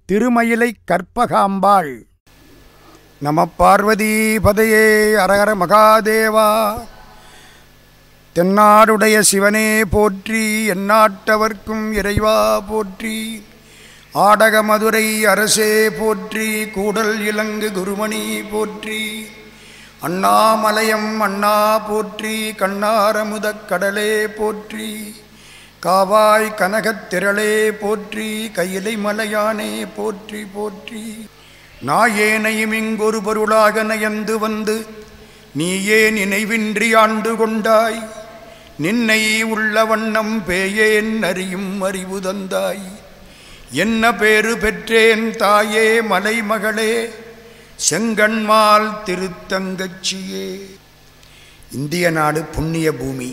திருமயிலை கற்பகாம்பாள் நம பார்வதி பதையே அரகர மகாதேவா தென்னாடுடைய சிவனே போற்றி எந்நாட்டவர்க்கும் இறைவா போற்றி ஆடக மதுரை அரசே போற்றி கூடல் இலங்கு குருமணி போற்றி அண்ணாமலையம் அண்ணா போற்றி கண்ணாரமுதக் கடலே போற்றி காவாய் கனகத் திரளே போற்றி கையிலை மலையானே போற்றி போற்றி நாயேனையும் இங்கொரு பொருளாக நயந்து வந்து நீயே நினைவின்றி ஆண்டு கொண்டாய் நின்னை உள்ள வண்ணம் பேயேன் அறியும் அறிவு தந்தாய் என்ன பேறு பெற்றேன் தாயே மலைமகளே செங்கண்மால் திருத்தங்கச்சியே இந்திய நாடு புண்ணிய பூமி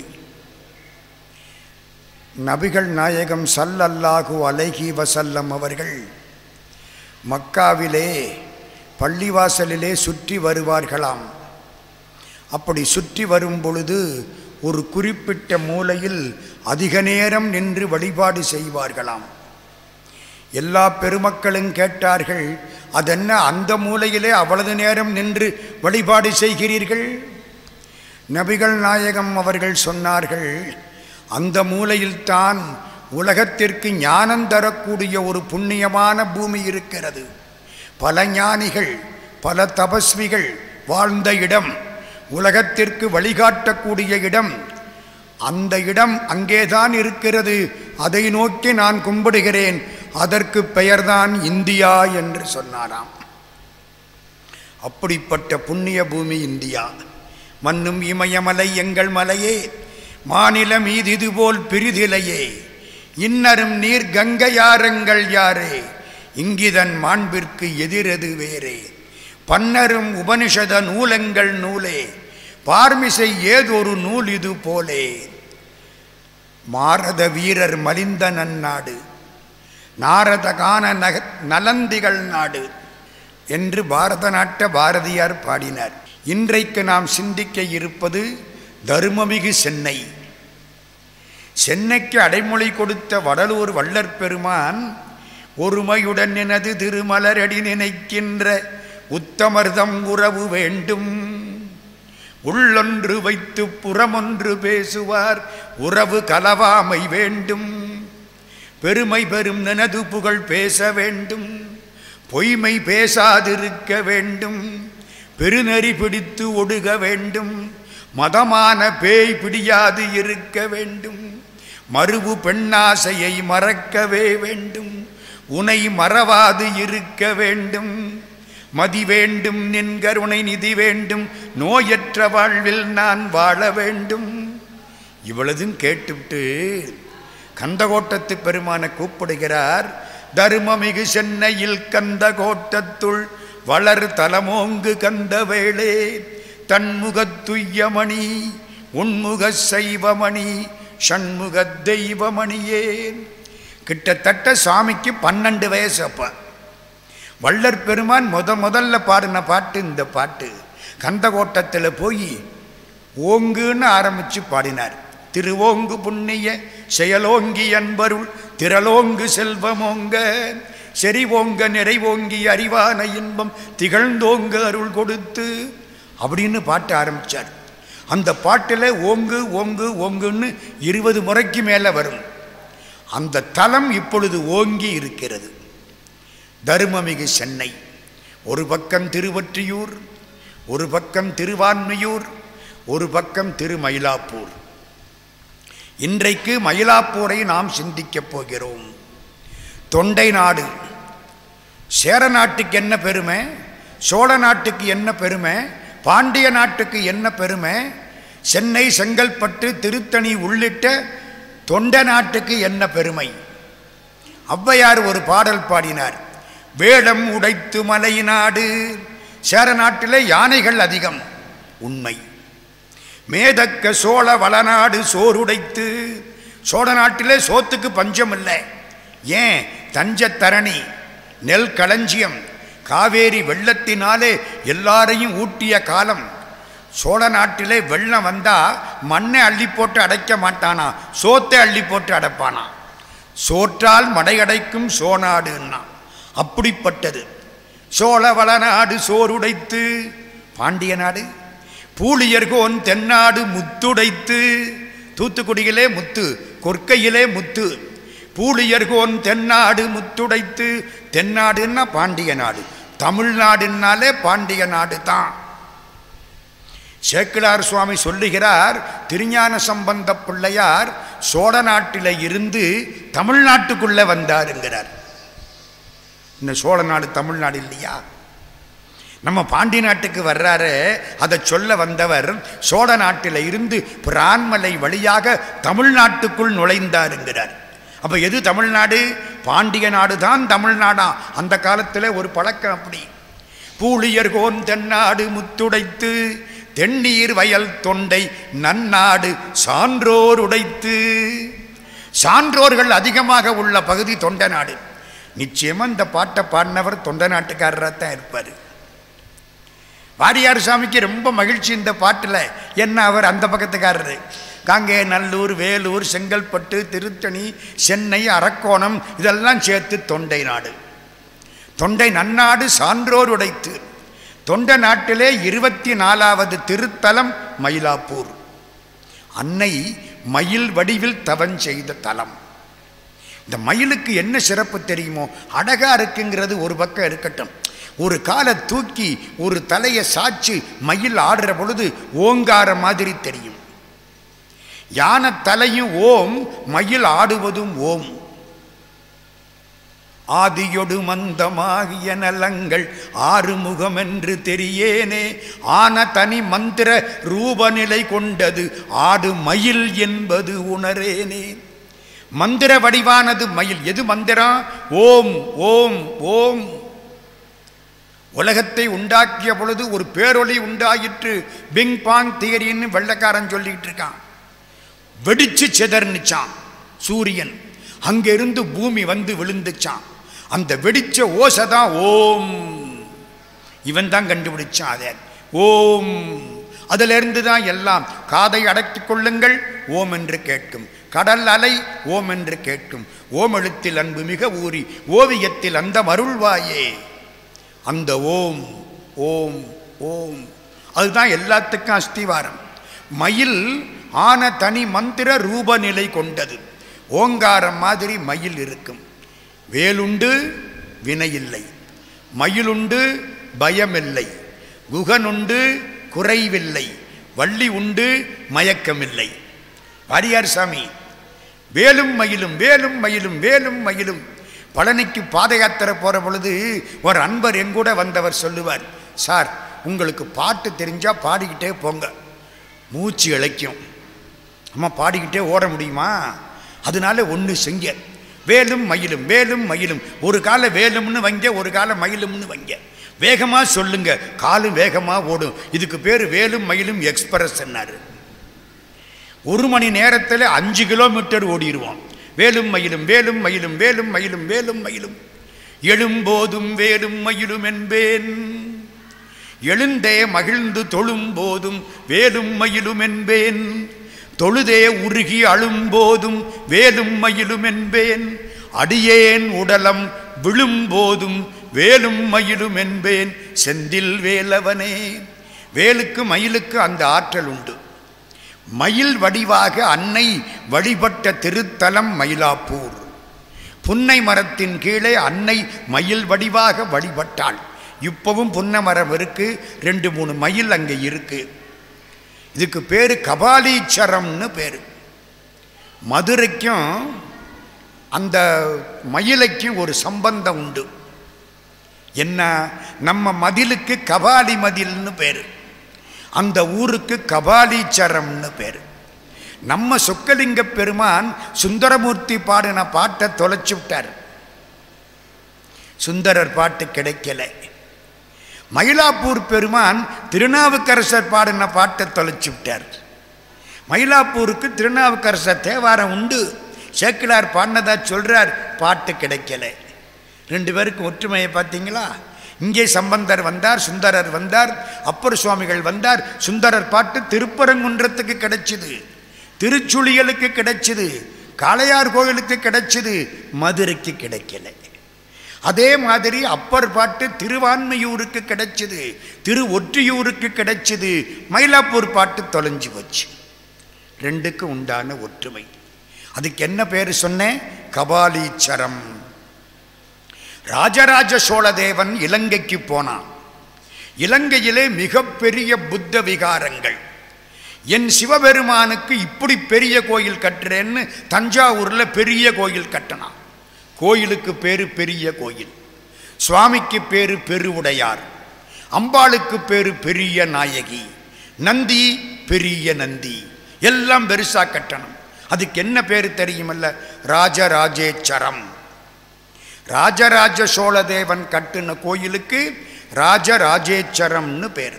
நபிகள் நாயகம் சல்லல்லாஹு அலைஹி வசல்லம் அவர்கள் மக்காவிலே பள்ளிவாசலிலே சுற்றி வருவார்களாம் அப்படி சுற்றி வரும் பொழுது ஒரு குறிப்பிட்ட மூலையில் அதிக நேரம் நின்று வழிபாடு செய்வார்களாம் எல்லா பெருமக்களும் கேட்டார்கள் அதென்ன அந்த மூலையிலே அவ்வளவு நேரம் நின்று வழிபாடு செய்கிறீர்கள் நபிகள் நாயகம் அவர்கள் சொன்னார்கள் அந்த மூலையில்தான் உலகத்திற்கு ஞானம் தரக்கூடிய ஒரு புண்ணியமான பூமி இருக்கிறது பல ஞானிகள் பல தபஸ்விகள் வாழ்ந்த இடம் உலகத்திற்கு வழிகாட்டக்கூடிய இடம் அந்த இடம் அங்கேதான் இருக்கிறது அதை நோக்கி நான் கும்பிடுகிறேன் அதற்கு பெயர்தான் இந்தியா என்று சொன்னாராம் அப்படிப்பட்ட புண்ணிய பூமி இந்தியா மண்ணும் இமயமலை எங்கள் மலையே மாநிலம் இது போல் பிரிதிலையே இன்னரும் நீர் கங்கையாரங்கள் யாரே இங்கிதன் மாண்பிற்கு எதிரது வேறே பன்னரும் உபனிஷத நூலங்கள் நூலே பார்மிசை ஏதொரு நூல் இது போலே மாரத வீரர் மலிந்த நன்னாடு நாரத கான நக நலந்திகள் நாடு என்று பாரத நாட்ட பாரதியார் பாடினார் இன்றைக்கு நாம் சிந்திக்க இருப்பது தருமமிகு சென்னை சென்னைக்கு அடைமொழி கொடுத்த வடலூர் வள்ளற் பெருமான் ஒருமையுடன் எனது திருமலரடி நினைக்கின்ற உத்தமர்தம் உறவு வேண்டும் உள்ளொன்று வைத்து புறமொன்று பேசுவார் உறவு கலவாமை வேண்டும் பெருமை பெரும் நனது புகழ் பேச வேண்டும் பொய்மை பேசாதிருக்க வேண்டும் பெருநெறி பிடித்து ஒடுக வேண்டும் மதமான பேய் பிடியாது இருக்க வேண்டும் மறுவு பெண்ணாசையை மறக்கவே வேண்டும் உனை மறவாது இருக்க வேண்டும் மதி வேண்டும் நின் கருணை நிதி வேண்டும் நோயற்ற வாழ்வில் நான் வாழ வேண்டும் இவ்வளதும் கேட்டுவிட்டு கந்தகோட்டத்து பெருமான கூப்பிடுகிறார் தருமமிகு சென்னையில் கந்தகோட்டத்துள் வளர் தலமோங்கு கந்தவேளே தன்முகத்துய்யமணி உன்முக சைவமணி ஷண்முக தெய்வமணியே கிட்டத்தட்ட சாமிக்கு பன்னெண்டு வயசு அப்ப வள்ளற் பெருமான் முத முதல்ல பாடின பாட்டு இந்த பாட்டு கந்தகோட்டத்தில் போய் ஓங்குன்னு ஆரம்பித்து பாடினார் திருவோங்கு புண்ணிய செயலோங்கி அன்பருள் திரளோங்கு செல்வமோங்க செறிவோங்க நிறைவோங்கி அறிவான இன்பம் திகழ்ந்தோங்க அருள் கொடுத்து அப்படின்னு பாட்டு ஆரம்பித்தார் அந்த பாட்டில் ஓங்கு ஓங்கு ஓங்குன்னு இருபது முறைக்கு மேலே வரும் அந்த தலம் இப்பொழுது ஓங்கி இருக்கிறது தருமமிகு சென்னை ஒரு பக்கம் திருவொற்றியூர் ஒரு பக்கம் திருவான்மையூர் ஒரு பக்கம் திருமயிலாப்பூர் இன்றைக்கு மயிலாப்பூரை நாம் சிந்திக்கப் போகிறோம் தொண்டை நாடு சேர நாட்டுக்கு என்ன பெருமை சோழ நாட்டுக்கு என்ன பெருமை பாண்டிய நாட்டுக்கு என்ன பெருமை சென்னை செங்கல்பட்டு திருத்தணி உள்ளிட்ட தொண்ட நாட்டுக்கு என்ன பெருமை ஔவையார் ஒரு பாடல் பாடினார் வேடம் உடைத்து மலை நாடு சேர நாட்டிலே யானைகள் அதிகம் உண்மை மேதக்க சோழ வளநாடு சோறுடைத்து சோழ நாட்டிலே சோத்துக்கு பஞ்சம் இல்லை ஏன் தஞ்சத்தரணி நெல் களஞ்சியம் காவேரி வெள்ளத்தினாலே எல்லாரையும் ஊட்டிய காலம் சோழ நாட்டிலே வெள்ளம் வந்தா மண்ணை அள்ளி போட்டு அடைக்க மாட்டானா சோத்தை அள்ளி போட்டு அடைப்பானா சோற்றால் மடையடைக்கும் சோநாடுன்னா அப்படிப்பட்டது சோழவள நாடு சோறுடைத்து பாண்டிய நாடு பூலியர்கோன் தென்னாடு முத்துடைத்து தூத்துக்குடியிலே முத்து கொற்கையிலே முத்து பூலியர்கோன் தென்னாடு முத்துடைத்து தென்னாடுன்னா பாண்டிய நாடு தமிழ்நாடுன்னாலே பாண்டிய நாடு தான் சேக்கிழார் சுவாமி சொல்லுகிறார் திருஞான சம்பந்த பிள்ளையார் சோழ நாட்டில் இருந்து தமிழ்நாட்டுக்குள்ளே வந்தாருங்கிறார் இந்த சோழ நாடு தமிழ்நாடு இல்லையா நம்ம பாண்டி நாட்டுக்கு வர்றாரு அதை சொல்ல வந்தவர் சோழ நாட்டில் இருந்து பிரான்மலை வழியாக தமிழ்நாட்டுக்குள் நுழைந்தாருங்கிறார் அப்போ எது தமிழ்நாடு பாண்டிய நாடு தான் தமிழ்நாடா அந்த காலத்தில் ஒரு பழக்கம் அப்படி பூழியர்கோன் தென்னாடு முத்துடைத்து தென்னீர் வயல் தொண்டை நன்னாடு சான்றோர் உடைத்து சான்றோர்கள் அதிகமாக உள்ள பகுதி தொண்டை நாடு நிச்சயமா இந்த பாட்டை பாடினவர் தொண்டை நாட்டுக்காரராக தான் இருப்பார் வாரியார் சாமிக்கு ரொம்ப மகிழ்ச்சி இந்த பாட்டில் என்ன அவர் அந்த பக்கத்துக்காரரு காங்கே நல்லூர் வேலூர் செங்கல்பட்டு திருத்தணி சென்னை அரக்கோணம் இதெல்லாம் சேர்த்து தொண்டை நாடு தொண்டை நன்னாடு சான்றோர் உடைத்து தொண்ட நாட்டிலே இருபத்தி நாலாவது திருத்தலம் மயிலாப்பூர் அன்னை மயில் வடிவில் தவன் செய்த தலம் இந்த மயிலுக்கு என்ன சிறப்பு தெரியுமோ அழகா இருக்குங்கிறது ஒரு பக்கம் இருக்கட்டும் ஒரு காலை தூக்கி ஒரு தலையை சாய்ச்சி மயில் ஆடுற பொழுது ஓங்கார மாதிரி தெரியும் யானை தலையும் ஓம் மயில் ஆடுவதும் ஓம் ஆதியொடு மந்தமாகிய நலங்கள் ஆறுமுகம் என்று தெரியேனே ஆன தனி மந்திர ரூபநிலை கொண்டது ஆடு மயில் என்பது உணரேனே மந்திர வடிவானது மயில் எது மந்திரம் ஓம் ஓம் ஓம் உலகத்தை உண்டாக்கிய பொழுது ஒரு பேரொளி உண்டாயிற்று பிங் பாங் தியரின்னு வெள்ளக்காரன் சொல்லிட்டு இருக்கான் வெடிச்சு சிதர்னுச்சான் சூரியன் அங்கிருந்து பூமி வந்து விழுந்துச்சான் அந்த வெடிச்ச ஓசை தான் ஓம் இவன் தான் கண்டுபிடிச்சான் அதை ஓம் அதிலிருந்து தான் எல்லாம் காதை அடக்கிக் கொள்ளுங்கள் ஓம் என்று கேட்கும் கடல் அலை ஓம் என்று கேட்கும் ஓம் எழுத்தில் அன்பு மிக ஊறி ஓவியத்தில் அந்த மருள்வாயே அந்த ஓம் ஓம் ஓம் அதுதான் எல்லாத்துக்கும் அஸ்திவாரம் மயில் ஆன தனி மந்திர ரூபநிலை கொண்டது ஓங்காரம் மாதிரி மயில் இருக்கும் வேலுண்டு வினையில்லை மயிலுண்டு பயமில்லை குகனுண்டு குறைவில்லை வள்ளி உண்டு மயக்கமில்லை வாரியார் சாமி வேலும் மயிலும் வேலும் மயிலும் வேலும் மயிலும் பழனிக்கு பாத யாத்திரை போகிற பொழுது ஒரு அன்பர் எங்கூட வந்தவர் சொல்லுவார் சார் உங்களுக்கு பாட்டு தெரிஞ்சால் பாடிக்கிட்டே போங்க மூச்சு இழைக்கும் அம்மா பாடிக்கிட்டே ஓட முடியுமா அதனால ஒன்று செஞ்ச வேலும் மயிலும் வேலும் மயிலும் ஒரு கால வேலும்னு வைங்க ஒரு கால மயிலும்னு வைங்க வேகமாக சொல்லுங்க காலும் வேகமாக ஓடும் இதுக்கு பேர் வேலும் மயிலும் எக்ஸ்பிரஸ் என்னாரு ஒரு மணி நேரத்தில் அஞ்சு கிலோமீட்டர் ஓடிடுவோம் வேலும் மயிலும் வேலும் மயிலும் வேலும் மயிலும் வேலும் மயிலும் எழும்போதும் வேலும் மயிலும் என்பேன் எழுந்தே மகிழ்ந்து தொழும் போதும் வேலும் மயிலும் என்பேன் தொழுதே உருகி அழும்போதும் வேலும் மயிலும் என்பேன் அடியேன் உடலம் விழும்போதும் வேலும் மயிலும் என்பேன் செந்தில் வேலவனே வேலுக்கு மயிலுக்கு அந்த ஆற்றல் உண்டு மயில் வடிவாக அன்னை வழிபட்ட திருத்தலம் மயிலாப்பூர் புன்னை மரத்தின் கீழே அன்னை மயில் வடிவாக வழிபட்டாள் இப்பவும் புன்னை மரம் இருக்கு ரெண்டு மூணு மயில் அங்கே இருக்கு இதுக்கு பேர் கபாலீச்சரம்னு பேர் மதுரைக்கும் அந்த மயிலைக்கும் ஒரு சம்பந்தம் உண்டு என்ன நம்ம மதிலுக்கு கபாலி மதில்னு பேர் அந்த ஊருக்கு கபாலீச்சரம்னு பேர் நம்ம சொக்கலிங்க பெருமான் சுந்தரமூர்த்தி பாடின பாட்டை தொலைச்சு விட்டார் சுந்தரர் பாட்டு கிடைக்கல மயிலாப்பூர் பெருமான் திருநாவுக்கரசர் பாடின பாட்டை தொலைச்சு விட்டார் மயிலாப்பூருக்கு திருநாவுக்கரசர் தேவாரம் உண்டு சேக்கிலார் பாடினதா சொல்றார் பாட்டு கிடைக்கல ரெண்டு பேருக்கும் ஒற்றுமையை பார்த்தீங்களா இங்கே சம்பந்தர் வந்தார் சுந்தரர் வந்தார் அப்பர் சுவாமிகள் வந்தார் சுந்தரர் பாட்டு திருப்பரங்குன்றத்துக்கு கிடைச்சிது திருச்சுழியலுக்கு கிடைச்சிது காளையார் கோயிலுக்கு கிடைச்சிது மதுரைக்கு கிடைக்கல அதே மாதிரி அப்பர் பாட்டு திருவான்மையூருக்கு கிடைச்சது திரு ஒற்றியூருக்கு கிடைச்சது மயிலாப்பூர் பாட்டு தொலைஞ்சு போச்சு ரெண்டுக்கு உண்டான ஒற்றுமை அதுக்கு என்ன பேர் சொன்னேன் கபாலீச்சரம் ராஜராஜ சோழதேவன் இலங்கைக்கு போனான் இலங்கையிலே மிகப்பெரிய புத்த விகாரங்கள் என் சிவபெருமானுக்கு இப்படி பெரிய கோயில் கட்டுறேன்னு தஞ்சாவூர்ல பெரிய கோயில் கட்டினான் கோயிலுக்கு பேரு பெரிய கோயில் சுவாமிக்கு பேரு பெருவுடையார் அம்பாளுக்கு பேரு பெரிய நாயகி நந்தி பெரிய நந்தி எல்லாம் பெருசா கட்டணும் அதுக்கு என்ன பேரு தெரியுமல்ல ராஜராஜேச்சரம் ராஜராஜ சோழதேவன் கட்டின கோயிலுக்கு ராஜராஜேச்சரம்னு பேர்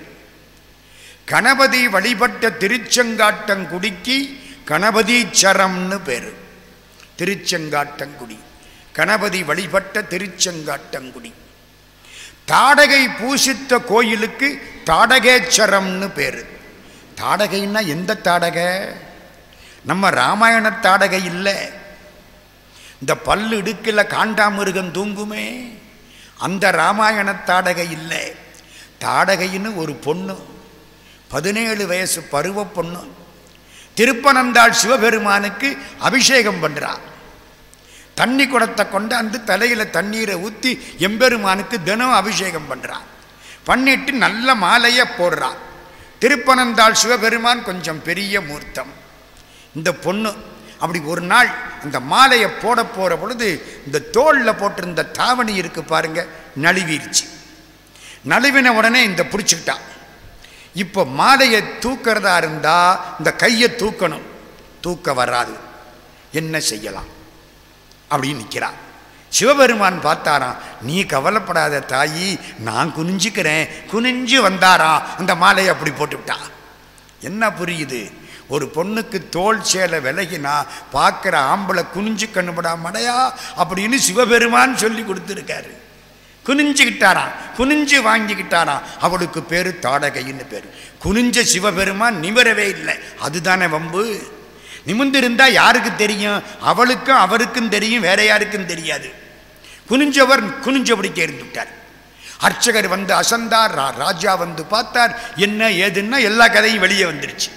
கணபதி வழிபட்ட திருச்செங்காட்டங்குடிக்கு கணபதீச்சரம்னு பேர் திருச்செங்காட்டங்குடி கணபதி வழிபட்ட திருச்செங்காட்டங்குடி தாடகை பூசித்த கோயிலுக்கு தாடகேச்சரம்னு பேர் தாடகைன்னா எந்த தாடகை நம்ம ராமாயண தாடகை இல்லை இந்த பல்லு இடுக்கில் காண்டாமிருகம் தூங்குமே அந்த ராமாயண தாடகை இல்லை தாடகைன்னு ஒரு பொண்ணு பதினேழு வயசு பருவ பொண்ணு திருப்பனந்தாள் சிவபெருமானுக்கு அபிஷேகம் பண்ணுறா தண்ணி குடத்தை கொண்டாந்து தலையில் தண்ணீரை ஊற்றி எம்பெருமானுக்கு தினம் அபிஷேகம் பண்ணுறா பண்ணிட்டு நல்ல மாலையை போடுறா திருப்பனந்தாள் சிவபெருமான் கொஞ்சம் பெரிய மூர்த்தம் இந்த பொண்ணு அப்படி ஒரு நாள் அந்த மாலையை போட போகிற பொழுது இந்த தோளில் போட்டிருந்த தாவணி இருக்கு பாருங்க நழுவிருச்சு நழுவின உடனே இந்த பிடிச்சிக்கிட்டா இப்போ மாலையை தூக்கிறதா இருந்தா இந்த கையை தூக்கணும் தூக்க வராது என்ன செய்யலாம் அப்படின்னு நிற்கிறா சிவபெருமான் பார்த்தாராம் நீ கவலைப்படாத தாயி நான் குனிஞ்சுக்கிறேன் குனிஞ்சு வந்தாராம் அந்த மாலையை அப்படி போட்டுவிட்டா என்ன புரியுது ஒரு பொண்ணுக்கு தோல் சேலை விலகினா பார்க்குற ஆம்பளை குனிஞ்சு கண்ணுபடா மடையா அப்படின்னு சிவபெருமான் சொல்லி கொடுத்துருக்காரு குனிஞ்சுக்கிட்டாராம் குனிஞ்சு வாங்கிக்கிட்டாராம் அவளுக்கு பேரு தாடகைன்னு பேர் குனிஞ்ச சிவபெருமான் நிமிரவே இல்லை அதுதானே வம்பு நிமிர்ந்திருந்தா யாருக்கு தெரியும் அவளுக்கும் அவருக்கும் தெரியும் வேற யாருக்கும் தெரியாது குனிஞ்சவர் குனிஞ்சபடிக்கே இருந்துவிட்டார் அர்ச்சகர் வந்து அசந்தார் ரா- ராஜா வந்து பார்த்தார் என்ன ஏதுன்னா எல்லா கதையும் வெளியே வந்துருச்சு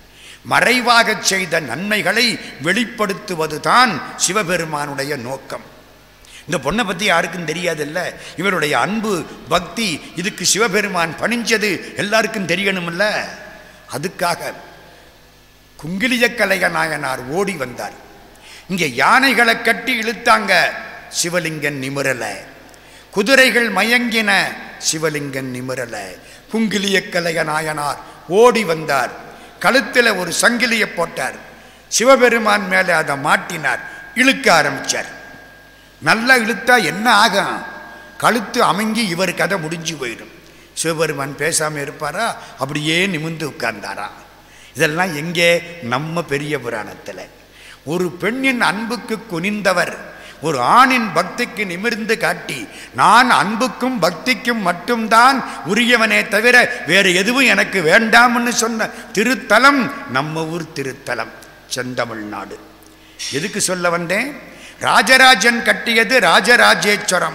மறைவாகச் செய்த நன்மைகளை வெளிப்படுத்துவதுதான் சிவபெருமானுடைய நோக்கம் இந்த பொண்ணை பற்றி யாருக்கும் தெரியாதுல்ல இவருடைய அன்பு பக்தி இதுக்கு சிவபெருமான் பணிஞ்சது எல்லாருக்கும் தெரியணும்ல அதுக்காக குங்கிலியக்கலைய நாயனார் ஓடி வந்தார் இங்கே யானைகளை கட்டி இழுத்தாங்க சிவலிங்கன் நிமிரல குதிரைகள் மயங்கின சிவலிங்கன் நிமிரல குங்கிலியக்கலைய நாயனார் ஓடி வந்தார் கழுத்தில் ஒரு சங்கிலியை போட்டார் சிவபெருமான் மேலே அதை மாட்டினார் இழுக்க ஆரம்பிச்சார் நல்லா இழுத்தா என்ன ஆகும் கழுத்து அமைங்கி இவர் கதை முடிஞ்சு போயிடும் சிவபெருமான் பேசாமல் இருப்பாரா அப்படியே நிமிர்ந்து உட்கார்ந்தாரா இதெல்லாம் எங்கே நம்ம பெரிய புராணத்தில் ஒரு பெண்ணின் அன்புக்கு குனிந்தவர் ஒரு ஆணின் பக்திக்கு நிமிர்ந்து காட்டி நான் அன்புக்கும் பக்திக்கும் மட்டும்தான் உரியவனே தவிர வேறு எதுவும் எனக்கு வேண்டாம்னு சொன்ன திருத்தலம் நம்ம ஊர் திருத்தலம் செந்தமிழ்நாடு எதுக்கு சொல்ல வந்தேன் ராஜராஜன் கட்டியது ராஜராஜேஸ்வரம்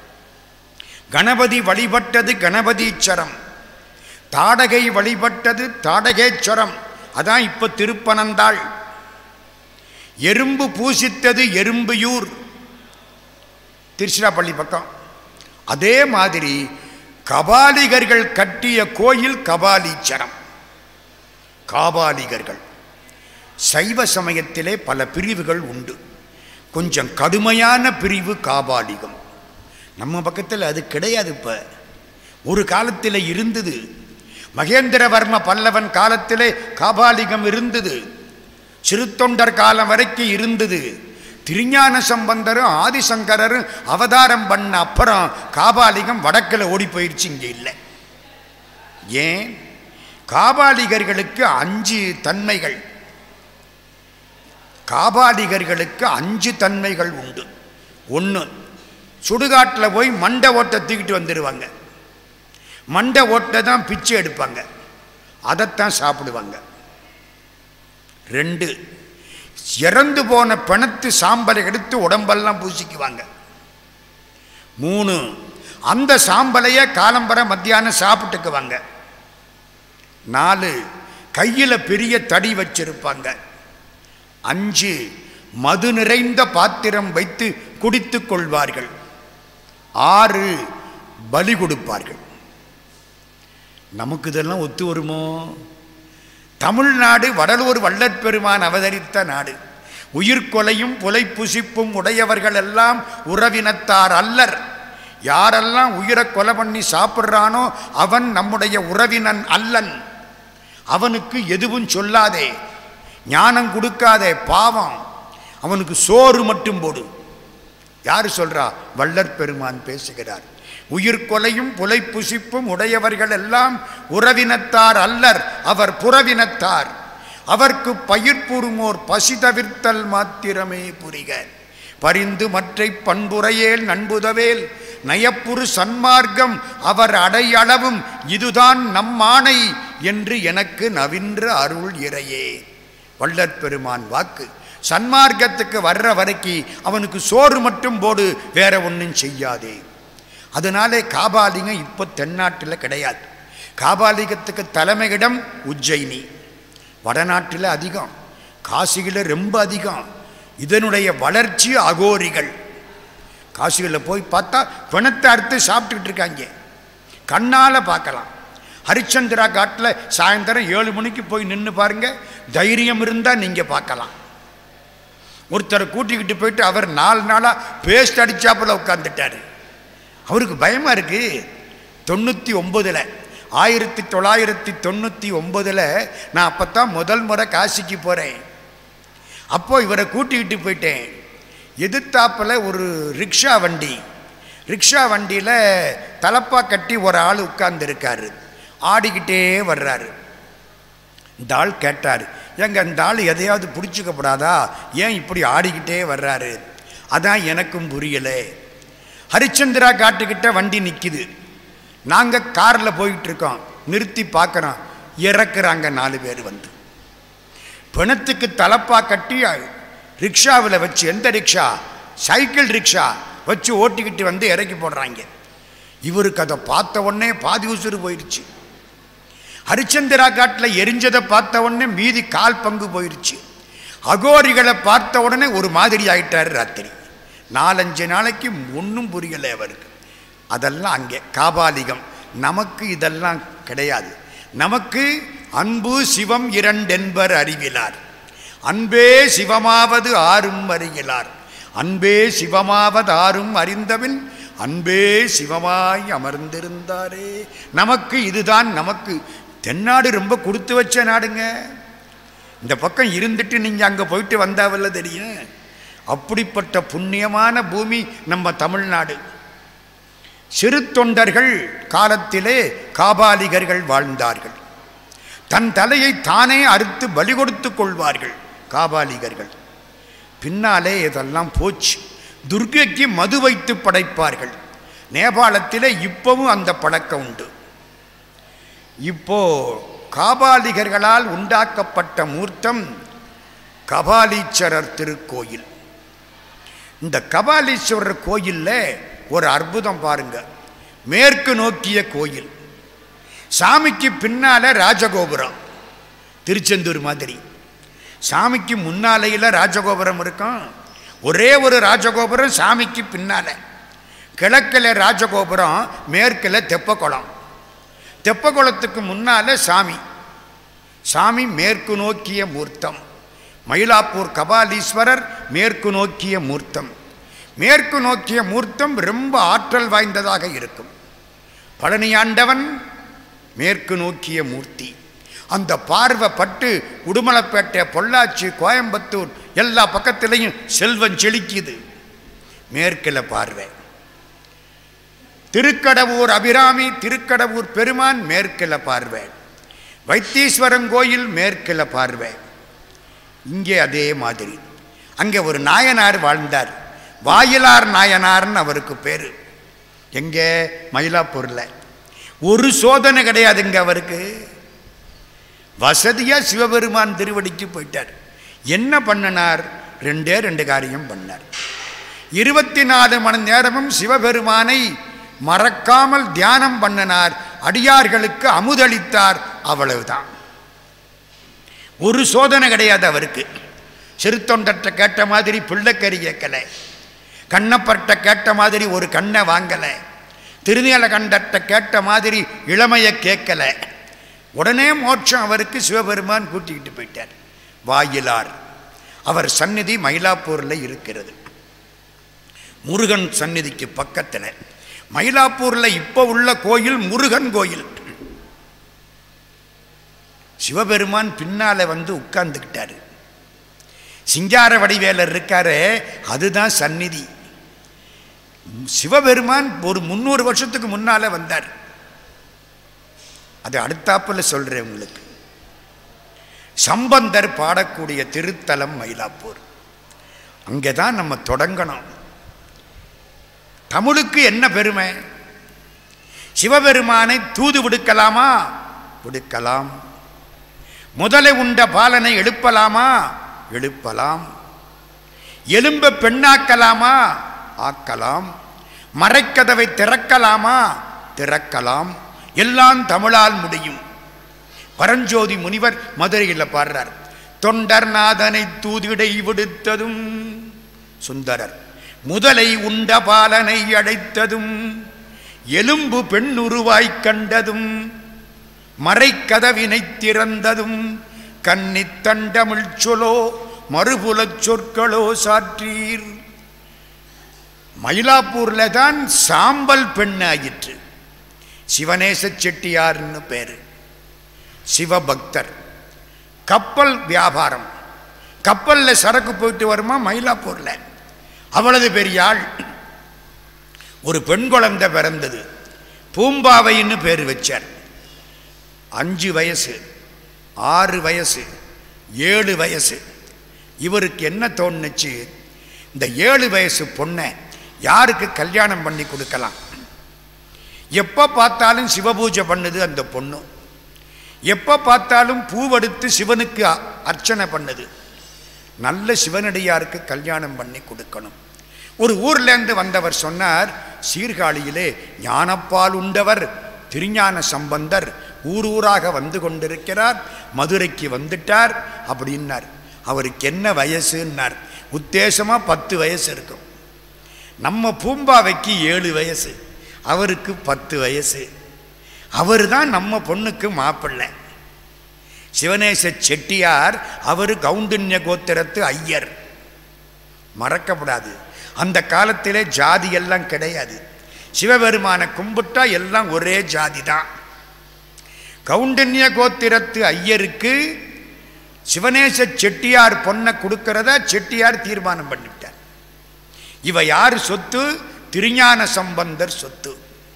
கணபதி வழிபட்டது கணபதீச்சரம் தாடகை வழிபட்டது தாடகேஸ்வரம் அதான் இப்ப திருப்பனந்தாள் எறும்பு பூசித்தது எறும்புயூர் திருச்சிராப்பள்ளி பக்கம் அதே மாதிரி கபாலிகர்கள் கட்டிய கோயில் கபாலீச்சரம் காபாலிகர்கள் சைவ சமயத்திலே பல பிரிவுகள் உண்டு கொஞ்சம் கடுமையான பிரிவு காபாலிகம் நம்ம பக்கத்தில் அது கிடையாது இப்போ ஒரு காலத்தில் இருந்தது மகேந்திரவர்ம பல்லவன் காலத்திலே காபாலிகம் இருந்தது சிறுத்தொண்டர் காலம் வரைக்கும் இருந்தது திருஞான சம்பந்தரும் ஆதிசங்கரரும் அவதாரம் பண்ண அப்புறம் காபாலிகம் வடக்கில் ஓடி போயிடுச்சு இங்கே இல்லை ஏன் காபாலிகர்களுக்கு அஞ்சு தன்மைகள் காபாலிகர்களுக்கு அஞ்சு தன்மைகள் உண்டு ஒன்று சுடுகாட்டில் போய் மண்டை ஓட்டை தூக்கிட்டு வந்துடுவாங்க மண்டை ஓட்டை தான் பிச்சை எடுப்பாங்க அதைத்தான் சாப்பிடுவாங்க ரெண்டு இறந்து போன பிணத்து சாம்பலை எடுத்து உடம்பெல்லாம் பூசிக்குவாங்க மூணு அந்த சாம்பலைய காலம்பர மத்தியானம் சாப்பிட்டுக்குவாங்க நாலு கையில் பெரிய தடி வச்சிருப்பாங்க அஞ்சு மது நிறைந்த பாத்திரம் வைத்து குடித்துக் கொள்வார்கள் ஆறு பலி கொடுப்பார்கள் நமக்கு இதெல்லாம் ஒத்து வருமோ தமிழ்நாடு வடலூர் வள்ளற்பெருமான் அவதரித்த நாடு உயிர்கொலையும் புலை புசிப்பும் உடையவர்கள் எல்லாம் உறவினத்தார் அல்லர் யாரெல்லாம் உயிரை கொலை பண்ணி சாப்பிட்றானோ அவன் நம்முடைய உறவினன் அல்லன் அவனுக்கு எதுவும் சொல்லாதே ஞானம் கொடுக்காதே பாவம் அவனுக்கு சோறு மட்டும் போடு யார் சொல்றா வள்ளற் பெருமான் பேசுகிறார் உயிர் கொலையும் புலை புசிப்பும் உடையவர்கள் எல்லாம் உறவினத்தார் அல்லர் அவர் புறவினத்தார் அவர்க்கு பயிர் புறுமோர் பசி தவிர்த்தல் மாத்திரமே புரிக பரிந்து மற்றை பண்புரையேல் நண்புதவேல் நயப்புறு சன்மார்க்கம் அவர் அடையளவும் இதுதான் நம்மானை என்று எனக்கு நவின்ற அருள் இறையே வள்ளற் பெருமான் வாக்கு சன்மார்க்கத்துக்கு வர்ற வரைக்கும் அவனுக்கு சோறு மட்டும் போடு வேற ஒன்றும் செய்யாதே அதனாலே காபாலிங்கம் இப்போ தென்னாட்டில் கிடையாது காபாலிகத்துக்கு தலைமையிடம் உஜ்ஜயினி வடநாட்டில் அதிகம் காசியில் ரொம்ப அதிகம் இதனுடைய வளர்ச்சி அகோரிகள் காசிகளில் போய் பார்த்தா பிணத்தை அறுத்து சாப்பிட்டுக்கிட்டு இருக்காங்க கண்ணால் பார்க்கலாம் ஹரிச்சந்திரா காட்டில் சாயந்தரம் ஏழு மணிக்கு போய் நின்று பாருங்க தைரியம் இருந்தால் நீங்கள் பார்க்கலாம் ஒருத்தரை கூட்டிக்கிட்டு போயிட்டு அவர் நாலு நாளாக பேஸ்ட் அடிச்சாப்புல உட்காந்துட்டாரு அவருக்கு பயமாக இருக்கு தொண்ணூற்றி ஒம்பதில் ஆயிரத்தி தொள்ளாயிரத்தி தொண்ணூற்றி ஒம்பதில் நான் அப்போ தான் முதல் முறை காசிக்கு போகிறேன் அப்போ இவரை கூட்டிக்கிட்டு போயிட்டேன் எதிர்த்தாப்பில் ஒரு ரிக்ஷா வண்டி ரிக்ஷா வண்டியில் தலப்பா கட்டி ஒரு ஆள் உட்கார்ந்துருக்காரு ஆடிக்கிட்டே வர்றாரு இந்த ஆள் கேட்டார் எங்க இந்த ஆள் எதையாவது பிடிச்சிக்கப்படாதா ஏன் இப்படி ஆடிக்கிட்டே வர்றாரு அதான் எனக்கும் புரியலை ஹரிச்சந்திரா காட்டுக்கிட்ட வண்டி நிற்கிது நாங்கள் காரில் போயிட்டு இருக்கோம் நிறுத்தி பார்க்குறோம் இறக்குறாங்க நாலு பேர் வந்து பிணத்துக்கு தலப்பா கட்டி ரிக்ஷாவில் வச்சு எந்த ரிக்ஷா சைக்கிள் ரிக்ஷா வச்சு ஓட்டிக்கிட்டு வந்து இறக்கி போடுறாங்க இவருக்கு அதை பார்த்த உடனே பாதி உசுறு போயிடுச்சு ஹரிச்சந்திரா காட்டில் எரிஞ்சதை பார்த்த உடனே மீதி கால் பங்கு போயிடுச்சு அகோரிகளை பார்த்த உடனே ஒரு மாதிரி ஆயிட்டாரு ராத்திரி நாலஞ்சு நாளைக்கு ஒன்றும் புரியலை அவருக்கு அதெல்லாம் அங்கே காபாலிகம் நமக்கு இதெல்லாம் கிடையாது நமக்கு அன்பு சிவம் இரண்டென்பர் அறிவிலார் அன்பே சிவமாவது ஆறும் அறிகிறார் அன்பே சிவமாவது ஆறும் அறிந்தபின் அன்பே சிவமாய் அமர்ந்திருந்தாரே நமக்கு இதுதான் நமக்கு தென்னாடு ரொம்ப கொடுத்து வச்ச நாடுங்க இந்த பக்கம் இருந்துட்டு நீங்கள் அங்கே போயிட்டு வந்தாவல்ல தெரியும் அப்படிப்பட்ட புண்ணியமான பூமி நம்ம தமிழ்நாடு சிறு தொண்டர்கள் காலத்திலே காபாலிகர்கள் வாழ்ந்தார்கள் தன் தலையை தானே அறுத்து பலி கொடுத்து கொள்வார்கள் காபாலிகர்கள் பின்னாலே இதெல்லாம் போச்சு துர்கைக்கு மது வைத்து படைப்பார்கள் நேபாளத்திலே இப்பவும் அந்த பழக்கம் உண்டு இப்போ காபாலிகர்களால் உண்டாக்கப்பட்ட மூர்த்தம் கபாலீஸ்வரர் திருக்கோயில் இந்த கபாலீஸ்வரர் கோயிலில் ஒரு அற்புதம் பாருங்க மேற்கு நோக்கிய கோயில் சாமிக்கு பின்னால ராஜகோபுரம் திருச்செந்தூர் மாதிரி சாமிக்கு முன்னாலையில் ராஜகோபுரம் இருக்கும் ஒரே ஒரு ராஜகோபுரம் சாமிக்கு பின்னால கிழக்கில் ராஜகோபுரம் மேற்கில் தெப்பக்குளம் தெப்பக்குளத்துக்கு முன்னால சாமி சாமி மேற்கு நோக்கிய மூர்த்தம் மயிலாப்பூர் கபாலீஸ்வரர் மேற்கு நோக்கிய மூர்த்தம் மேற்கு நோக்கிய மூர்த்தம் ரொம்ப ஆற்றல் வாய்ந்ததாக இருக்கும் பழனியாண்டவன் மேற்கு நோக்கிய மூர்த்தி அந்த பார்வை பட்டு உடுமலைப்பேட்டை பொள்ளாச்சி கோயம்புத்தூர் எல்லா பக்கத்திலையும் செல்வம் செழிக்குது மேற்கில் பார்வை திருக்கடவூர் அபிராமி திருக்கடவூர் பெருமான் மேற்கில் பார்வை வைத்தீஸ்வரன் கோயில் மேற்கில் பார்வை இங்கே அதே மாதிரி அங்கே ஒரு நாயனார் வாழ்ந்தார் வாயிலார் நாயனார்னு அவருக்கு பேர் எங்கே மயிலாப்பூரில் ஒரு சோதனை கிடையாதுங்க அவருக்கு வசதியாக சிவபெருமான் திருவடிக்கு போயிட்டார் என்ன பண்ணினார் ரெண்டே ரெண்டு காரியம் பண்ணார் இருபத்தி நாலு மணி நேரமும் சிவபெருமானை மறக்காமல் தியானம் பண்ணினார் அடியார்களுக்கு அமுதளித்தார் அவ்வளவுதான் ஒரு சோதனை கிடையாது அவருக்கு சிறுத்தொண்டற்ற கேட்ட மாதிரி பிள்ளைக்கறி கேட்கலை கண்ணப்பட்ட கேட்ட மாதிரி ஒரு கண்ணை வாங்கலை திருநீல கண்டட்ட கேட்ட மாதிரி இளமையை கேட்கல உடனே மோட்சம் அவருக்கு சிவபெருமான் கூட்டிக்கிட்டு போயிட்டார் வாயிலார் அவர் சந்நிதி மயிலாப்பூரில் இருக்கிறது முருகன் சந்நிதிக்கு பக்கத்தில் மயிலாப்பூரில் இப்போ உள்ள கோயில் முருகன் கோயில் சிவபெருமான் பின்னால வந்து உட்கார்ந்துக்கிட்டாரு சிங்கார வடிவேலர் இருக்காரு அதுதான் சந்நிதி சிவபெருமான் ஒரு முந்நூறு வருஷத்துக்கு முன்னால வந்தார் அது அடுத்தாப்புல சொல்றேன் உங்களுக்கு சம்பந்தர் பாடக்கூடிய திருத்தலம் மயிலாப்பூர் அங்கே தான் நம்ம தொடங்கணும் தமிழுக்கு என்ன பெருமை சிவபெருமானை தூது விடுக்கலாமா விடுக்கலாம் முதலை உண்ட பாலனை எழுப்பலாமா எழுப்பலாம் எலும்ப பெண்ணாக்கலாமா ஆக்கலாம் மறைக்கதவை திறக்கலாமா திறக்கலாம் எல்லாம் தமிழால் முடியும் பரஞ்சோதி முனிவர் மதுரையில் பாடுறார் தொண்டர் நாதனை தூதிடை விடுத்ததும் சுந்தரர் முதலை உண்ட பாலனை அடைத்ததும் எலும்பு பெண்ணுருவாய்க் கண்டதும் மறைக்கதவினை திறந்ததும் கன்னித் தண்டமிழ் சொலோ மறுபுலச் சொற்களோ சாற்றீர் மயிலாப்பூர்ல தான் சாம்பல் பெண் ஆயிற்று சிவநேச செட்டியார்னு பேரு சிவபக்தர் கப்பல் வியாபாரம் கப்பல்ல சரக்கு போயிட்டு வருமா மயிலாப்பூர்ல அவ்வளவு பெரிய ஆள் ஒரு பெண் குழந்தை பிறந்தது பூம்பாவைன்னு பேர் வச்சார் அஞ்சு வயசு ஆறு வயசு ஏழு வயசு இவருக்கு என்ன தோணுச்சு இந்த ஏழு வயசு பொண்ணை யாருக்கு கல்யாணம் பண்ணி கொடுக்கலாம் எப்போ பார்த்தாலும் சிவபூஜை பண்ணுது அந்த பொண்ணு எப்போ பார்த்தாலும் பூவெடுத்து சிவனுக்கு அ- அர்ச்சனை பண்ணுது நல்ல சிவனடியாருக்கு கல்யாணம் பண்ணி கொடுக்கணும் ஒரு ஊர்லேருந்து வந்தவர் சொன்னார் சீர்காழியிலே ஞானப்பால் உண்டவர் திருஞான சம்பந்தர் ஊர் ஊராக வந்து கொண்டிருக்கிறார் மதுரைக்கு வந்துட்டார் அப்படின்னார் அவருக்கு என்ன வயசுன்னார் உத்தேசமாக பத்து வயசு இருக்கும் நம்ம பூம்பாவைக்கு ஏழு வயசு அவருக்கு பத்து வயசு அவர் தான் நம்ம பொண்ணுக்கு மாப்பிள்ளை சிவநேச செட்டியார் அவர் கவுண்டின்ய கோத்திரத்து ஐயர் மறக்கப்படாது அந்த காலத்திலே ஜாதி எல்லாம் கிடையாது சிவபெருமானை கும்பிட்டா எல்லாம் ஒரே ஜாதி தான் கவுண்டன்ய கோத்திரத்து ஐயருக்கு சிவநேச செட்டியார் பொண்ணை கொடுக்கறத செட்டியார் தீர்மானம் பண்ணிவிட்டார் இவ யார் சொத்து திருஞான சம்பந்தர் சொத்து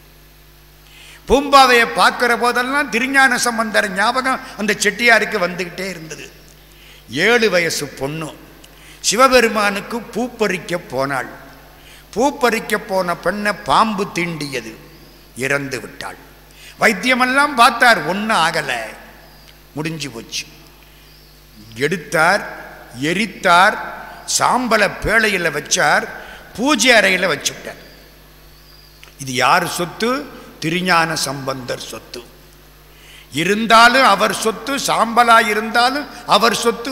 பூம்பாவையை பார்க்கிற போதெல்லாம் திருஞான சம்பந்தர் ஞாபகம் அந்த செட்டியாருக்கு வந்துக்கிட்டே இருந்தது ஏழு வயசு பொண்ணு சிவபெருமானுக்கு பூப்பறிக்க போனாள் பூப்பறிக்க போன பெண்ணை பாம்பு தீண்டியது இறந்து விட்டாள் வைத்தியமெல்லாம் பார்த்தார் ஒன்றும் ஆகலை முடிஞ்சு போச்சு எடுத்தார் எரித்தார் சாம்பலை பேழையில் வச்சார் பூஜை அறையில் வச்சுட்டார் இது யார் சொத்து திருஞான சம்பந்தர் சொத்து இருந்தாலும் அவர் சொத்து சாம்பலா இருந்தாலும் அவர் சொத்து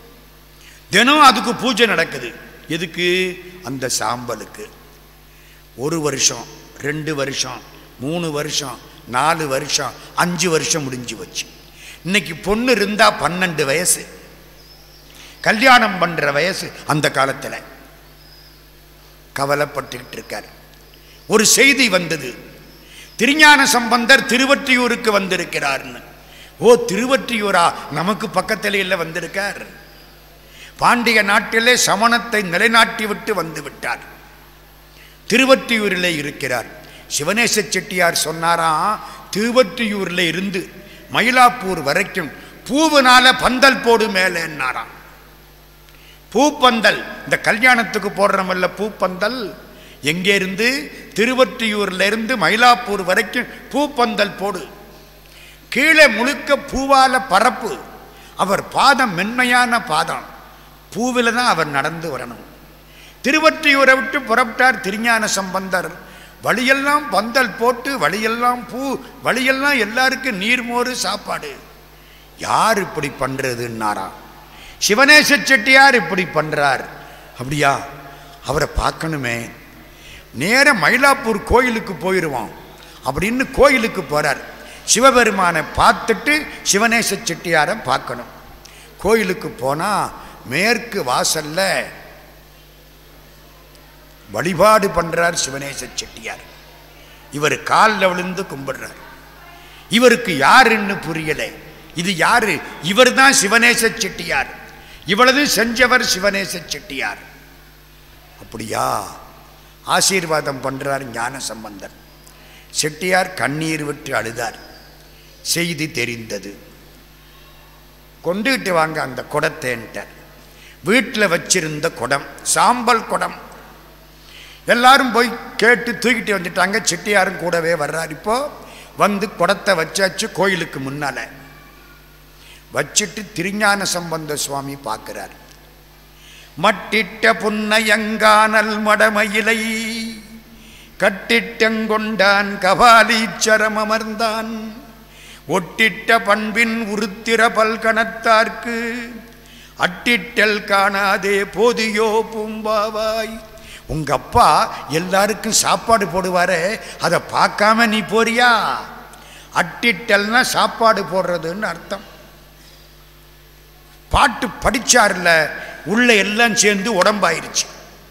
தினம் அதுக்கு பூஜை நடக்குது எதுக்கு அந்த சாம்பலுக்கு ஒரு வருஷம் ரெண்டு வருஷம் மூணு வருஷம் நாலு வருஷம் அஞ்சு வருஷம் முடிஞ்சு வச்சு இன்னைக்கு பொண்ணு இருந்தா பன்னெண்டு வயசு கல்யாணம் பண்ற வயசு அந்த காலத்தில் கவலைப்பட்டுக்கிட்டு இருக்கார் ஒரு செய்தி வந்தது திருஞான சம்பந்தர் திருவற்றியூருக்கு வந்திருக்கிறார்னு ஓ திருவற்றியூரா நமக்கு பக்கத்தில் இல்லை வந்திருக்கார் பாண்டிய நாட்டிலே சமணத்தை நிலைநாட்டி விட்டு வந்து விட்டார் திருவற்றியூரிலே இருக்கிறார் சிவநேச செட்டியார் சொன்னாராம் திருவற்றியூரில் இருந்து மயிலாப்பூர் வரைக்கும் பூவினால பந்தல் போடு மேலேன்னாராம் பூப்பந்தல் இந்த கல்யாணத்துக்கு போடுறோமல்ல பூப்பந்தல் எங்கே இருந்து திருவொற்றியூர்ல இருந்து மயிலாப்பூர் வரைக்கும் பூப்பந்தல் போடு கீழே முழுக்க பூவால பரப்பு அவர் பாதம் மென்மையான பாதம் பூவில் தான் அவர் நடந்து வரணும் திருவற்றியூரை விட்டு புறப்பட்டார் திருஞான சம்பந்தர் வழியெல்லாம் பந்தல் போட்டு வழியெல்லாம் பூ வழியெல்லாம் எல்லாருக்கும் நீர்மோறு சாப்பாடு யார் இப்படி பண்றதுன்னாரா சிவனேச செட்டியார் இப்படி பண்றார் அப்படியா அவரை பார்க்கணுமே நேர மயிலாப்பூர் கோயிலுக்கு போயிடுவோம் அப்படின்னு கோயிலுக்கு போறார் சிவபெருமானை பார்த்துட்டு சிவனேச செட்டியாரை பார்க்கணும் கோயிலுக்கு போனால் மேற்கு வாசல்ல வழிபாடு பண்றார் சிவனேச செட்டியார் இவர் காலில் விழுந்து கும்பிடுறார் இவருக்கு யாருன்னு புரியலை இது யாரு இவர் தான் சிவனேச செட்டியார் இவ்வளவு செஞ்சவர் சிவனேச செட்டியார் அப்படியா ஆசீர்வாதம் பண்றார் ஞான சம்பந்தன் செட்டியார் கண்ணீர் விட்டு அழுதார் செய்தி தெரிந்தது கொண்டுகிட்டு வாங்க அந்த குடத்தேன்ட்டார் வீட்டில் வச்சிருந்த குடம் சாம்பல் குடம் எல்லாரும் போய் கேட்டு தூக்கிட்டு வந்துட்டாங்க செட்டியாரும் கூடவே வர்றார் இப்போ வந்து குடத்தை வச்சாச்சு கோயிலுக்கு முன்னால வச்சுட்டு திருஞான சம்பந்த சுவாமி பார்க்கிறார் மட்டிட்ட புன்னையங்கானல் மடமயிலை கட்டிட்டங்கொண்டான் கபாலீச்சரம் அமர்ந்தான் ஒட்டிட்ட பண்பின் உருத்திர பல்கணத்தார்க்கு அட்டிட்டல் காணாதே போதியோ பூம்பாவாய் உங்க அப்பா எல்லாருக்கும் சாப்பாடு போடுவாரே அதை பார்க்காம நீ போறியா அட்டிட்டல்னா சாப்பாடு போடுறதுன்னு அர்த்தம் பாட்டு படிச்சார்ல உள்ள எல்லாம் சேர்ந்து உடம்பாயிருச்சு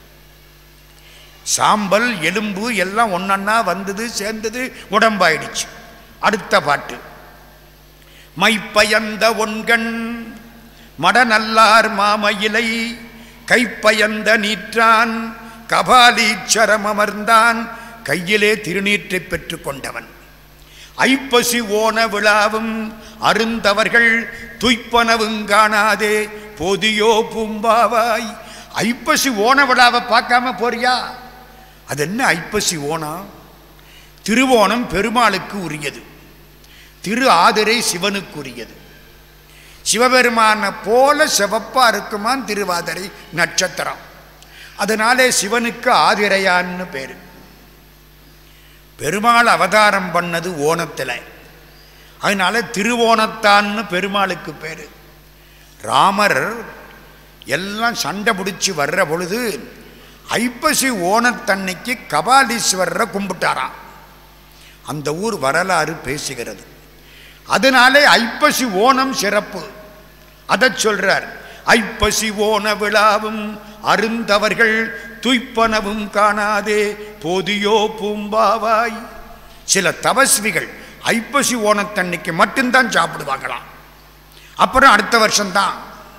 சாம்பல் எலும்பு எல்லாம் ஒன்னொன்னா வந்தது சேர்ந்தது உடம்பாயிடுச்சு அடுத்த பாட்டு மைப்பயந்த ஒன்கண் மடநல்லார் மாமயிலை கைப்பயந்த நீற்றான் கபாலீச்சரம் அமர்ந்தான் கையிலே திருநீற்றை பெற்றுக் கொண்டவன் ஐப்பசி ஓன விழாவும் அருந்தவர்கள் துய்ப்பனவும் காணாதே போதியோ பூம்பாவாய் ஐப்பசி ஓன விழாவை பார்க்காம போறியா அது என்ன ஐப்பசி ஓணம் திருவோணம் பெருமாளுக்கு உரியது திரு ஆதிரை சிவனுக்குரியது சிவபெருமான போல சிவப்பா இருக்குமான் திருவாதிரை நட்சத்திரம் அதனாலே சிவனுக்கு ஆதிரையான்னு பேரு பெருமாள் அவதாரம் பண்ணது ஓணத்தில் அதனால திருவோணத்தான்னு பெருமாளுக்கு பேரு ராமர் எல்லாம் சண்டை பிடிச்சி வர்ற பொழுது ஐப்பசி ஓணத்தன்னைக்கு கபாலீஸ்வரரை கும்பிட்டாராம் அந்த ஊர் வரலாறு பேசுகிறது அதனாலே ஐப்பசி ஓணம் சிறப்பு அதை சொல்றார் ஐப்பசி ஓண விழாவும் அருந்தவர்கள் துய்ப்பனவும் காணாதே போதியோ பூம்பாவாய் சில தபஸ்விகள் ஐப்பசி ஓணத்தன்னைக்கு மட்டும்தான் சாப்பிடுவாங்களாம் அப்புறம் அடுத்த வருஷம்தான்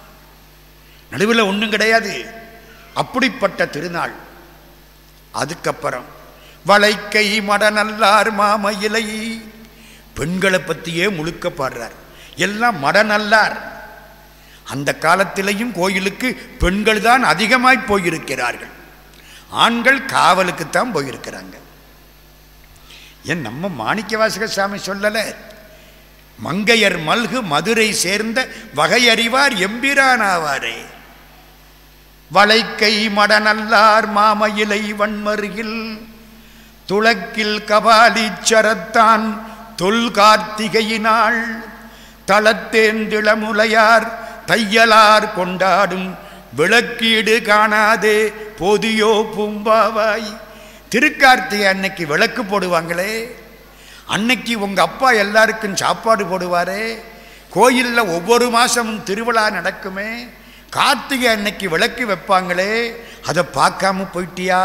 நடுவில் ஒன்றும் கிடையாது அப்படிப்பட்ட திருநாள் அதுக்கப்புறம் வளைக்கை மடநல்லார் மாமயிலை பெண்களை பற்றியே முழுக்க பாடுறார் எல்லாம் மடநல்லார் அந்த காலத்திலையும் கோயிலுக்கு பெண்கள் தான் அதிகமாய் போயிருக்கிறார்கள் ஆண்கள் காவலுக்குத்தான் போயிருக்கிறாங்க ஏன் நம்ம மாணிக்க வாசக சாமி சொல்லலை மங்கையர் மல்கு மதுரை சேர்ந்த வகையறிவார் எம்பிரானாவாரே வளைக்கை மடநல்லார் மாமயிலை வன்மருகில் துளக்கில் கபாலீச்சரத்தான் தொல் கார்த்திகையினாள் தளத்தேந்திளமுலையார் தையலார் கொண்டாடும் விளக்கீடு காணாதே போதியோ பூம்பாவாய் திருக்கார்த்திகை அன்னைக்கு விளக்கு போடுவாங்களே அன்னைக்கு உங்க அப்பா எல்லாருக்கும் சாப்பாடு போடுவாரே கோயிலில் ஒவ்வொரு மாசமும் திருவிழா நடக்குமே கார்த்திகை அன்னைக்கு விளக்கு வைப்பாங்களே அதை பார்க்காம போயிட்டியா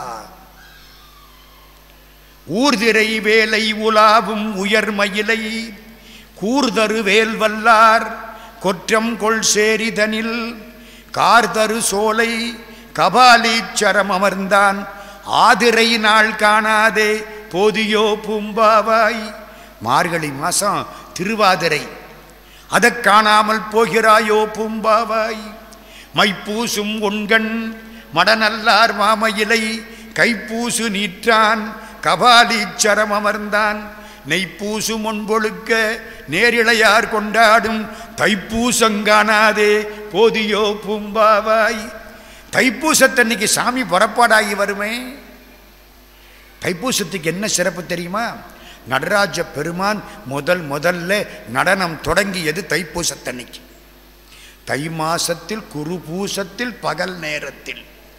ஊர்திரை வேலை உலாவும் உயர்மயிலை கூர்தரு வேல் வல்லார் கொற்றம் கொள் சேரிதனில் கார்தரு சோலை கபாலீச்சரம் அமர்ந்தான் ஆதிரை நாள் காணாதே போதியோ பூம்பாவாய் மார்கழி மாசம் திருவாதிரை அதை காணாமல் போகிறாயோ பூம்பாவாய் மைப்பூசும் ஒன்கண் மடநல்லார் மாமயிலை கைப்பூசு நீற்றான் கபாலீச்சரம் அமர்ந்தான் நெய்ப்பூசு முன்பொழுக்க நேரிழையார் கொண்டாடும் தைப்பூசங்கானாதே போதியோ பூம்பாவாய் தைப்பூசத்தன்னைக்கு சாமி புறப்பாடாகி வருமே தைப்பூசத்துக்கு என்ன சிறப்பு தெரியுமா நடராஜ பெருமான் முதல் முதல்ல நடனம் தொடங்கியது தைப்பூசத்தன்னைக்கு தை மாசத்தில் குரு பூசத்தில் பகல் நேரத்தில்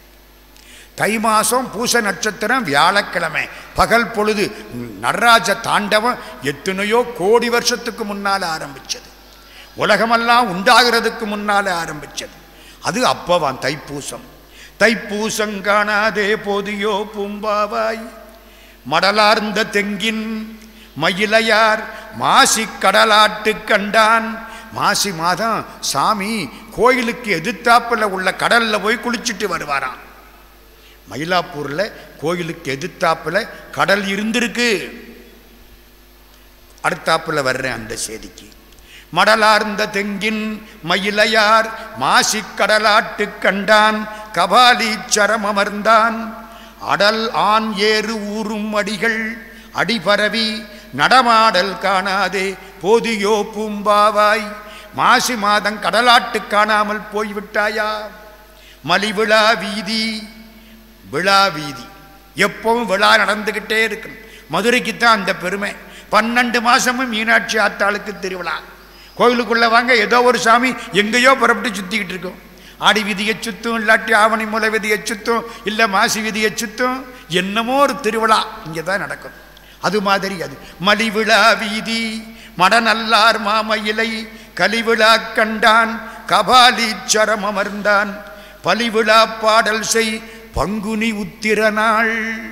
தை மாசம் பூச நட்சத்திரம் வியாழக்கிழமை பகல் பொழுது நடராஜ தாண்டவம் எத்தனையோ கோடி வருஷத்துக்கு முன்னால் ஆரம்பிச்சது உலகமெல்லாம் உண்டாகிறதுக்கு முன்னால் ஆரம்பிச்சது அது அப்பவான் தைப்பூசம் தைப்பூசம் காணாதே போதியோ பூம்பாவாய் மடலார்ந்த தெங்கின் மயிலையார் மாசி கடலாட்டு கண்டான் மாசி மாதம் சாமி கோயிலுக்கு எதிர்த்தாப்புல உள்ள கடல்ல போய் குளிச்சுட்டு வருவாராம் மயிலாப்பூர்ல கோயிலுக்கு எதிர்த்தாப்புல கடல் இருந்திருக்கு அடுத்தாப்புல வர்றேன் அந்த செய்திக்கு மடலார்ந்த தெங்கின் மயிலையார் மாசி கடலாட்டு கண்டான் கபாலீச்சரம் அமர்ந்தான் அடல் ஆண் ஏறு ஊறும் அடிகள் அடிபரவி நடமாடல் காணாதே போதியோ பூம்பாவாய் மாசி மாதம் கடலாட்டு காணாமல் போய்விட்டாயா மலிவிழா வீதி விழா வீதி எப்பவும் விழா நடந்துக்கிட்டே இருக்கணும் மதுரைக்கு தான் அந்த பெருமை பன்னெண்டு மாசமும் மீனாட்சி ஆத்தாளுக்கு திருவிழா கோயிலுக்குள்ள வாங்க ஏதோ ஒரு சாமி எங்கேயோ புறப்பட்டு சுத்திக்கிட்டு இருக்கும் ஆடி விதியை சுத்தும் இல்லாட்டி ஆவணி மூலை விதியை சுத்தும் இல்லை மாசி விதியை சுத்தும் என்னமோ ஒரு திருவிழா இங்கே தான் நடக்கும் அது மாதிரி அது மலிவிழா வீதி மடநல்லார் மாமயிலை கலிவிழா கண்டான் கபாலீச்சரம் அமர்ந்தான் பலிவிழா பாடல் செய் பங்குனி உத்திர நாள்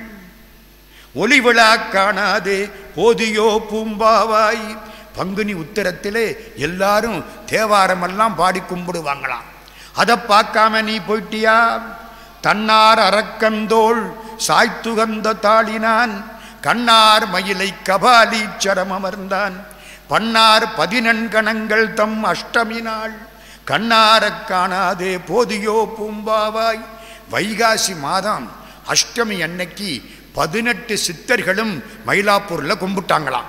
ஒளிவிழா காணாதே போதியோ பூம்பாவாய் பங்குனி உத்திரத்திலே எல்லாரும் தேவாரமெல்லாம் பாடி கும்பிடுவாங்களாம் அதை பார்க்காம நீ போயிட்டியா தன்னார் அரக்கந்தோள் சாய்த்துகந்த தாளினான் கண்ணார் மயிலை கபாலீச்சரம் அமர்ந்தான் பன்னார் பதினெண்கணங்கள் தம் அஷ்டமி நாள் கண்ணாரக் காணாதே போதியோ பூம்பாவாய் வைகாசி மாதம் அஷ்டமி அன்னைக்கு பதினெட்டு சித்தர்களும் மயிலாப்பூரில் கும்பிட்டாங்களாம்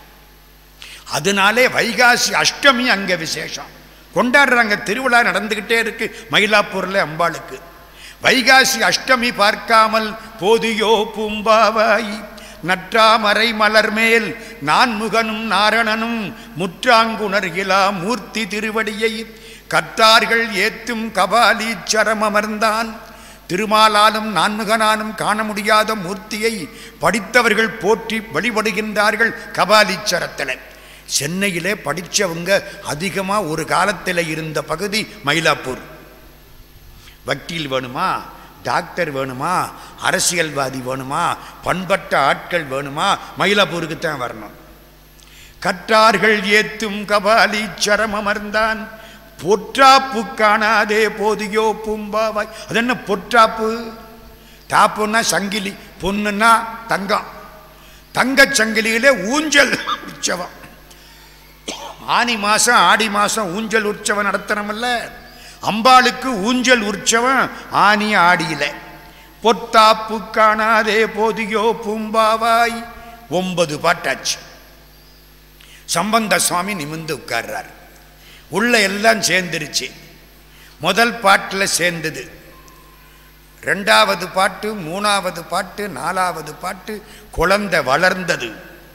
அதனாலே வைகாசி அஷ்டமி அங்கே விசேஷம் கொண்டாடுறாங்க திருவிழா நடந்துக்கிட்டே இருக்கு மயிலாப்பூரில் அம்பாளுக்கு வைகாசி அஷ்டமி பார்க்காமல் போதியோ பூம்பாவாய் நற்றாமரை மலர் மேல் நான்முகனும் நாரணனும் முற்றாங்குணர்கிலா மூர்த்தி திருவடியை கத்தார்கள் ஏத்தும் கபாலீச்சரம் அமர்ந்தான் திருமாலாலும் நான்முகனாலும் காண முடியாத மூர்த்தியை படித்தவர்கள் போற்றி வழிபடுகின்றார்கள் கபாலீச்சரத்தில் சென்னையிலே படித்தவங்க அதிகமாக ஒரு காலத்தில் இருந்த பகுதி மயிலாப்பூர் வக்கீல் வேணுமா டாக்டர் வேணுமா அரசியல்வாதி வேணுமா பண்பட்ட ஆட்கள் வேணுமா மயிலாப்பூருக்கு தான் வரணும் கற்றார்கள் ஏத்தும் கபாலீச்சரம் அமர்ந்தான் பொற்றாப்பு காணாதே போதியோ பூம்பாவாய் அது என்ன பொற்றாப்பு தாப்புன்னா சங்கிலி பொண்ணுன்னா தங்கம் தங்கச் சங்கிலியிலே ஊஞ்சல் உற்சவம் ஆனி மாசம் ஆடி மாசம் ஊஞ்சல் உற்சவம் நடத்துறோம்ல அம்பாளுக்கு ஊஞ்சல் உற்சவம் ஆனி ஆடியில பொத்தாப்பு காணாதே போதியோ பூம்பாவாய் ஒன்பது பாட்டாச்சு சம்பந்த சுவாமி நிமிந்து உட்கார்றார் உள்ள எல்லாம் சேர்ந்துருச்சு முதல் பாட்டில் சேர்ந்தது ரெண்டாவது பாட்டு மூணாவது பாட்டு நாலாவது பாட்டு குழந்தை வளர்ந்தது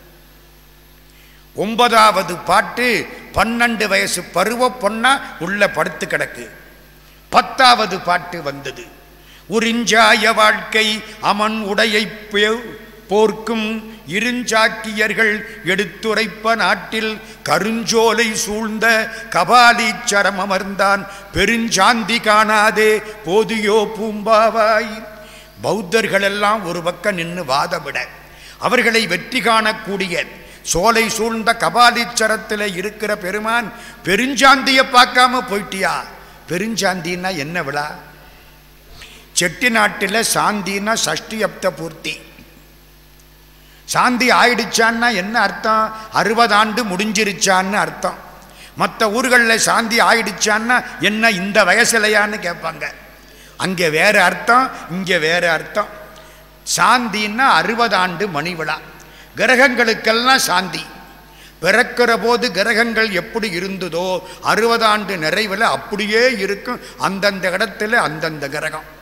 ஒன்பதாவது பாட்டு பன்னெண்டு வயசு பருவ பொண்ணா உள்ள படுத்து கிடக்கு பத்தாவது பாட்டு வந்தது உறிஞ்சாய வாழ்க்கை அமன் உடையை போர்க்கும் இருஞ்சாக்கியர்கள் எடுத்துரைப்ப நாட்டில் கருஞ்சோலை சூழ்ந்த கபாலீச்சரம் அமர்ந்தான் பெருஞ்சாந்தி காணாதே போதியோ பூம்பாவாய் பௌத்தர்களெல்லாம் ஒரு பக்கம் நின்று வாதவிட அவர்களை வெற்றி காணக்கூடிய சோலை சூழ்ந்த கபாலீச்சரத்தில் இருக்கிற பெருமான் பெருஞ்சாந்தியை பார்க்காம போயிட்டியா பெருஞ்சாந்தின்னா என்ன விழா செட்டி நாட்டில் சாந்தின்னா சஷ்டி அப்த பூர்த்தி சாந்தி ஆயிடுச்சான்னா என்ன அர்த்தம் அறுபது ஆண்டு முடிஞ்சிருச்சான்னு அர்த்தம் மற்ற ஊர்களில் சாந்தி ஆயிடுச்சான்னா என்ன இந்த வயசுலையான்னு கேட்பாங்க அங்கே வேற அர்த்தம் இங்கே வேற அர்த்தம் சாந்தின்னா அறுபது ஆண்டு மணி விழா கிரகங்களுக்கெல்லாம் சாந்தி பிறக்கிற போது கிரகங்கள் எப்படி இருந்ததோ அறுபதாண்டு நிறைவில் அப்படியே இருக்கும் அந்தந்த இடத்துல அந்தந்த கிரகம்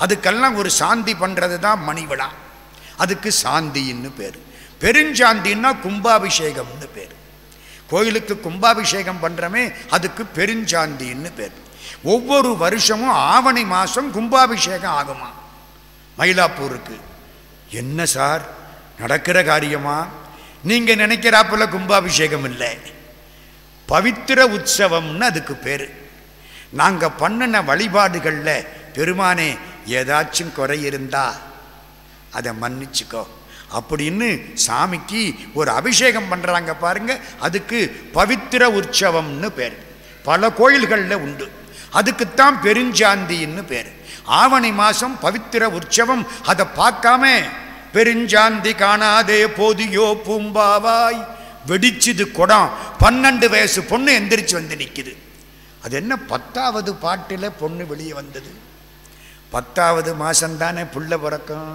அதுக்கெல்லாம் ஒரு சாந்தி பண்ணுறது தான் மணி விழா அதுக்கு சாந்தின்னு பேர் பெருஞ்சாந்தின்னா கும்பாபிஷேகம்னு பேர் கோயிலுக்கு கும்பாபிஷேகம் பண்ணுறமே அதுக்கு பெருஞ்சாந்தின்னு பேர் ஒவ்வொரு வருஷமும் ஆவணி மாதம் கும்பாபிஷேகம் ஆகுமா மயிலாப்பூருக்கு என்ன சார் நடக்கிற காரியமா நீங்கள் நினைக்கிறாப்புல கும்பாபிஷேகம் இல்லை பவித்திர உற்சவம்னு அதுக்கு பேர் நாங்கள் பண்ணின வழிபாடுகளில் பெருமானே ஏதாச்சும் குறை இருந்தா அதை மன்னிச்சுக்கோ அப்படின்னு சாமிக்கு ஒரு அபிஷேகம் பண்ணுறாங்க பாருங்க அதுக்கு பவித்திர உற்சவம்னு பேர் பல கோயில்களில் உண்டு அதுக்குத்தான் பெருஞ்சாந்தின்னு பேர் ஆவணி மாதம் பவித்திர உற்சவம் அதை பார்க்காம பெருஞ்சாந்தி காணாதே போதியோ பூம்பாவாய் வெடிச்சுது குடம் பன்னெண்டு வயசு பொண்ணு எந்திரிச்சு வந்து நிற்குது அது என்ன பத்தாவது பாட்டில் பொண்ணு வெளியே வந்தது பத்தாவது மாதம்தானே புள்ள பிறக்கும்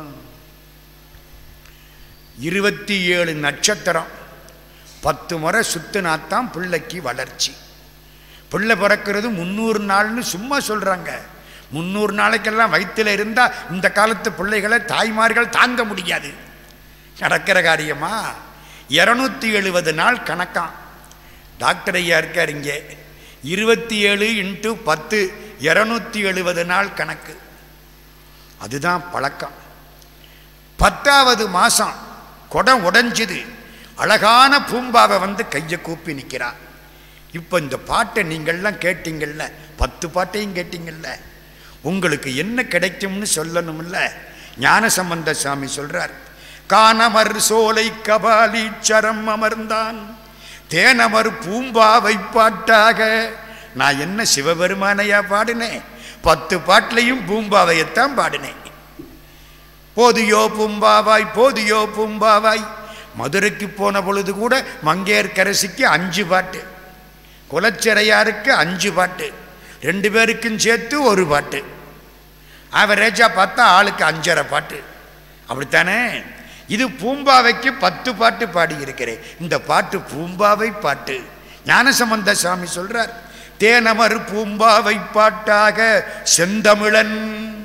இருபத்தி ஏழு நட்சத்திரம் பத்து முறை சுத்தினாத்தான் பிள்ளைக்கு வளர்ச்சி பிள்ளை பிறக்கிறது முந்நூறு நாள்னு சும்மா சொல்கிறாங்க முந்நூறு நாளைக்கெல்லாம் வயிற்றில் இருந்தால் இந்த காலத்து பிள்ளைகளை தாய்மார்கள் தாங்க முடியாது நடக்கிற காரியமா இரநூத்தி எழுபது நாள் கணக்காம் டாக்டர் ஐயா இருக்கார் இங்கே இருபத்தி ஏழு இன்ட்டு பத்து இரநூத்தி எழுபது நாள் கணக்கு அதுதான் பழக்கம் பத்தாவது மாதம் குடம் உடைஞ்சுது அழகான பூம்பாவை வந்து கையை கூப்பி நிற்கிறா இப்போ இந்த பாட்டை நீங்கள்லாம் கேட்டீங்கள்ல பத்து பாட்டையும் கேட்டீங்கள்ல உங்களுக்கு என்ன கிடைக்கும்னு சொல்லணும்ல ஞானசம்பந்த சாமி சொல்றார் காணமர் சோலை கபாலீச்சரம் அமர்ந்தான் தேனமர் பூம்பாவை பாட்டாக நான் என்ன சிவபெருமானையா பாடினேன் பத்து பாட்டிலையும் பூம்பாவையத்தான் பாடினேன் போதியோ பூம்பாவாய் போதியோ பூம்பாவாய் மதுரைக்கு போன பொழுது கூட மங்கையர்கரசிக்கு அஞ்சு பாட்டு குலச்சிறையாருக்கு அஞ்சு பாட்டு ரெண்டு பேருக்கும் சேர்த்து ஒரு பாட்டு ஆவரேஜாக பார்த்தா ஆளுக்கு அஞ்சரை பாட்டு அப்படித்தானே இது பூம்பாவைக்கு பத்து பாட்டு பாடியிருக்கிறேன் இந்த பாட்டு பூம்பாவை பாட்டு ஞானசம்பந்த சாமி சொல்றார் தேனமர் பூம்பாவை பாட்டாக செந்தமிழன்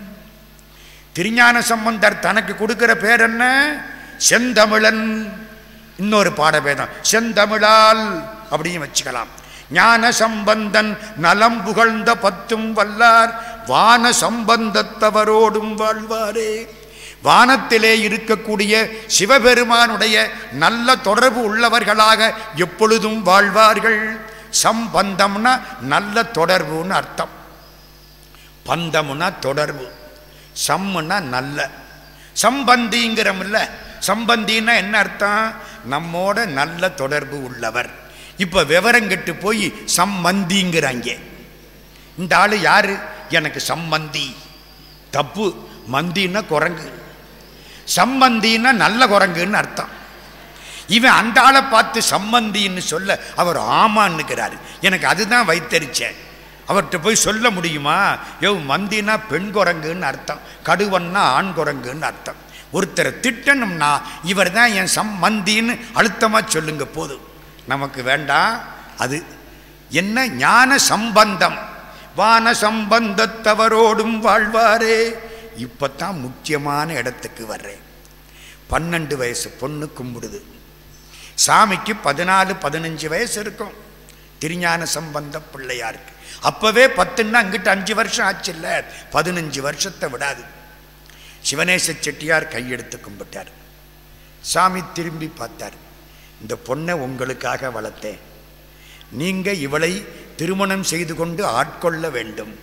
திருஞான சம்பந்தர் தனக்கு கொடுக்கிற பேர் என்ன செந்தமிழன் இன்னொரு பாடபேதம் செந்தமிழால் அப்படின்னு வச்சுக்கலாம் ஞான சம்பந்தன் நலம் புகழ்ந்த பத்தும் வல்லார் வான சம்பந்தத்தவரோடும் வாழ்வாரே வானத்திலே இருக்கக்கூடிய சிவபெருமானுடைய நல்ல தொடர்பு உள்ளவர்களாக எப்பொழுதும் வாழ்வார்கள் சம்பந்தம்னா நல்ல தொடர்புன்னு அர்த்தம் பந்தம்னா தொடர்பு சம்முன்னா நல்ல சம்பந்திங்கிறமில்ல சம்பந்தின்னா என்ன அர்த்தம் நம்மோட நல்ல தொடர்பு உள்ளவர் இப்போ விவரம் கெட்டு போய் சம்மந்திங்கிறாங்க இந்த ஆள் யாரு எனக்கு சம்மந்தி தப்பு மந்தின்னா குரங்கு சம்பந்தின்னா நல்ல குரங்குன்னு அர்த்தம் இவன் அந்த ஆளை பார்த்து சம்பந்தின்னு சொல்ல அவர் ஆமான்னுக்கிறாரு எனக்கு அதுதான் வைத்தறிச்சேன் அவர்கிட்ட போய் சொல்ல முடியுமா யோ மந்தினா பெண் குரங்குன்னு அர்த்தம் கடுவன்னா ஆண் குரங்குன்னு அர்த்தம் ஒருத்தரை திட்டணும்னா இவர் தான் என் சம்மந்தின்னு அழுத்தமாக சொல்லுங்க போதும் நமக்கு வேண்டாம் அது என்ன ஞான சம்பந்தம் வான சம்பந்தத்தவரோடும் வாழ்வாரே இப்போத்தான் முக்கியமான இடத்துக்கு வர்றேன் பன்னெண்டு வயசு பொண்ணு கும்பிடுது சாமிக்கு பதினாலு பதினஞ்சு வயசு இருக்கும் திருஞான சம்பந்த பிள்ளையாருக்கு அப்பவே பத்துன்னா அங்கிட்ட அஞ்சு வருஷம் ஆச்சு இல்லை பதினஞ்சு வருஷத்தை விடாது சிவனேச செட்டியார் கையெடுத்து கும்பிட்டார் சாமி திரும்பி பார்த்தார் இந்த பொண்ணை உங்களுக்காக வளர்த்தேன் நீங்க இவளை திருமணம் செய்து கொண்டு ஆட்கொள்ள வேண்டும்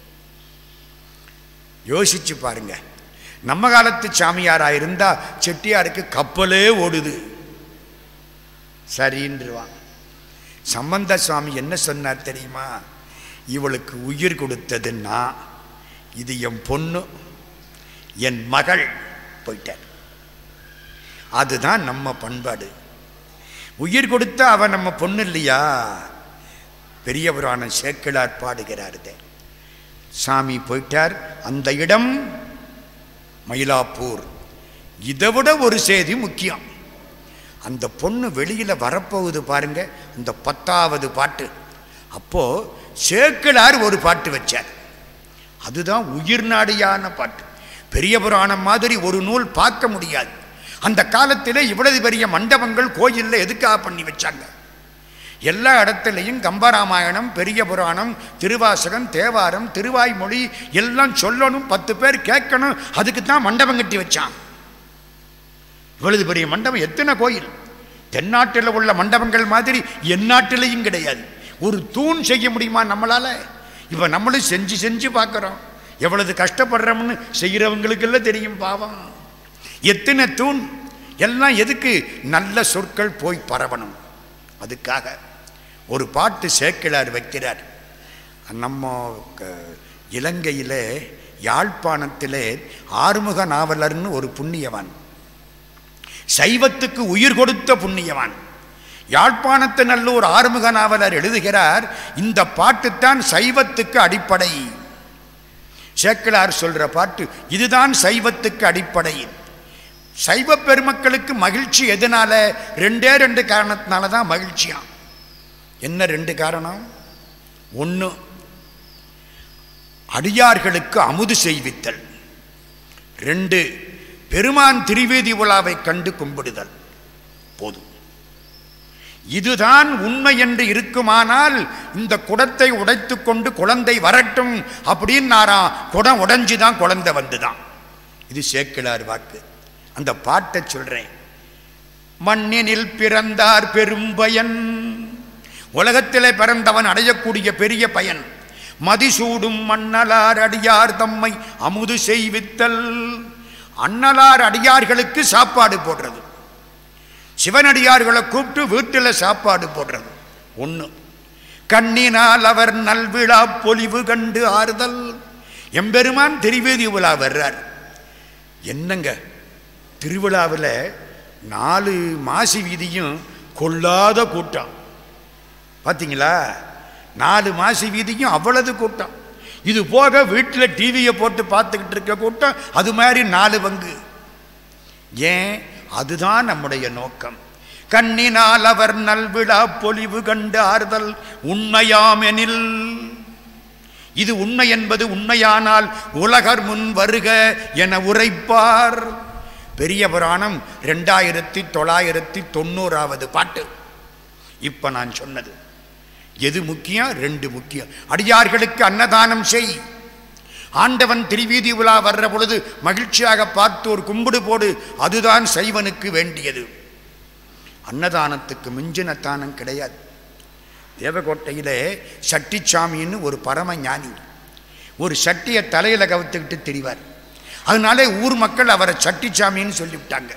யோசிச்சு பாருங்க நம்ம காலத்து சாமியாரா இருந்தா செட்டியாருக்கு கப்பலே ஓடுது சரின்றுவான் சம்பந்த சுவாமி என்ன சொன்னார் தெரியுமா இவளுக்கு உயிர் கொடுத்ததுன்னா இது என் பொண்ணு என் மகள் போயிட்டார் அதுதான் நம்ம பண்பாடு உயிர் கொடுத்த அவன் நம்ம பொண்ணு இல்லையா பெரிய புராணம் சேக்கிழார் பாடுகிறார் இதை. சாமி போயிட்டார் அந்த இடம் மயிலாப்பூர் இதை விட ஒரு செய்தி முக்கியம் அந்த பொண்ணு வெளியில் வரப்போகுது பாருங்க இந்த பத்தாவது பாட்டு அப்போ சேக்கிழார் ஒரு பாட்டு வச்சார் அதுதான் உயிர் நாடியான பாட்டு பெரிய புராணம் மாதிரி ஒரு நூல் பார்க்க முடியாது அந்த காலத்திலே இவ்வளவு பெரிய மண்டபங்கள் கோயிலில் எதுக்காக பண்ணி வச்சாங்க எல்லா இடத்துலையும் கம்பராமாயணம் பெரிய புராணம் திருவாசகம் தேவாரம் திருவாய்மொழி எல்லாம் சொல்லணும் பத்து பேர் கேட்கணும் அதுக்கு தான் மண்டபம் கட்டி வச்சான் இவ்வளவு பெரிய மண்டபம் எத்தனை கோயில் தென்னாட்டில் உள்ள மண்டபங்கள் மாதிரி எந்நாட்டிலையும் கிடையாது ஒரு தூண் செய்ய முடியுமா நம்மளால இப்போ நம்மளும் செஞ்சு செஞ்சு பார்க்குறோம் எவ்வளவு கஷ்டப்படுறோம்னு செய்கிறவங்களுக்கெல்லாம் தெரியும் பாவம் எத்தனை தூண் எல்லாம் எதுக்கு நல்ல சொற்கள் போய் பரவணும் அதுக்காக ஒரு பாட்டு சேக்கிழார் வைக்கிறார் நம்ம க- இலங்கையிலே யாழ்ப்பாணத்திலே ஆறுமுக நாவலர்னு ஒரு புண்ணியவான் சைவத்துக்கு உயிர் கொடுத்த புண்ணியவான் யாழ்ப்பாணத்து நல்லூர் ஆறுமுக நாவலர் எழுதுகிறார் இந்த பாட்டுத்தான் சைவத்துக்கு அடிப்படை சேக்கிழார் சொல்ற பாட்டு இதுதான் சைவத்துக்கு அடிப்படை சைவ பெருமக்களுக்கு மகிழ்ச்சி எதனால ரெண்டே ரெண்டு காரணத்தினால தான் மகிழ்ச்சியாம் என்ன ரெண்டு காரணம் ஒன்று அடியார்களுக்கு அமுது செய்வித்தல் ரெண்டு பெருமான் திருவேதி உலாவை கண்டு கும்பிடுதல் போதும் இதுதான் உண்மை என்று இருக்குமானால் இந்த குடத்தை உடைத்துக் கொண்டு குழந்தை வரட்டும் அப்படின்னு குடம் உடைஞ்சுதான் குழந்தை வந்துதான் இது சேக்கிழார் வாக்கு அந்த பாட்டை சொல்றேன் மண்ணினில் பிறந்தார் பெரும்பயன் உலகத்திலே பிறந்தவன் அடையக்கூடிய பெரிய பயன் மதிசூடும் மன்னலார் அடியார் தம்மை அமுது செய்வித்தல் அன்னலார் அடியார்களுக்கு சாப்பாடு போடுறது சிவனடியார்களை கூப்பிட்டு வீட்டில் சாப்பாடு போடுறது ஒன்று கண்ணினால் அவர் நல்விழா பொலிவு கண்டு ஆறுதல் எம்பெருமான் திருவேதி விழா வர்றார் என்னங்க திருவிழாவில் நாலு மாசி வீதியும் கொள்ளாத கூட்டம் பார்த்தீங்களா நாலு மாசி வீதிக்கும் அவ்வளவு கூட்டம் இது போக வீட்டில் டிவியை போட்டு பார்த்துக்கிட்டு இருக்க கூட்டம் அது மாதிரி நாலு பங்கு ஏன் அதுதான் நம்முடைய நோக்கம் கண்ணினால் அவர் நல்விழா பொலிவு கண்டு ஆறுதல் உண்மையாமெனில் இது உண்மை என்பது உண்மையானால் உலகர் முன் வருக என உரைப்பார் பெரிய புராணம் ரெண்டாயிரத்தி தொள்ளாயிரத்தி தொண்ணூறாவது பாட்டு இப்ப நான் சொன்னது எது முக்கியம் ரெண்டு முக்கியம் அடியார்களுக்கு அன்னதானம் செய் ஆண்டவன் திருவீதி உலா வர்ற பொழுது மகிழ்ச்சியாக பார்த்து ஒரு கும்பிடு போடு அதுதான் சைவனுக்கு வேண்டியது அன்னதானத்துக்கு மிஞ்சின தானம் கிடையாது தேவகோட்டையிலே சட்டிச்சாமின்னு ஒரு பரம ஞானி ஒரு சட்டியை தலையில் கவுத்துக்கிட்டு திரிவார் அதனாலே ஊர் மக்கள் அவரை சட்டிச்சாமின்னு சொல்லிவிட்டாங்க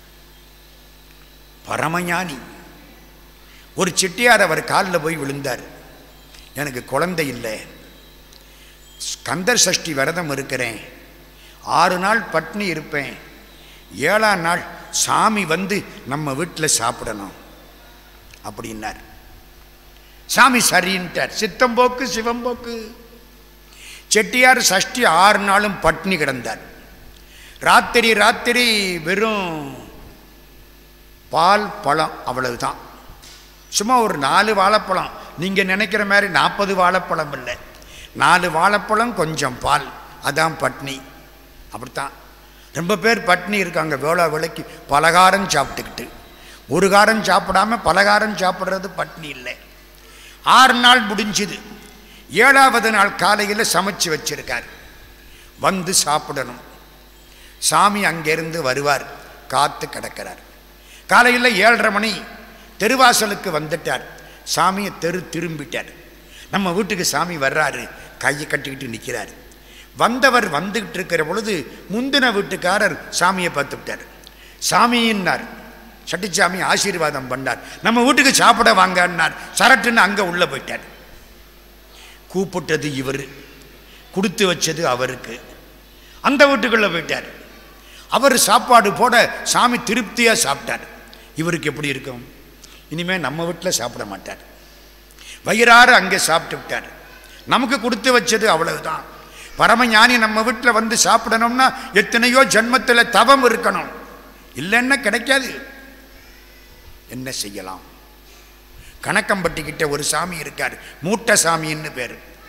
பரமஞானி ஒரு செட்டியார் அவர் காலில் போய் விழுந்தார் எனக்கு குழந்தை இல்லை கந்தர் சஷ்டி விரதம் இருக்கிறேன் ஆறு நாள் பட்னி இருப்பேன் ஏழாம் நாள் சாமி வந்து நம்ம வீட்டில் சாப்பிடணும் அப்படின்னார் சாமி சரின்ட்டார் சித்தம்போக்கு சிவம்போக்கு செட்டியார் சஷ்டி ஆறு நாளும் பட்னி கிடந்தார் ராத்திரி ராத்திரி வெறும் பால் பழம் அவ்வளவுதான் சும்மா ஒரு நாலு வாழைப்பழம் நீங்கள் நினைக்கிற மாதிரி நாற்பது வாழைப்பழம் இல்லை நாலு வாழைப்பழம் கொஞ்சம் பால் அதான் பட்னி அப்படித்தான் ரொம்ப பேர் பட்னி இருக்காங்க வேளா வேலைக்கு பலகாரம் சாப்பிட்டுக்கிட்டு ஒரு காரம் சாப்பிடாம பலகாரம் சாப்பிட்றது பட்னி இல்லை ஆறு நாள் முடிஞ்சுது ஏழாவது நாள் காலையில் சமைச்சு வச்சிருக்கார் வந்து சாப்பிடணும் சாமி அங்கேருந்து வருவார் காத்து கிடக்கிறார் காலையில் ஏழரை மணி தெருவாசலுக்கு வந்துட்டார் சாமியை தெரு திரும்பிட்டார் நம்ம வீட்டுக்கு சாமி வர்றாரு கையை கட்டிக்கிட்டு நிற்கிறார் வந்தவர் வந்துக்கிட்டு இருக்கிற பொழுது முந்தின வீட்டுக்காரர் சாமியை பார்த்து விட்டார் சாமின்னார் சட்டிச்சாமி ஆசீர்வாதம் பண்ணார் நம்ம வீட்டுக்கு சாப்பிட வாங்கன்னார் சரட்டுன்னு அங்கே உள்ளே போயிட்டார் கூப்பிட்டது இவர் கொடுத்து வச்சது அவருக்கு அந்த வீட்டுக்குள்ளே போயிட்டார் அவர் சாப்பாடு போட சாமி திருப்தியாக சாப்பிட்டார் இவருக்கு எப்படி இருக்கும் இனிமேல் நம்ம வீட்டில் சாப்பிட மாட்டார் வயிறார அங்கே சாப்பிட்டு விட்டார் நமக்கு கொடுத்து வச்சது அவ்வளவுதான் பரமஞானி நம்ம வீட்டில் வந்து சாப்பிடணும்னா எத்தனையோ ஜென்மத்தில் தவம் இருக்கணும் இல்லைன்னா கிடைக்காது என்ன செய்யலாம் கணக்கம்பட்டிக்கிட்ட ஒரு சாமி இருக்கார் மூட்டை சாமின்னு பேர்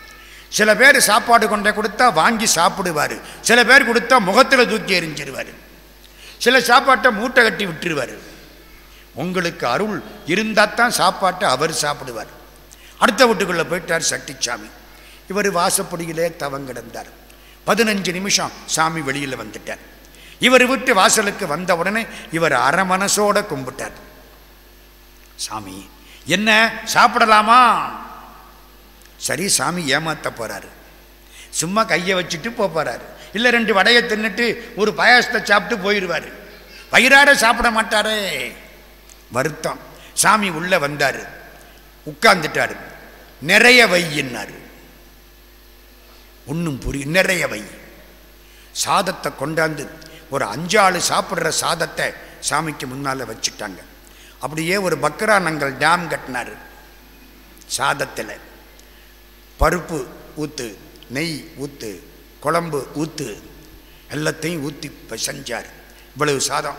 சில பேர் சாப்பாடு கொண்டே கொடுத்தா வாங்கி சாப்பிடுவார் சில பேர் கொடுத்தா முகத்தில் தூக்கி எறிஞ்சிருவார் சில சாப்பாட்டை மூட்டை கட்டி விட்டுருவார் உங்களுக்கு அருள் இருந்தால் தான் சாப்பாட்டை அவர் சாப்பிடுவார் அடுத்த வீட்டுக்குள்ளே போயிட்டார் சட்டிச்சாமி இவர் வாசப்படியிலே தவங்கிடந்தார் பதினஞ்சு நிமிஷம் சாமி வெளியில் வந்துட்டார் இவர் வீட்டு வாசலுக்கு வந்த உடனே இவர் அரை மனசோட கும்பிட்டார் சாமி என்ன சாப்பிடலாமா சரி சாமி ஏமாத்த போறாரு சும்மா கையை வச்சுட்டு போப் போறாரு இல்லை ரெண்டு வடையை தின்னுட்டு ஒரு பாயாசத்தை சாப்பிட்டு போயிடுவார் வயிறார சாப்பிட மாட்டாரே வருத்தம் சாமி உள்ள வந்தார் உட்கார்ந்துட்டாரு நிறைய வையின்னாரு ஒன்றும் புரியும் நிறைய வை சாதத்தை கொண்டாந்து ஒரு அஞ்சாளு சாப்பிட்ற சாதத்தை சாமிக்கு முன்னால் வச்சுட்டாங்க அப்படியே ஒரு பக்ரானங்கள் டேம் கட்டினார் சாதத்தில் பருப்பு ஊத்து நெய் ஊத்து குழம்பு ஊத்து எல்லாத்தையும் ஊற்றி செஞ்சார் இவ்வளவு சாதம்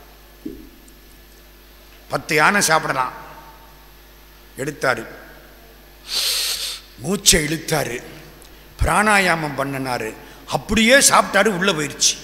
பத்து யானை சாப்பிடலாம் எடுத்தாரு மூச்சை இழுத்தாரு பிராணாயாமம் பண்ணினாரு அப்படியே சாப்பிட்டாரு உள்ள போயிடுச்சு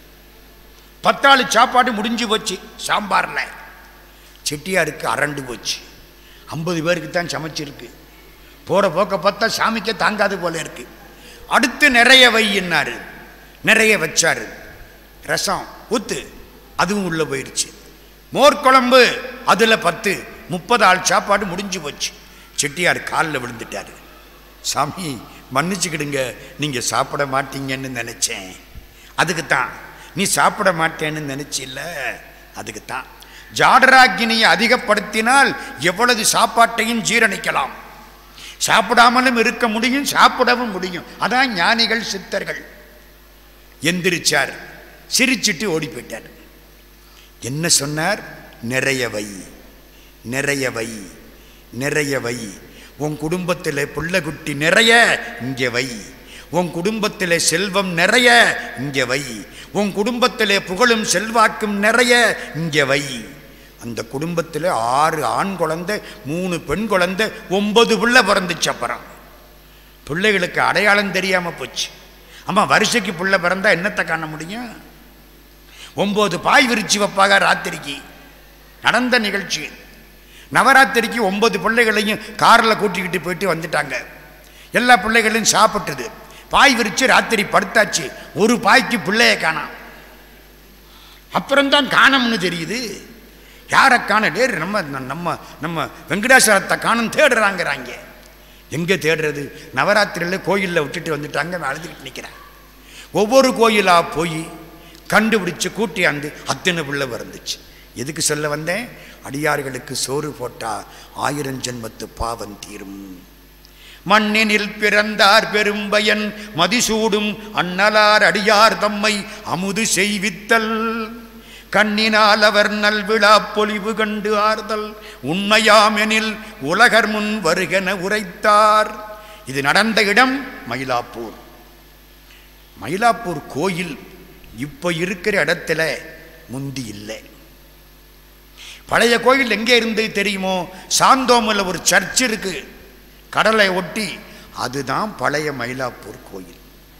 பத்தாளு சாப்பாடு முடிஞ்சு போச்சு சாம்பாரில் செட்டியாருக்கு அரண்டு போச்சு ஐம்பது பேருக்கு தான் சமைச்சிருக்கு போகிற போக்க பார்த்தா சாமிக்கே தாங்காது போல இருக்கு அடுத்து நிறைய வையின்னாரு நிறைய வச்சாரு ரசம் ஊத்து அதுவும் உள்ள போயிடுச்சு மோர் குழம்பு அதில் பத்து முப்பது ஆள் சாப்பாடு முடிஞ்சு போச்சு செட்டியார் காலில் விழுந்துட்டாரு சாமி மன்னிச்சுக்கிடுங்க நீங்கள் சாப்பிட மாட்டீங்கன்னு நினச்சேன் அதுக்கு தான் நீ சாப்பிட மாட்டேன்னு நினச்சில்ல அதுக்கு தான் ஜாடராக்கினியை அதிகப்படுத்தினால் எவ்வளவு சாப்பாட்டையும் ஜீரணிக்கலாம் சாப்பிடாமலும் இருக்க முடியும் சாப்பிடவும் முடியும் அதான் ஞானிகள் சித்தர்கள் எந்திரிச்சார் சிரிச்சிட்டு ஓடி போயிட்டார் என்ன சொன்னார் நிறைய வை நிறைய வை நிறைய வை உன் குடும்பத்தில் புள்ளகுட்டி நிறைய இங்கே வை உன் குடும்பத்தில் செல்வம் நிறைய இங்கே வை உன் குடும்பத்தில் புகழும் செல்வாக்கும் நிறைய இங்கே வை அந்த குடும்பத்தில் ஆறு ஆண் குழந்தை மூணு பெண் குழந்தை ஒன்பது பிள்ளை பிறந்துச்சு அப்புறம் பிள்ளைகளுக்கு அடையாளம் தெரியாமல் போச்சு ஆமாம் வருஷைக்கு பிள்ளை பிறந்தா என்னத்தை காண முடியும் ஒம்பது பாய் விரிச்சு வைப்பாங்க ராத்திரிக்கு நடந்த நிகழ்ச்சி நவராத்திரிக்கு ஒன்பது பிள்ளைகளையும் காரில் கூட்டிக்கிட்டு போயிட்டு வந்துட்டாங்க எல்லா பிள்ளைகளையும் சாப்பிட்டது பாய் விரிச்சு ராத்திரி படுத்தாச்சு ஒரு பாய்க்கு பிள்ளைய காணாம் அப்புறம்தான் காணோம்னு தெரியுது யாரை காண டேர் நம்ம நம்ம நம்ம வெங்கடாசலத்தை காணும் தேடுறாங்கிறாங்க எங்கே தேடுறது நவராத்திரியில் கோயிலில் விட்டுட்டு வந்துட்டாங்க நான் அழுதுகிட்டு நிற்கிறேன் ஒவ்வொரு கோயிலாக போய் கண்டுபிடிச்சு கூட்டியாந்து அத்தனை பிள்ளை பிறந்துச்சு எதுக்கு சொல்ல வந்தேன் அடியார்களுக்கு சோறு போட்டா ஆயிரம் ஜென்மத்து பாவம் தீரும் மண்ணினில் பிறந்தார் பெரும்பயன் மதிசூடும் அண்ணலார் அடியார் தம்மை அமுது செய்வித்தல் கண்ணினால் அவர் நல்விழா பொலிவு கண்டு ஆறுதல் உண்மையாமெனில் உலகர் முன் வருகென உரைத்தார் இது நடந்த இடம் மயிலாப்பூர் மயிலாப்பூர் கோயில் இப்போ இருக்கிற இடத்துல முந்தி இல்லை பழைய கோயில் எங்கே இருந்து தெரியுமோ சாந்தோமில் ஒரு சர்ச் இருக்கு கடலை ஒட்டி அதுதான் பழைய மயிலாப்பூர் கோயில்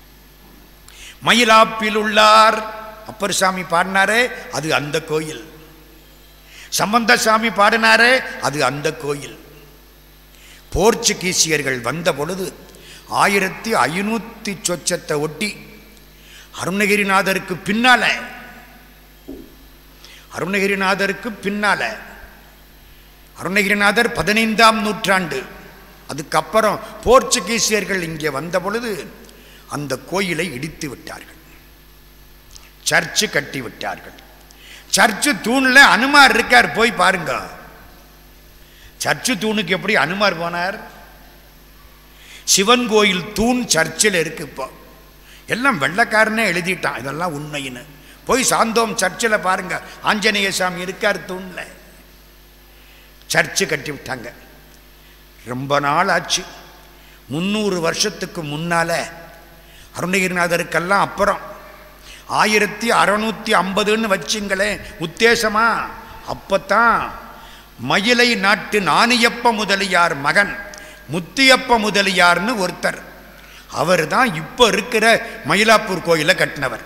மயிலாப்பில் உள்ளார் அப்பர் சாமி பாடினாரே அது அந்த கோயில் சம்பந்த சாமி பாடினாரே அது அந்த கோயில் போர்ச்சுகீசியர்கள் வந்த பொழுது ஆயிரத்தி ஐநூற்றி சொச்சத்தை ஒட்டி அருணகிரிநாதருக்கு பின்னால அருணகிரிநாதருக்கு பின்னால அருணகிரிநாதர் பதினைந்தாம் நூற்றாண்டு அதுக்கப்புறம் போர்ச்சுகீசியர்கள் இங்கே வந்த பொழுது அந்த கோயிலை இடித்து விட்டார்கள் சர்ச்சு கட்டி விட்டார்கள் சர்ச்சு தூணில் அனுமார் இருக்கார் போய் பாருங்க சர்ச்சு தூணுக்கு எப்படி அனுமார் போனார் சிவன் கோயில் தூண் சர்ச்சில் இருக்கு இப்போ எல்லாம் வெள்ளக்காரனே எழுதிட்டான் இதெல்லாம் உண்மைன்னு போய் சாந்தோம் சர்ச்சில் பாருங்க ஆஞ்சநேய சாமி இருக்கார் தூணில் சர்ச்சு கட்டி விட்டாங்க ரொம்ப நாள் ஆச்சு முந்நூறு வருஷத்துக்கு முன்னால அருணகிரிநாதருக்கெல்லாம் அப்புறம் ஆயிரத்தி அறநூற்றி ஐம்பதுன்னு வச்சுங்களேன் உத்தேசமா அப்பத்தான் மயிலை நாட்டு நாணியப்ப முதலியார் மகன் முத்தியப்ப முதலியார்னு ஒருத்தர் அவர் தான் இப்போ இருக்கிற மயிலாப்பூர் கோயிலை கட்டினவர்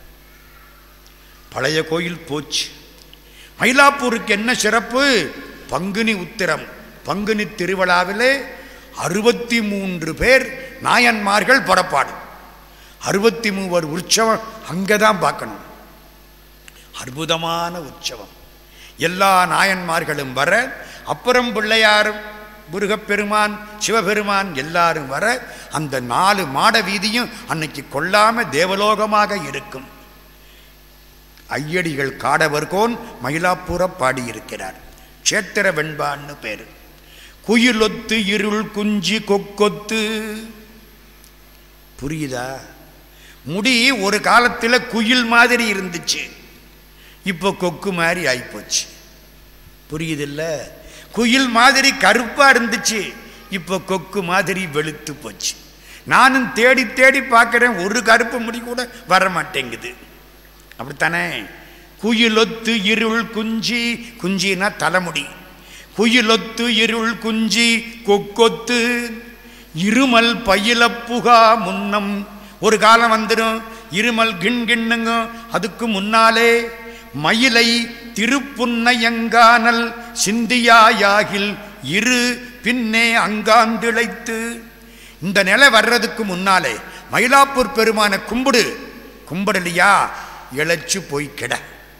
பழைய கோயில் போச்சு மயிலாப்பூருக்கு என்ன சிறப்பு பங்குனி உத்திரம் பங்குனி திருவிழாவிலே அறுபத்தி மூன்று பேர் நாயன்மார்கள் புறப்பாடு அறுபத்தி மூவர் உற்சவம் அங்கே தான் பார்க்கணும் அற்புதமான உற்சவம் எல்லா நாயன்மார்களும் வர அப்புறம் பிள்ளையார் முருகப்பெருமான் சிவபெருமான் எல்லாரும் வர அந்த நாலு மாட வீதியும் அன்னைக்கு கொல்லாம தேவலோகமாக இருக்கும் ஐயடிகள் காடவர்கோன் மயிலாப்பூர பாடியிருக்கிறார் க்ஷேத்திர வெண்பான்னு பேரு குயிலொத்து இருள் குஞ்சி கொக்கொத்து புரியுதா முடி ஒரு காலத்தில் குயில் மாதிரி இருந்துச்சு இப்போ கொக்கு மாதிரி ஆயிப்போச்சு புரியுதில்ல குயில் மாதிரி கருப்பா இருந்துச்சு இப்போ கொக்கு மாதிரி வெளுத்து போச்சு நானும் தேடி தேடி பார்க்குறேன் ஒரு கருப்பு முடி கூட வர மாட்டேங்குது அப்படித்தானே குயிலொத்து இருள் குஞ்சி குஞ்சினா தலைமுடி குயிலொத்து இருள் குஞ்சி கொக்கொத்து இருமல் பயிலப்புகா முன்னம் ஒரு காலம் வந்துடும் இருமல் கிண் கிண்ணுங்க அதுக்கு முன்னாலே மயிலை திருப்புன்னையங்கானல் சிந்தியாயாகில் இரு பின்னே அங்காந்திழைத்து இந்த நிலை வர்றதுக்கு முன்னாலே மயிலாப்பூர் பெருமான கும்பிடு கும்பிடலையா இழைச்சு போய் கிட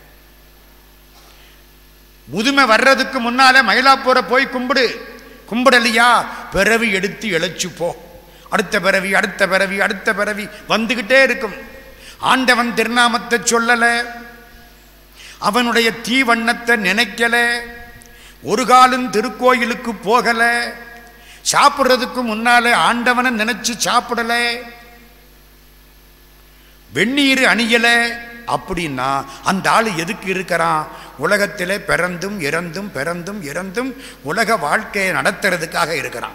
முதுமை வர்றதுக்கு முன்னால மயிலாப்பூரை போய் கும்பிடு கும்பிடலையா பிறவி எடுத்து இழைச்சு போ அடுத்த பிறவி அடுத்த பிறவி அடுத்த பிறவி வந்துகிட்டே இருக்கும் ஆண்டவன் திருநாமத்தை சொல்லல அவனுடைய தீவண்ணத்தை நினைக்கல ஒரு காலம் திருக்கோயிலுக்கு போகல சாப்பிட்றதுக்கு முன்னால ஆண்டவனை நினைச்சு சாப்பிடல வெந்நீர் அணியல அப்படின்னா அந்த ஆள் எதுக்கு இருக்கிறான் உலகத்திலே பிறந்தும் இறந்தும் பிறந்தும் இறந்தும் உலக வாழ்க்கையை நடத்துறதுக்காக இருக்கிறான்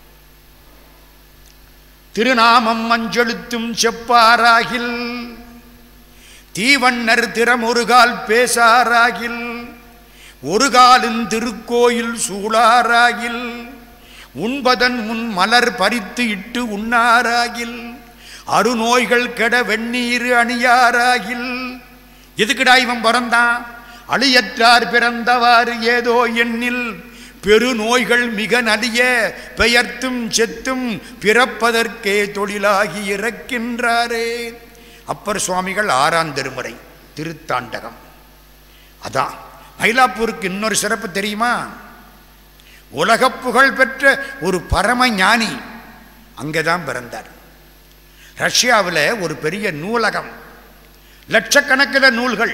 திருநாமம் மஞ்செழுத்தும் செப்பாராகில் தீவண்ணர் திறமொருகால் பேசாராகில் ஒரு காலின் திருக்கோயில் சூழாராகில் உண்பதன் முன் மலர் பறித்து இட்டு உண்ணாராகில் அருநோய்கள் கெட வெந்நீர் அணியாராகில் எதுக்குடா இவன் பிறந்தான் அழியற்றார் பிறந்தவாறு ஏதோ எண்ணில் பெருநோய்கள் மிக நலிய பெயர்த்தும் செத்தும் பிறப்பதற்கே தொழிலாகி இறக்கின்றாரே அப்பர் சுவாமிகள் ஆறாம் திருமுறை திருத்தாண்டகம் அதான் மயிலாப்பூருக்கு இன்னொரு சிறப்பு தெரியுமா உலக புகழ் பெற்ற ஒரு பரம ஞானி அங்கே தான் பிறந்தார் ரஷ்யாவில் ஒரு பெரிய நூலகம் லட்சக்கணக்கில் நூல்கள்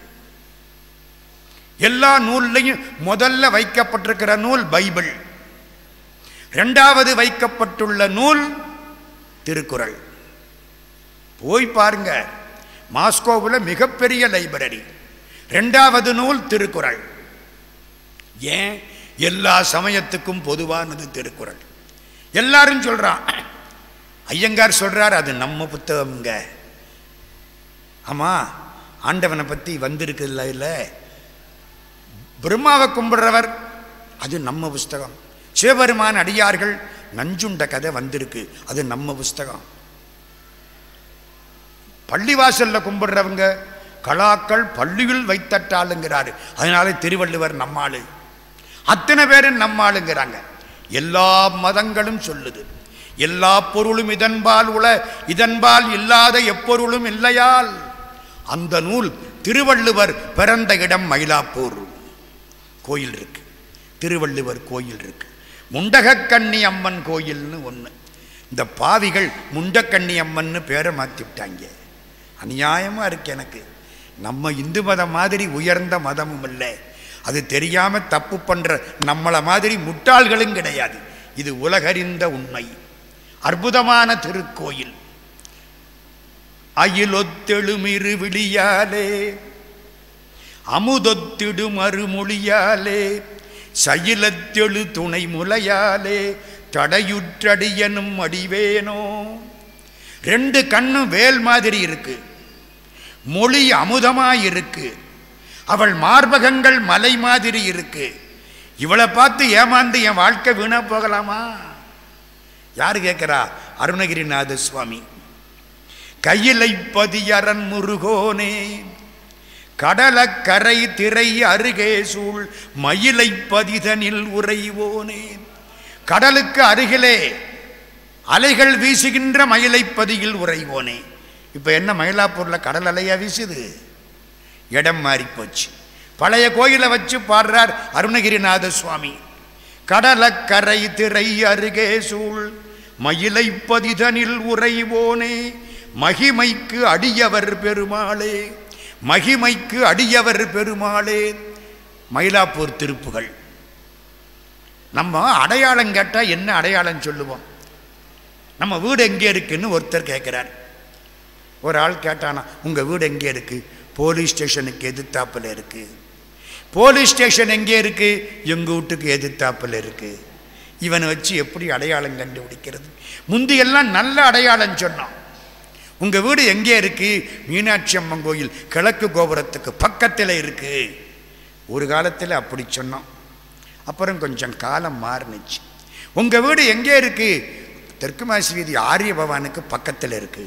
எல்லா நூல்லையும் முதல்ல வைக்கப்பட்டிருக்கிற நூல் பைபிள் ரெண்டாவது வைக்கப்பட்டுள்ள நூல் திருக்குறள் போய் பாருங்க மாஸ்கோவில் மிகப்பெரிய லைப்ரரி ரெண்டாவது நூல் திருக்குறள் ஏன் எல்லா சமயத்துக்கும் பொதுவானது திருக்குறள் எல்லாரும் சொல்றான் ஐயங்கார் சொல்றார் அது நம்ம புத்தகம்ங்க ஆமா ஆண்டவனை பத்தி வந்திருக்குல்ல இல்லை பிரம்மாவை கும்பிடுறவர் அது நம்ம புஸ்தகம் சிவபெருமான் அடியார்கள் நஞ்சுண்ட கதை வந்திருக்கு அது நம்ம புஸ்தகம் பள்ளிவாசல்ல கும்பிடுறவங்க கலாக்கள் பள்ளியில் வைத்தட்டாளுங்கிறாரு அதனால திருவள்ளுவர் நம்மாளு அத்தனை பேரும் நம்மாளுங்கிறாங்க எல்லா மதங்களும் சொல்லுது எல்லா பொருளும் இதன்பால் உள இதன்பால் இல்லாத எப்பொருளும் இல்லையால் அந்த நூல் திருவள்ளுவர் பிறந்த இடம் மயிலாப்பூர் கோயில் இருக்கு திருவள்ளுவர் கோயில் இருக்கு முண்டகக்கண்ணி அம்மன் கோயில்னு ஒன்று இந்த பாவிகள் முண்டக்கண்ணி அம்மன்னு பேரை மாற்றி விட்டாங்க அநியாயமாக இருக்கு எனக்கு நம்ம இந்து மதம் மாதிரி உயர்ந்த மதமும் இல்லை அது தெரியாம தப்பு பண்ற நம்மளை மாதிரி முட்டாள்களும் கிடையாது இது உலகறிந்த உண்மை அற்புதமான திருக்கோயில் அயிலொத்தெழுமிரு விழியாலே அமுதொத்திடும் அருமொழியாலே சயிலத்தெழு துணை முலையாலே தடையுற்றடியனும் அடிவேனோ ரெண்டு கண்ணும் வேல் மாதிரி இருக்கு மொழி அமுதமாய் இருக்கு அவள் மார்பகங்கள் மலை மாதிரி இருக்கு இவளை பார்த்து ஏமாந்து என் வாழ்க்கை வீணா போகலாமா யாரு கேட்கிறா அருணகிரிநாத சுவாமி கையிலை பதியரன் முருகோனே கடலக்கரை திரை அருகே சூழ் மயிலை பதிதனில் உறைவோனே கடலுக்கு அருகிலே அலைகள் வீசுகின்ற மயிலை பதியில் உறைவோனே இப்போ என்ன மயிலாப்பூர்ல கடல் அலையா வீசுது இடம் மாறி போச்சு பழைய கோயிலை வச்சு பாடுறார் அருணகிரிநாத சுவாமி கடலக்கரை திரை அருகே சூழ் மயிலை பதிதனில் உறைவோனே மகிமைக்கு அடியவர் பெருமாளே மகிமைக்கு அடியவர் பெருமாளே மயிலாப்பூர் திருப்புகள் நம்ம அடையாளம் கேட்டால் என்ன அடையாளம் சொல்லுவோம் நம்ம வீடு எங்கே இருக்குன்னு ஒருத்தர் கேட்குறார் ஒரு ஆள் கேட்டானா உங்கள் வீடு எங்கே இருக்கு போலீஸ் ஸ்டேஷனுக்கு எதிர்த்தாப்பில் இருக்கு போலீஸ் ஸ்டேஷன் எங்கே இருக்கு எங்கள் வீட்டுக்கு எதிர்த்தாப்பில் இருக்கு இவனை வச்சு எப்படி அடையாளம் கண்டுபிடிக்கிறது முந்தியெல்லாம் நல்ல அடையாளம் சொன்னான் உங்கள் வீடு எங்கே இருக்கு மீனாட்சி அம்மன் கோயில் கிழக்கு கோபுரத்துக்கு பக்கத்தில் இருக்கு ஒரு காலத்தில் அப்படி சொன்னோம் அப்புறம் கொஞ்சம் காலம் மாறுனுச்சு உங்கள் வீடு எங்கே இருக்கு தெற்கு மாசி வீதி ஆரிய பவானுக்கு பக்கத்தில் இருக்கு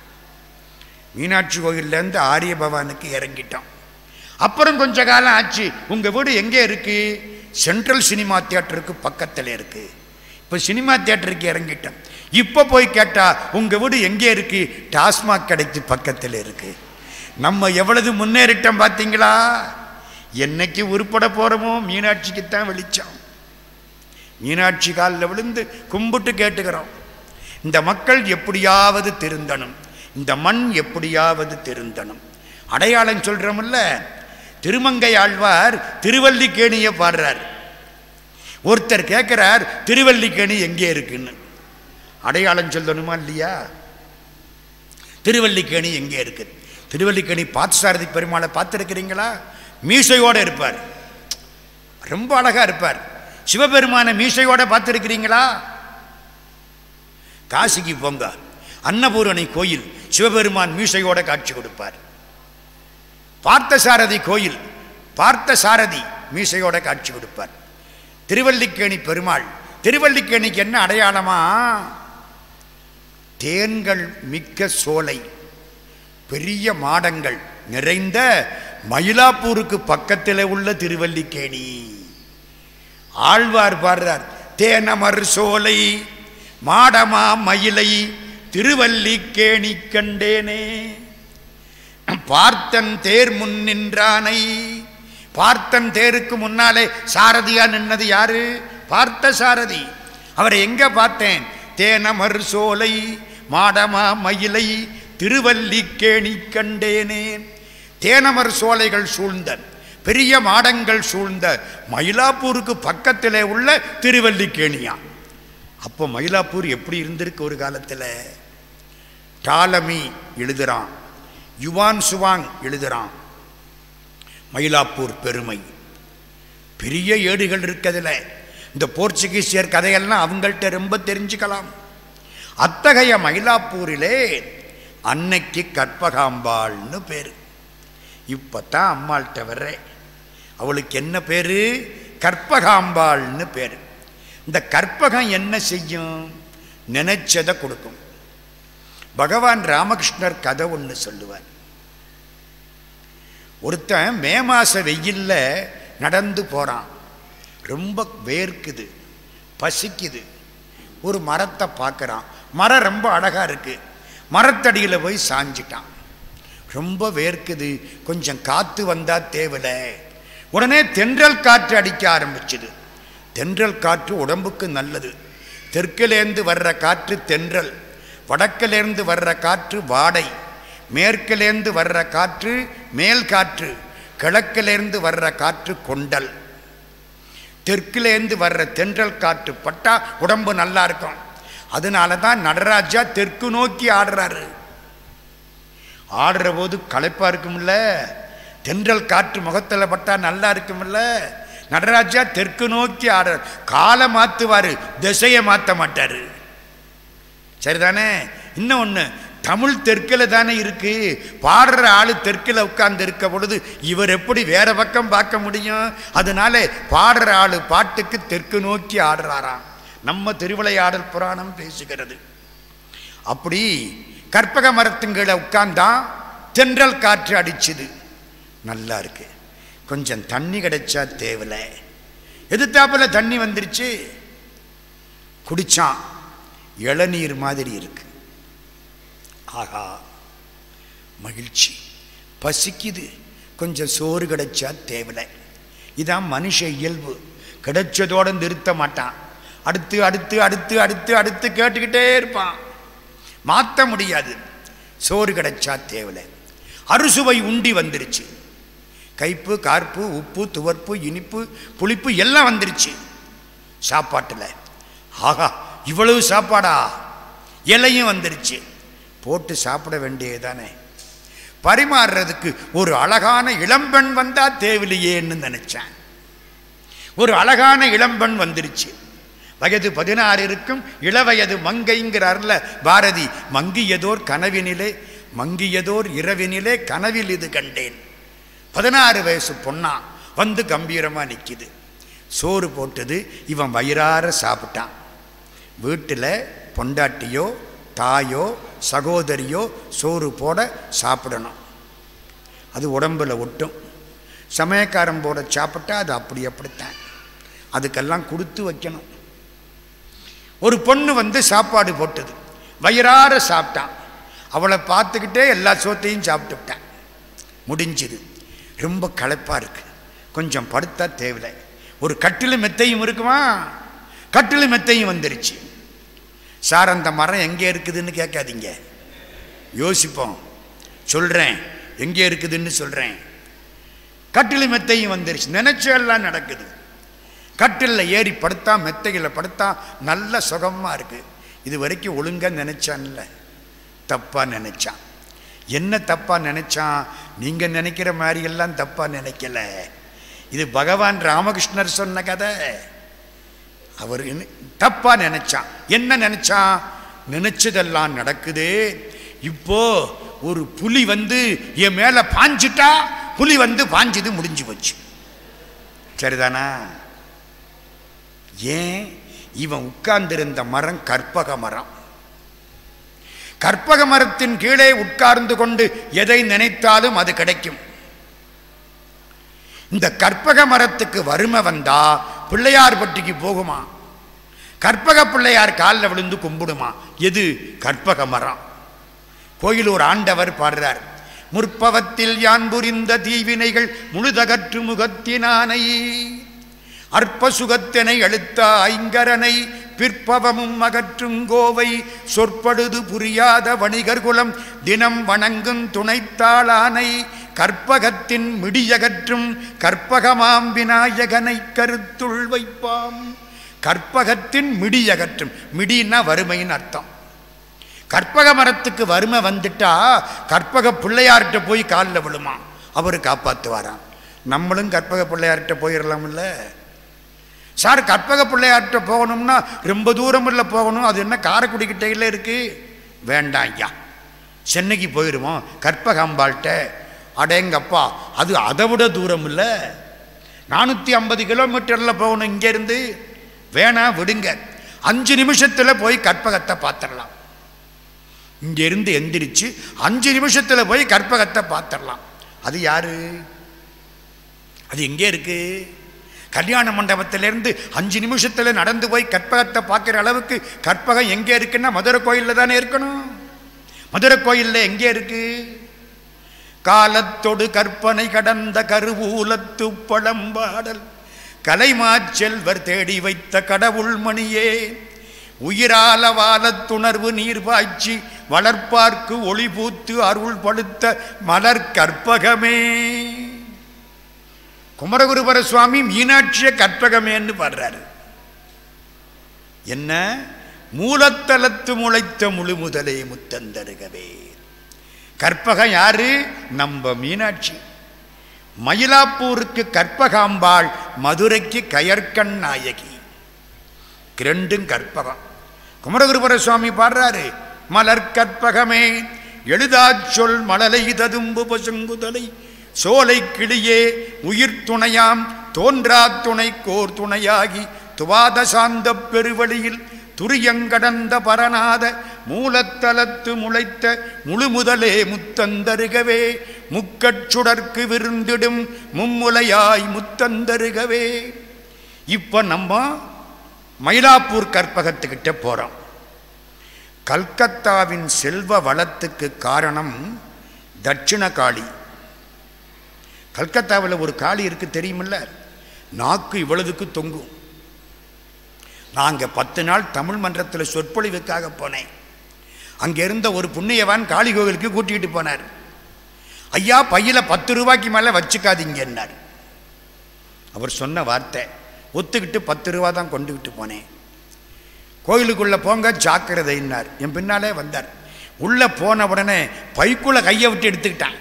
மீனாட்சி கோயிலேருந்து ஆரிய பவானுக்கு இறங்கிட்டோம் அப்புறம் கொஞ்ச காலம் ஆச்சு உங்கள் வீடு எங்கே இருக்கு சென்ட்ரல் சினிமா தியேட்டருக்கு பக்கத்தில் இருக்கு இப்போ சினிமா தியேட்டருக்கு இறங்கிட்டோம் இப்போ போய் கேட்டா உங்கள் வீடு எங்கே இருக்கு டாஸ்மாக் கடைக்கு பக்கத்தில் இருக்கு நம்ம எவ்வளவு முன்னேறிட்டோம் பார்த்தீங்களா என்னைக்கு உருப்பட போகிறோமோ மீனாட்சிக்கு தான் வெளிச்சம் மீனாட்சி காலில் விழுந்து கும்பிட்டு கேட்டுக்கிறோம் இந்த மக்கள் எப்படியாவது திருந்தணும் இந்த மண் எப்படியாவது திருந்தணும் அடையாளம் சொல்கிறோம்ல திருமங்கை ஆழ்வார் திருவல்லிக்கேணியை பாடுறார் ஒருத்தர் கேட்குறார் திருவல்லிக்கேணி எங்கே இருக்குன்னு அடையாளம் சொல்லணுமா இல்லையா திருவல்லிக்கேணி எங்கே இருக்கு திருவல்லிக்கேணி பார்த்தசாரதி பெருமாளை பார்த்துருக்கிறீங்களா மீசையோடு இருப்பார் ரொம்ப அழகா இருப்பார் சிவபெருமான மீசையோட பார்த்துருக்கிறீங்களா காசிக்கு போங்க அன்னபூரணி கோயில் சிவபெருமான் மீசையோட காட்சி கொடுப்பார் பார்த்தசாரதி கோயில் பார்த்த சாரதி மீசையோட காட்சி கொடுப்பார் திருவல்லிக்கேணி பெருமாள் திருவல்லிக்கேணிக்கு என்ன அடையாளமா தேன்கள் மிக்க சோலை பெரிய மாடங்கள் நிறைந்த மயிலாப்பூருக்கு பக்கத்தில் உள்ள திருவல்லிக்கேணி ஆழ்வார் பாடுறார் தேனமர் சோலை மாடமா மயிலை திருவல்லிக்கேணி கண்டேனே பார்த்தன் தேர் முன் நின்றானை பார்த்தன் தேருக்கு முன்னாலே சாரதியா நின்னது யாரு பார்த்த சாரதி அவரை எங்க பார்த்தேன் தேனமர் சோலை மாடமா மயிலை திருவல்லிக்கேணி கண்டேனே தேனமர் சோலைகள் சூழ்ந்த பெரிய மாடங்கள் சூழ்ந்த மயிலாப்பூருக்கு பக்கத்திலே உள்ள திருவல்லிக்கேணியா அப்போ மயிலாப்பூர் எப்படி இருந்திருக்கு ஒரு காலத்தில் டாலமி எழுதுறான் யுவான் சுவாங் எழுதுறான் மயிலாப்பூர் பெருமை பெரிய ஏடுகள் இருக்கதில் இந்த போர்ச்சுகீசியர் கதையெல்லாம் அவங்கள்ட்ட ரொம்ப தெரிஞ்சுக்கலாம் அத்தகைய மயிலாப்பூரிலே அன்னைக்கு கற்பகாம்பாள்னு பேர் இப்போ தான் அம்மாள்கிட்ட வர்றேன் அவளுக்கு என்ன பேர் கற்பகாம்பாள்னு பேர் இந்த கற்பகம் என்ன செய்யும் நினைச்சதை கொடுக்கும் பகவான் ராமகிருஷ்ணர் கதை ஒன்று சொல்லுவார் ஒருத்தன் மே மாச வெயில்ல நடந்து போகிறான் ரொம்ப வேர்க்குது பசிக்குது ஒரு மரத்தை பார்க்குறான் மரம் ரொம்ப அழகாக இருக்கு மரத்தடியில் போய் சாஞ்சிட்டான் ரொம்ப வேர்க்குது கொஞ்சம் காற்று வந்தால் தேவலை உடனே தென்றல் காற்று அடிக்க ஆரம்பிச்சுது தென்றல் காற்று உடம்புக்கு நல்லது தெற்கிலேருந்து வர்ற காற்று தென்றல் வடக்கிலேருந்து வர்ற காற்று வாடை மேற்கிலேருந்து வர்ற காற்று மேல் காற்று கிழக்கிலேருந்து வர்ற காற்று கொண்டல் தெற்கிலேருந்து வர்ற தென்றல் காற்று பட்டா உடம்பு நல்லா இருக்கும் அதனால தான் நடராஜா தெற்கு நோக்கி ஆடுறாரு ஆடுற போது களைப்பா இருக்கும்ல தென்றல் காற்று முகத்தில் பட்டா நல்லா இருக்கும்ல நடராஜா தெற்கு நோக்கி ஆடுற காலை மாற்றுவார் திசையை மாற்ற மாட்டார் சரிதானே இன்னும் ஒன்று தமிழ் தெற்கில் தானே இருக்கு பாடுற ஆளு தெற்கில் உட்கார்ந்து இருக்க பொழுது இவர் எப்படி வேற பக்கம் பார்க்க முடியும் அதனால பாடுற ஆளு பாட்டுக்கு தெற்கு நோக்கி ஆடுறாராம் நம்ம திருவிளையாடல் புராணம் பேசுகிறது அப்படி கற்பக மரத்துங்களை உட்கார்ந்தான் தென்றல் காற்று அடிச்சுது நல்லா இருக்கு கொஞ்சம் தண்ணி கிடைச்சா தேவலை எதிர்த்தாப்புல தண்ணி வந்துருச்சு குடிச்சான் இளநீர் மாதிரி இருக்கு ஆகா மகிழ்ச்சி பசிக்குது கொஞ்சம் சோறு கிடைச்சா தேவலை இதான் மனுஷ இயல்பு கிடைச்சதோட நிறுத்த மாட்டான் அடுத்து அடுத்து அடுத்து அடுத்து அடுத்து கேட்டுக்கிட்டே இருப்பான் மாற்ற முடியாது சோறு கிடைச்சா தேவலை அறுசுவை உண்டி வந்துருச்சு கைப்பு கார்ப்பு உப்பு துவர்ப்பு இனிப்பு புளிப்பு எல்லாம் வந்துருச்சு சாப்பாட்டில் ஆகா இவ்வளவு சாப்பாடா இலையும் வந்துருச்சு போட்டு சாப்பிட வேண்டியதுதானே பரிமாறுறதுக்கு ஒரு அழகான இளம்பெண் வந்தா தேவையில்லையேன்னு நினைச்சேன் ஒரு அழகான இளம்பெண் வந்துருச்சு வயது பதினாறு இருக்கும் இளவயது மங்கைங்கிறார்ல பாரதி மங்கியதோர் கனவினிலே மங்கியதோர் இரவினிலே கனவில் இது கண்டேன் பதினாறு வயசு பொண்ணா வந்து கம்பீரமாக நிற்கிது சோறு போட்டது இவன் வயிறார சாப்பிட்டான் வீட்டில் பொண்டாட்டியோ தாயோ சகோதரியோ சோறு போட சாப்பிடணும் அது உடம்பில் ஒட்டும் சமயக்காரன் போட சாப்பிட்டா அது அப்படி அப்படித்தான் அதுக்கெல்லாம் கொடுத்து வைக்கணும் ஒரு பொண்ணு வந்து சாப்பாடு போட்டது வயிறார சாப்பிட்டான் அவளை பார்த்துக்கிட்டே எல்லா சோத்தையும் சாப்பிட்டுவிட்டான் முடிஞ்சுது ரொம்ப களைப்பாக இருக்கு கொஞ்சம் படுத்தா தேவையில்லை ஒரு கட்டிலு மெத்தையும் இருக்குமா கட்டிலு மெத்தையும் வந்துருச்சு சார் அந்த மரம் எங்கே இருக்குதுன்னு கேட்காதீங்க யோசிப்போம் சொல்கிறேன் எங்கே இருக்குதுன்னு சொல்கிறேன் கட்டிலு மெத்தையும் வந்துருச்சு நினைச்ச எல்லாம் நடக்குது கட்டிலில் ஏறி படுத்தா மெத்தையில் படுத்தா நல்ல சுகமாக இருக்குது இது வரைக்கும் ஒழுங்காக நினச்சான்ல தப்பாக நினச்சான் என்ன தப்பாக நினச்சான் நீங்கள் நினைக்கிற மாதிரி எல்லாம் தப்பாக நினைக்கல இது பகவான் ராமகிருஷ்ணர் சொன்ன கதை அவர் தப்பாக நினைச்சான் என்ன நினைச்சான் நினைச்சதெல்லாம் நடக்குது இப்போ ஒரு புலி வந்து என் மேலே பாஞ்சிட்டா புலி வந்து பாஞ்சுது முடிஞ்சு போச்சு சரிதானா ஏன் இவன் உட்கார்ந்திருந்த மரம் கற்பக மரம் கற்பக மரத்தின் கீழே உட்கார்ந்து கொண்டு எதை நினைத்தாலும் அது கிடைக்கும் இந்த கற்பக மரத்துக்கு வறுமை வந்தா பிள்ளையார் பட்டிக்கு போகுமா கற்பக பிள்ளையார் காலில் விழுந்து கும்பிடுமா எது கற்பக மரம் கோயிலூர் ஆண்டவர் பாடுறார் முற்பவத்தில் யான் புரிந்த தீவினைகள் முழுதகற்று முகத்தினானை அற்ப சுகத்தினை அழுத்த ஐங்கரனை பிற்பவமும் அகற்றும் கோவை சொற்படுது புரியாத வணிகர் குலம் தினம் வணங்கும் துணைத்தாளானை கற்பகத்தின் மிடியகற்றும் கற்பகமாம் விநாயகனை கருத்துள் வைப்பாம் கற்பகத்தின் மிடியகற்றும் மிடின்னா வறுமையின் அர்த்தம் கற்பக மரத்துக்கு வறுமை வந்துட்டா கற்பக பிள்ளையார்கிட்ட போய் காலில் விழுமா அவர் காப்பாற்றுவாராம் நம்மளும் கற்பக பிள்ளையார்கிட்ட போயிடலாம்ல சார் கற்பக பிள்ளையார்கிட்ட போகணும்னா ரொம்ப தூரம் இல்லை போகணும் அது என்ன காரைக்குடி கிட்டையில் இருக்கு வேண்டாம் ஐயா சென்னைக்கு போயிடுவோம் கற்பகாம்பாள்கிட்ட அடேங்கப்பா அது அதை விட தூரம் இல்லை நானூற்றி ஐம்பது கிலோமீட்டரில் போகணும் இங்கேருந்து வேணாம் விடுங்க அஞ்சு நிமிஷத்தில் போய் கற்பகத்தை பார்த்துடலாம் இங்கேருந்து எந்திரிச்சு அஞ்சு நிமிஷத்தில் போய் கற்பகத்தை பார்த்துடலாம் அது யாரு அது எங்கே இருக்கு கல்யாண மண்டபத்திலேருந்து அஞ்சு நிமிஷத்தில் நடந்து போய் கற்பகத்தை பார்க்குற அளவுக்கு கற்பகம் எங்கே இருக்குன்னா மதுரை கோயிலில் தானே இருக்கணும் மதுரை கோயிலில் எங்கே இருக்கு காலத்தொடு கற்பனை கடந்த கருவூலத்து பழம்பாடல் கலைமாச்செல்வர் தேடி வைத்த கடவுள் மணியே உயிரால வாலத்துணர்வு நீர் பாய்ச்சி வளர்ப்பார்க்கு ஒளி பூத்து அருள் படுத்த மலர் கற்பகமே குமரகுருபர சுவாமி மீனாட்சிய கற்பகமேன்னு பாடுறாரு என்ன மூலத்தலத்து முளைத்த முழு முதலே முத்தந்தருகவே கற்பகம் யாரு நம்ம மீனாட்சி மயிலாப்பூருக்கு கற்பகாம்பாள் மதுரைக்கு கயற்கண் நாயகி ரெண்டும் கற்பகம் குமரகுருபர சுவாமி பாடுறாரு மலர் கற்பகமே எழுதாச் சொல் மழலை ததும்பு பசுங்குதலை சோலை கிளியே உயிர் துணையாம் தோன்றா துணை கோர் துணையாகி துவாத சாந்த பெருவழியில் துரியங்கடந்த பரநாத மூலத்தலத்து முளைத்த முழுமுதலே முத்தந்தருகவே முக்கட்சுடர்க்கு விருந்திடும் மும்முலையாய் முத்தந்தருகவே இப்போ நம்ம மயிலாப்பூர் கற்பகத்துக்கிட்ட போகிறோம் கல்கத்தாவின் செல்வ வளத்துக்கு காரணம் தட்சிண காளி கல்கத்தாவில் ஒரு காளி இருக்கு தெரியுமில்ல நாக்கு இவ்வளவுக்கு தொங்கும் நாங்கள் பத்து நாள் தமிழ் மன்றத்தில் சொற்பொழிவுக்காக போனேன் அங்கே இருந்த ஒரு புண்ணியவான் காளி கோவிலுக்கு கூட்டிகிட்டு போனார் ஐயா பையில பத்து ரூபாய்க்கு மேலே வச்சுக்காதீங்கன்னார் அவர் சொன்ன வார்த்தை ஒத்துக்கிட்டு பத்து ரூபா தான் கொண்டுகிட்டு போனேன் கோயிலுக்குள்ளே போங்க ஜாக்கிரதைன்னார் என் பின்னாலே வந்தார் உள்ளே போன உடனே பைக்குள்ளே கையை விட்டு எடுத்துக்கிட்டான்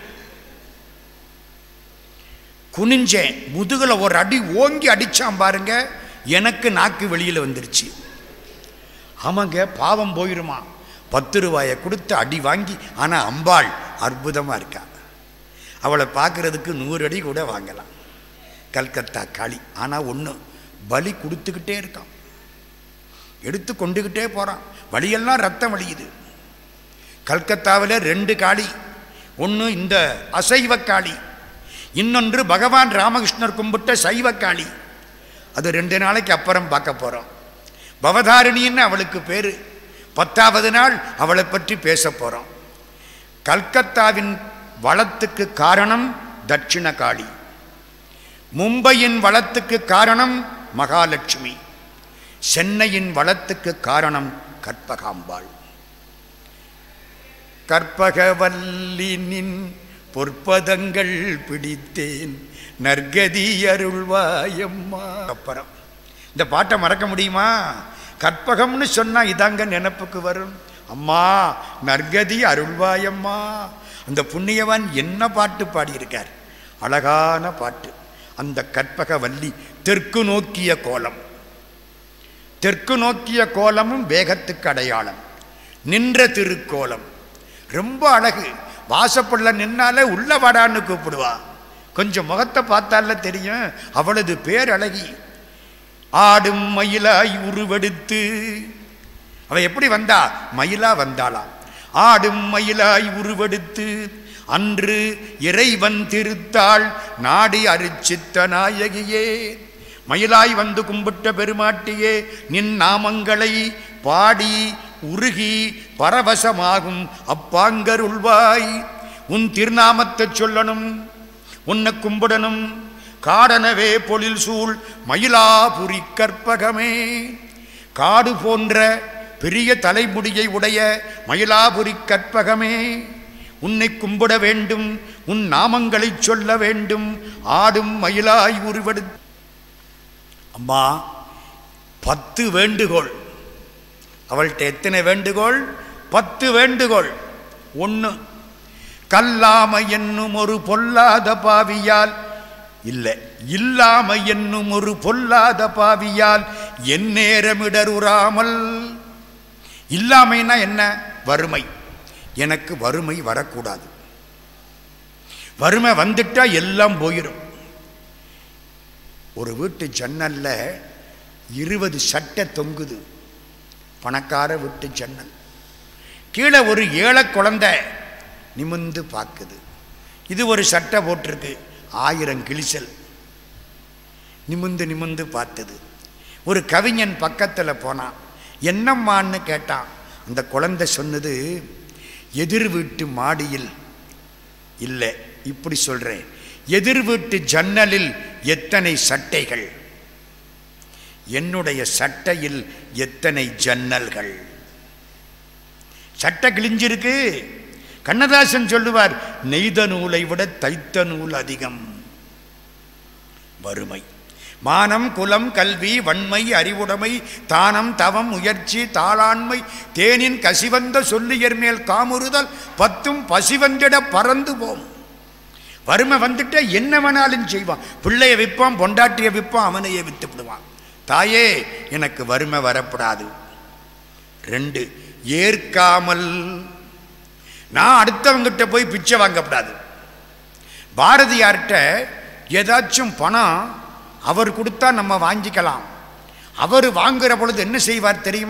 குனிஞ்சேன் முதுகில் ஒரு அடி ஓங்கி அடிச்சான் பாருங்க எனக்கு நாக்கு வெளியில் வந்துருச்சு ஆமாங்க பாவம் போயிருமா பத்து ரூபாயை கொடுத்து அடி வாங்கி ஆனால் அம்பாள் அற்புதமாக இருக்கா அவளை பார்க்குறதுக்கு நூறு அடி கூட வாங்கலாம் கல்கத்தா காளி ஆனால் ஒன்று பலி கொடுத்துக்கிட்டே இருக்கான் எடுத்து கொண்டுக்கிட்டே போகிறான் வழியெல்லாம் ரத்தம் வழியுது கல்கத்தாவில் ரெண்டு காளி ஒன்று இந்த அசைவ காளி இன்னொன்று பகவான் ராமகிருஷ்ணர் கும்பிட்ட சைவ காளி அது ரெண்டு நாளைக்கு அப்புறம் பார்க்க போகிறோம் பவதாரிணின்னு அவளுக்கு பேர் பத்தாவது நாள் அவளை பற்றி பேச போகிறோம் கல்கத்தாவின் வளத்துக்கு காரணம் தட்சிண காளி மும்பையின் வளத்துக்கு காரணம் மகாலட்சுமி சென்னையின் வளத்துக்கு காரணம் கற்பகாம்பாள் கற்பகவல்லினின் பொற்பதங்கள் பிடித்தேன் நற்கதி அருள்வாயம்மா அப்புறம் இந்த பாட்டை மறக்க முடியுமா கற்பகம்னு சொன்னா இதாங்க நினப்புக்கு வரும் அம்மா நற்கதி அருள்வாயம்மா அந்த புண்ணியவான் என்ன பாட்டு பாடியிருக்கார் அழகான பாட்டு அந்த கற்பக வள்ளி தெற்கு நோக்கிய கோலம் தெற்கு நோக்கிய கோலமும் வேகத்துக்கு அடையாளம் நின்ற திருக்கோலம் ரொம்ப அழகு வாசப்புள்ள நின்னாலே உள்ள வாடான்னு கூப்பிடுவா கொஞ்சம் முகத்தை பார்த்தால தெரியும் அவளது பேர் அழகி ஆடும் மயிலாய் உருவெடுத்து அவ எப்படி வந்தா மயிலா வந்தாளாம் ஆடும் மயிலாய் உருவெடுத்து அன்று இறைவன் திருத்தாள் நாடி அரிச்சித்த நாயகியே மயிலாய் வந்து கும்பிட்ட பெருமாட்டியே நின் நாமங்களை பாடி உருகி பரவசமாகும் அப்பாங்கருள்வாய் உன் திருநாமத்தை சொல்லணும் உன்னை கும்பிடணும் காடனவே பொழில் சூழ் மயிலாபுரி கற்பகமே காடு போன்ற பெரிய தலைமுடியை உடைய மயிலாபுரி கற்பகமே உன்னை கும்பிட வேண்டும் உன் நாமங்களைச் சொல்ல வேண்டும் ஆடும் மயிலாய் உருவெடு அம்மா பத்து வேண்டுகோள் அவள்கிட்ட எத்தனை வேண்டுகோள் பத்து வேண்டுகோள் ஒன்று கல்லாம என்னும் ஒரு பொல்லாத பாவியால் இல்லை இல்லாம என்னும் ஒரு பொல்லாத பாவியால் எந்நேரமிடருறாமல் இல்லாமைன்னா என்ன வறுமை எனக்கு வறுமை வரக்கூடாது வறுமை வந்துட்டா எல்லாம் போயிடும் ஒரு வீட்டு ஜன்னல்ல இருபது சட்டை தொங்குது பணக்கார வீட்டு ஜன்னல் கீழே ஒரு ஏழை குழந்தை நிமிந்து பார்க்குது இது ஒரு சட்டை போட்டிருக்கு ஆயிரம் கிழிசல் நிமிந்து நிமிந்து பார்த்தது ஒரு கவிஞன் பக்கத்தில் போனான் என்னம்மான்னு கேட்டான் அந்த குழந்தை சொன்னது எதிர் வீட்டு மாடியில் இல்லை இப்படி சொல்கிறேன் எதிர் வீட்டு ஜன்னலில் எத்தனை சட்டைகள் என்னுடைய சட்டையில் எத்தனை ஜன்னல்கள் சட்டை கிழிஞ்சிருக்கு கண்ணதாசன் சொல்லுவார் நெய்த நூலை விட தைத்த நூல் அதிகம் வறுமை மானம் குலம் கல்வி வன்மை அறிவுடைமை தானம் தவம் முயற்சி தாளாண்மை தேனின் கசிவந்த சொல்லியர் மேல் காமுறுதல் பத்தும் பசிவந்திட பறந்து போம் வறுமை வந்துட்டு என்ன வேணாலும் செய்வான் பிள்ளைய விற்பான் பொண்டாட்டிய விற்பான் அவனையே வித்து விடுவான் தாயே எனக்கு வறுமை வரப்படாது ரெண்டு ஏற்காமல் நான் அடுத்தவங்கிட்ட போய் பிச்சை வாங்கப்படாது பாரதியார்கிட்ட ஏதாச்சும் பணம் அவர் கொடுத்தா நம்ம வாங்கிக்கலாம் அவர் வாங்குற பொழுது என்ன செய்வார் தெரியுமா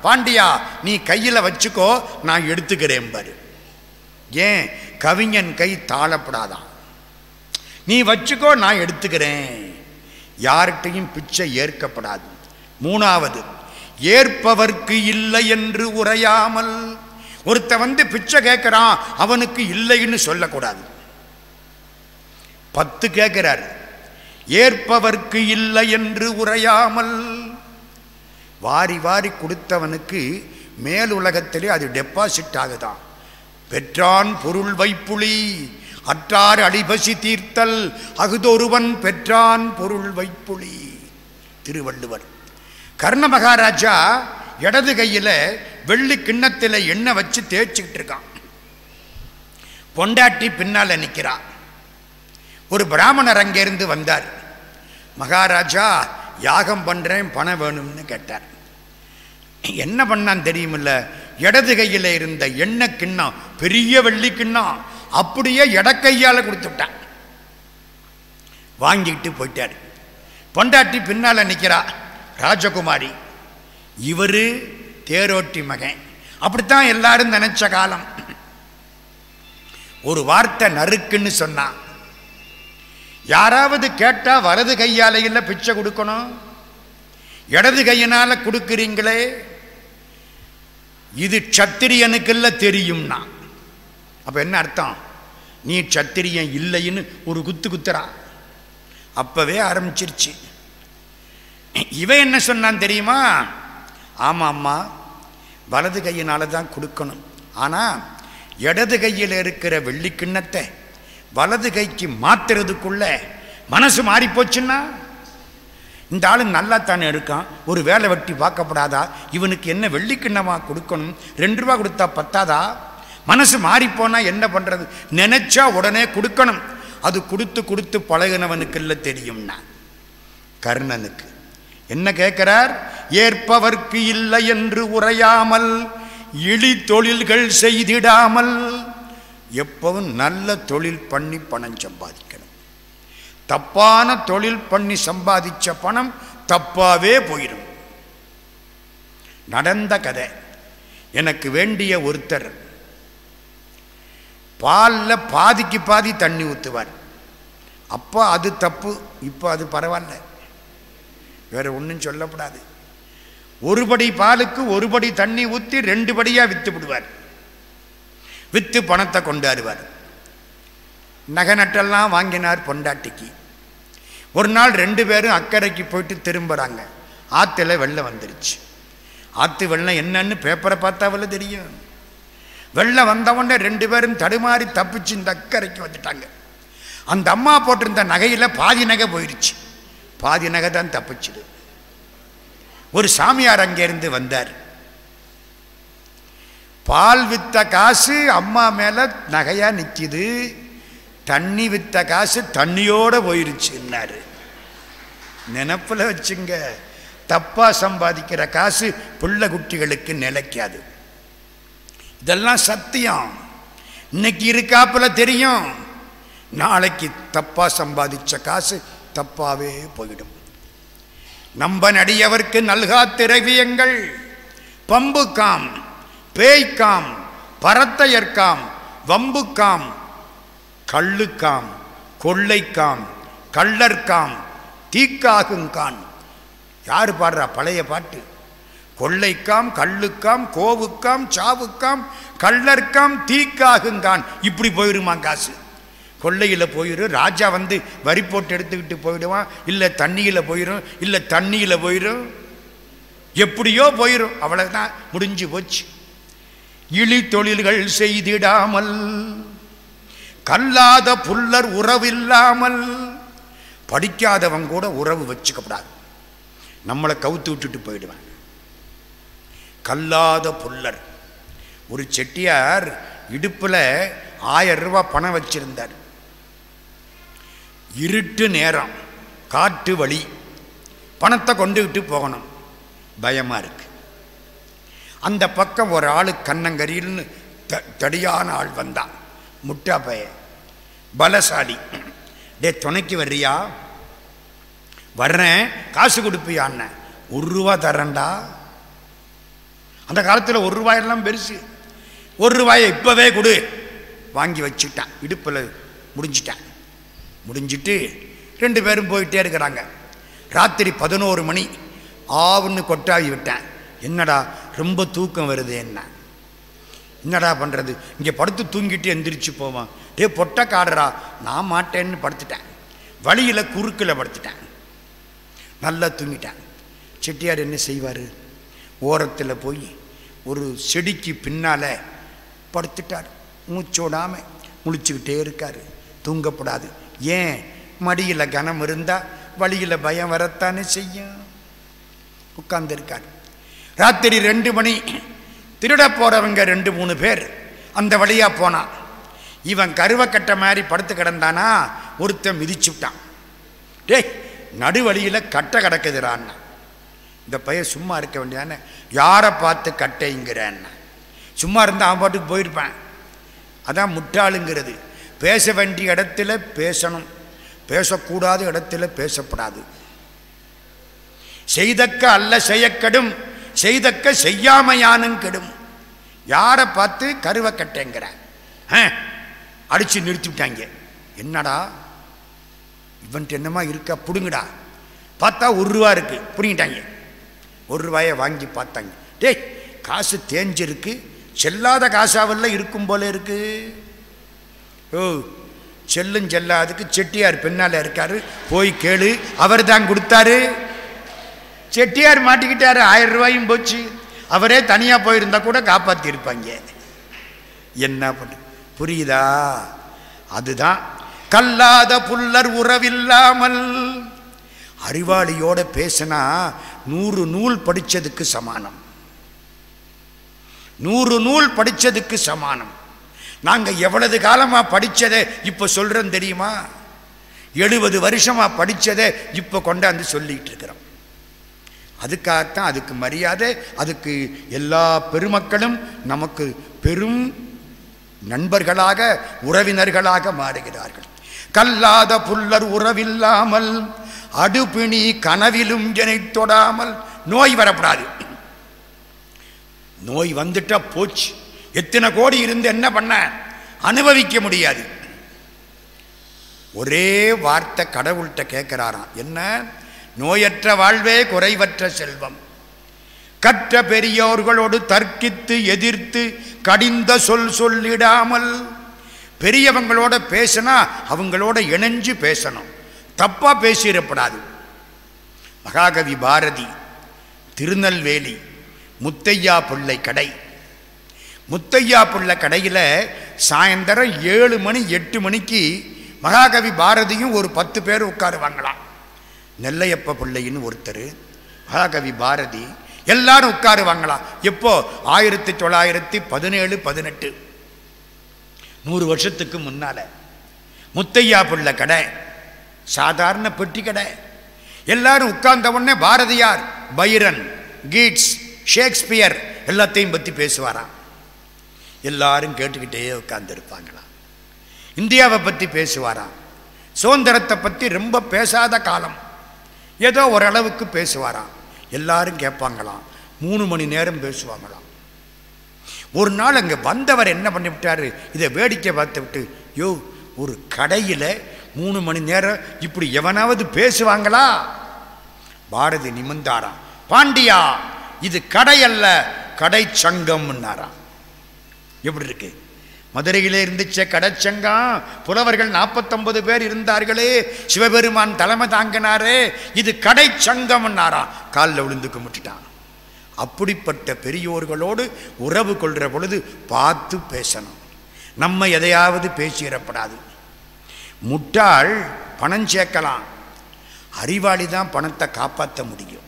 பாண்டியா நீ கையில் வச்சுக்கோ நான் எடுத்துக்கிறேன் பாரு ஏன் கவிஞன் கை தாளப்படாதான் நீ வச்சுக்கோ நான் எடுத்துக்கிறேன் யார்கிட்டையும் பிச்சை ஏற்கப்படாது மூணாவது ஏற்பவர்க்கு இல்லை என்று உரையாமல் ஒருத்த வந்து பிச்சை கேட்கிறான் அவனுக்கு இல்லைன்னு சொல்லக்கூடாது பத்து கேட்கிறார் ஏற்பவர்க்கு இல்லை என்று உரையாமல் வாரி வாரி கொடுத்தவனுக்கு மேல் உலகத்திலே அது டெபாசிட் ஆகுதான் பெற்றான் பொருள் வைப்புளி அற்றார் அடிபசி தீர்த்தல் அகுதொருவன் பெற்றான் பொருள் வைப்புளி திருவள்ளுவர் கர்ண மகாராஜா இடது கையில் வெள்ளி கிண்ணத்தில் எண்ணெய் வச்சு தேய்ச்சிக்கிட்டு இருக்கான் பொண்டாட்டி பின்னால் நிற்கிறா ஒரு பிராமணர் அங்கேருந்து வந்தார் மகாராஜா யாகம் பண்ணுறேன் பணம் வேணும்னு கேட்டார் என்ன பண்ணான் தெரியுமில்ல இடது கையில் இருந்த எண்ணெய் கிண்ணம் பெரிய வெள்ளி கிண்ணம் அப்படியே இடக்கையால் கொடுத்துட்டான் வாங்கிட்டு போயிட்டார் பொண்டாட்டி பின்னால் நிற்கிறா ராஜகுமாரி இவர் தேரோட்டி மகன் அப்படித்தான் எல்லாரும் நினைச்ச காலம் ஒரு வார்த்தை நறுக்குன்னு சொன்னான் யாராவது கேட்டா வலது கையால இல்ல பிச்சை கொடுக்கணும் இடது கையினால கொடுக்குறீங்களே இது சத்திரியனுக்குல்ல தெரியும்னா அப்ப என்ன அர்த்தம் நீ சத்திரியன் இல்லைன்னு ஒரு குத்து குத்துறா அப்பவே ஆரம்பிச்சிருச்சு இவன் என்ன சொன்னான் தெரியுமா ஆமாம் அம்மா வலது கையினால தான் கொடுக்கணும் ஆனால் இடது கையில் இருக்கிற வெள்ளி கிண்ணத்தை வலது கைக்கு மாத்துறதுக்குள்ள மனசு மாறி போச்சுன்னா இந்த ஆளு நல்லா தானே இருக்கான் ஒரு வேலை வெட்டி பார்க்கப்படாதா இவனுக்கு என்ன வெள்ளி கிண்ணமா கொடுக்கணும் ரெண்டு ரூபா கொடுத்தா பத்தாதா மனசு மாறி போனா என்ன பண்றது நினைச்சா உடனே கொடுக்கணும் அது கொடுத்து கொடுத்து பழகினவனுக்கு இல்லை தெரியும்னா கர்ணனுக்கு என்ன கேட்கிறார் ஏற்பவர்க்கு இல்லை என்று உரையாமல் இழி தொழில்கள் செய்திடாமல் எப்பவும் நல்ல தொழில் பண்ணி பணம் சம்பாதிக்கணும் தப்பான தொழில் பண்ணி சம்பாதிச்ச பணம் தப்பாவே போயிடும் நடந்த கதை எனக்கு வேண்டிய ஒருத்தர் பாலில் பாதிக்கு பாதி தண்ணி ஊற்றுவார் அப்போ அது தப்பு இப்போ அது பரவாயில்ல வேற ஒன்றும் சொல்லப்படாது ஒரு படி பாலுக்கு ஒரு படி தண்ணி ஊற்றி ரெண்டு படியாக விற்று விடுவார் விற்று பணத்தை கொண்டாடுவார் நகை நட்டெல்லாம் வாங்கினார் பொண்டாட்டிக்கு ஒரு நாள் ரெண்டு பேரும் அக்கறைக்கு போயிட்டு திரும்புகிறாங்க ஆற்றுல வெள்ளம் வந்துருச்சு ஆற்று வெள்ளம் என்னன்னு பேப்பரை பார்த்தாவில்ல தெரியும் வெள்ளம் வந்தவொடனே ரெண்டு பேரும் தடுமாறி தப்பிச்சு இந்த அக்கறைக்கு வந்துட்டாங்க அந்த அம்மா போட்டிருந்த நகையில் பாதி நகை போயிடுச்சு பாதி நகை தான் தப்பிச்சுது ஒரு சாமியார் அங்கேருந்து வந்தார் பால் வித்த காசு அம்மா மேலே நகையாக நிற்கிது தண்ணி வித்த காசு தண்ணியோட போயிருச்சுன்னாரு நினப்பில் வச்சுங்க தப்பா சம்பாதிக்கிற காசு புள்ள குட்டிகளுக்கு நிலைக்காது இதெல்லாம் சத்தியம் இன்னைக்கு இருக்காப்புல தெரியும் நாளைக்கு தப்பா சம்பாதிச்ச காசு தப்பாவே போயிடும் நம்ப நடியவர்க்கு நல்கா திரவியங்கள் பம்புக்காம் பேய்க்காம் பரத்தையர்க்காம் வம்புக்காம் கள்ளுக்காம் கொள்ளைக்காம் கள்ளர்க்காம் தீக்காகுங்கான் யார் பாடுறா பழைய பாட்டு கொள்ளைக்காம் கள்ளுக்காம் கோவுக்காம் சாவுக்காம் கள்ளர்க்காம் தீக்காகுங்கான் இப்படி போயிருமா காசு கொள்ளையில் போயிடும் ராஜா வந்து வரி போட்டு எடுத்துக்கிட்டு போயிடுவான் இல்லை தண்ணியில் போயிடும் இல்லை தண்ணியில் போயிடும் எப்படியோ போயிடும் அவ்வளவுதான் முடிஞ்சு போச்சு இழி தொழில்கள் செய்திடாமல் கல்லாத புல்லர் உறவில்லாமல் படிக்காதவன் கூட உறவு வச்சுக்கப்படாது நம்மளை கவுத்து விட்டுட்டு போயிடுவேன் கல்லாத புல்லர் ஒரு செட்டியார் இடுப்பில் ஆயிரம் ரூபாய் பணம் வச்சிருந்தார் இருட்டு நேரம் காட்டு வழி பணத்தை கொண்டுகிட்டு போகணும் பயமாக இருக்கு அந்த பக்கம் ஒரு ஆள் கண்ணங்கரின்னு த தடியான ஆள் வந்தான் முட்டா பைய பலசாலி டே துணைக்கு வர்றியா வர்றேன் காசு கொடுப்பியான்னு ஒரு ரூபா தரேன்டா அந்த காலத்தில் ஒரு ரூபாயெல்லாம் பெருசு ஒரு ரூபாயை இப்போவே கொடு வாங்கி வச்சுட்டான் இடுப்பில் முடிஞ்சிட்டான் முடிஞ்சிட்டு ரெண்டு பேரும் போயிட்டே இருக்கிறாங்க ராத்திரி பதினோரு மணி ஆவுன்னு கொட்டாவி விட்டேன் என்னடா ரொம்ப தூக்கம் வருது என்ன என்னடா பண்ணுறது இங்கே படுத்து தூங்கிட்டு எந்திரிச்சு போவான் டே பொட்ட காடுறா நான் மாட்டேன்னு படுத்துட்டேன் வழியில் குறுக்கில் படுத்துட்டேன் நல்லா தூங்கிட்டேன் செட்டியார் என்ன செய்வார் ஓரத்தில் போய் ஒரு செடிக்கு பின்னால் படுத்துட்டார் மூச்சோடாமல் முழிச்சுக்கிட்டே இருக்கார் தூங்கப்படாது ஏன் மடியில் கனம் இருந்தால் வழியில் பயம் வரத்தானே செய்யும் உட்கார்ந்துருக்கார் ராத்திரி ரெண்டு மணி திருட போகிறவங்க ரெண்டு மூணு பேர் அந்த வழியாக போனான் இவன் கருவக்கட்டை மாதிரி படுத்து கிடந்தானா ஒருத்தன் மிதிச்சுட்டான் டேய் நடுவழியில் கட்டை கிடக்குதுறான்னா இந்த பையன் சும்மா இருக்க வேண்டியதானே யாரை பார்த்து கட்டைங்கிறேன்னா சும்மா இருந்தால் அவன் பாட்டுக்கு போயிருப்பேன் அதான் முட்டாளுங்கிறது பேச வேண்டிய இடத்துல பேசணும் பேசக்கூடாத இடத்துல பேசப்படாது செய்தக்க அல்ல செய்யக்கெடும் செய்தக்க செய்யாமையானும் கெடும் யாரை பார்த்து கருவை கட்டேங்கிற அடிச்சு நிறுத்தி விட்டாங்க என்னடா இவன்ட்டு என்னமா இருக்கா புடுங்கடா பார்த்தா ஒரு ரூபா இருக்கு புடுங்கிட்டாங்க ஒரு ரூபாயை வாங்கி பார்த்தாங்க டேய் காசு தேஞ்சிருக்கு செல்லாத காசாவல்ல இருக்கும் போல இருக்கு ஓ செல்லும் செல்லாதுக்கு செட்டியார் பின்னால் இருக்காரு போய் கேளு அவர் தான் கொடுத்தாரு செட்டியார் மாட்டிக்கிட்டாரு ஆயிரம் ரூபாயும் போச்சு அவரே தனியாக போயிருந்தா கூட காப்பாற்றிருப்பாங்க என்ன பண்ண புரியுதா அதுதான் கல்லாத புல்லர் உறவில்லாமல் அறிவாளியோட பேசினா நூறு நூல் படித்ததுக்கு சமானம் நூறு நூல் படித்ததுக்கு சமானம் நாங்கள் எவ்வளவு காலமாக படித்ததை இப்போ சொல்கிறோம் தெரியுமா எழுபது வருஷமாக படித்ததை இப்போ கொண்டாந்து சொல்லிகிட்டு இருக்கிறோம் அதுக்காகத்தான் அதுக்கு மரியாதை அதுக்கு எல்லா பெருமக்களும் நமக்கு பெரும் நண்பர்களாக உறவினர்களாக மாறுகிறார்கள் கல்லாத புல்லர் உறவில்லாமல் அடுபிணி கனவிலும் எனை தொடாமல் நோய் வரப்படாது நோய் வந்துட்டா போச்சு எத்தனை கோடி இருந்து என்ன பண்ண அனுபவிக்க முடியாது ஒரே வார்த்தை கடவுள்கிட்ட கேட்கிறாராம் என்ன நோயற்ற வாழ்வே குறைவற்ற செல்வம் கற்ற பெரியோர்களோடு தர்க்கித்து எதிர்த்து கடிந்த சொல் சொல்லிடாமல் பெரியவங்களோட பேசினா அவங்களோட இணைஞ்சு பேசணும் தப்பா பேசிடப்படாது மகாகவி பாரதி திருநெல்வேலி முத்தையா பிள்ளை கடை முத்தையா பிள்ளை கடையில் சாயந்தரம் ஏழு மணி எட்டு மணிக்கு மகாகவி பாரதியும் ஒரு பத்து பேர் உட்காருவாங்களாம் நெல்லையப்ப பிள்ளைன்னு ஒருத்தர் மகாகவி பாரதி எல்லாரும் உட்காருவாங்களாம் எப்போ ஆயிரத்தி தொள்ளாயிரத்தி பதினேழு பதினெட்டு நூறு வருஷத்துக்கு முன்னால முத்தையா பிள்ளை கடை சாதாரண பெட்டி கடை எல்லாரும் உட்கார்ந்த உடனே பாரதியார் பைரன் கீட்ஸ் ஷேக்ஸ்பியர் எல்லாத்தையும் பற்றி பேசுவாராம் எல்லாரும் கேட்டுக்கிட்டே உட்கார்ந்துருப்பாங்களாம் இந்தியாவை பற்றி பேசுவாராம் சுதந்திரத்தை பற்றி ரொம்ப பேசாத காலம் ஏதோ ஓரளவுக்கு பேசுவாராம் எல்லாரும் கேட்பாங்களாம் மூணு மணி நேரம் பேசுவாங்களாம் ஒரு நாள் அங்கே வந்தவர் என்ன பண்ணிவிட்டாரு இதை வேடிக்கை பார்த்து விட்டு யோ ஒரு கடையில் மூணு மணி நேரம் இப்படி எவனாவது பேசுவாங்களா பாரதி நிமிந்தாராம் பாண்டியா இது கடை அல்ல கடை சங்கம்னாராம் எப்படி இருக்கு மதுரையிலே இருந்துச்ச கடைச்சங்கம் புலவர்கள் நாற்பத்தொன்பது பேர் இருந்தார்களே சிவபெருமான் தலைமை தாங்கினாரே இது கடை சங்கம்னாராம் காலில் விழுந்து கும்பிட்டுட்டான் அப்படிப்பட்ட பெரியோர்களோடு உறவு கொள்கிற பொழுது பார்த்து பேசணும் நம்ம எதையாவது பேசிடப்படாது முட்டாள் பணம் சேர்க்கலாம் அறிவாளி தான் பணத்தை காப்பாற்ற முடியும்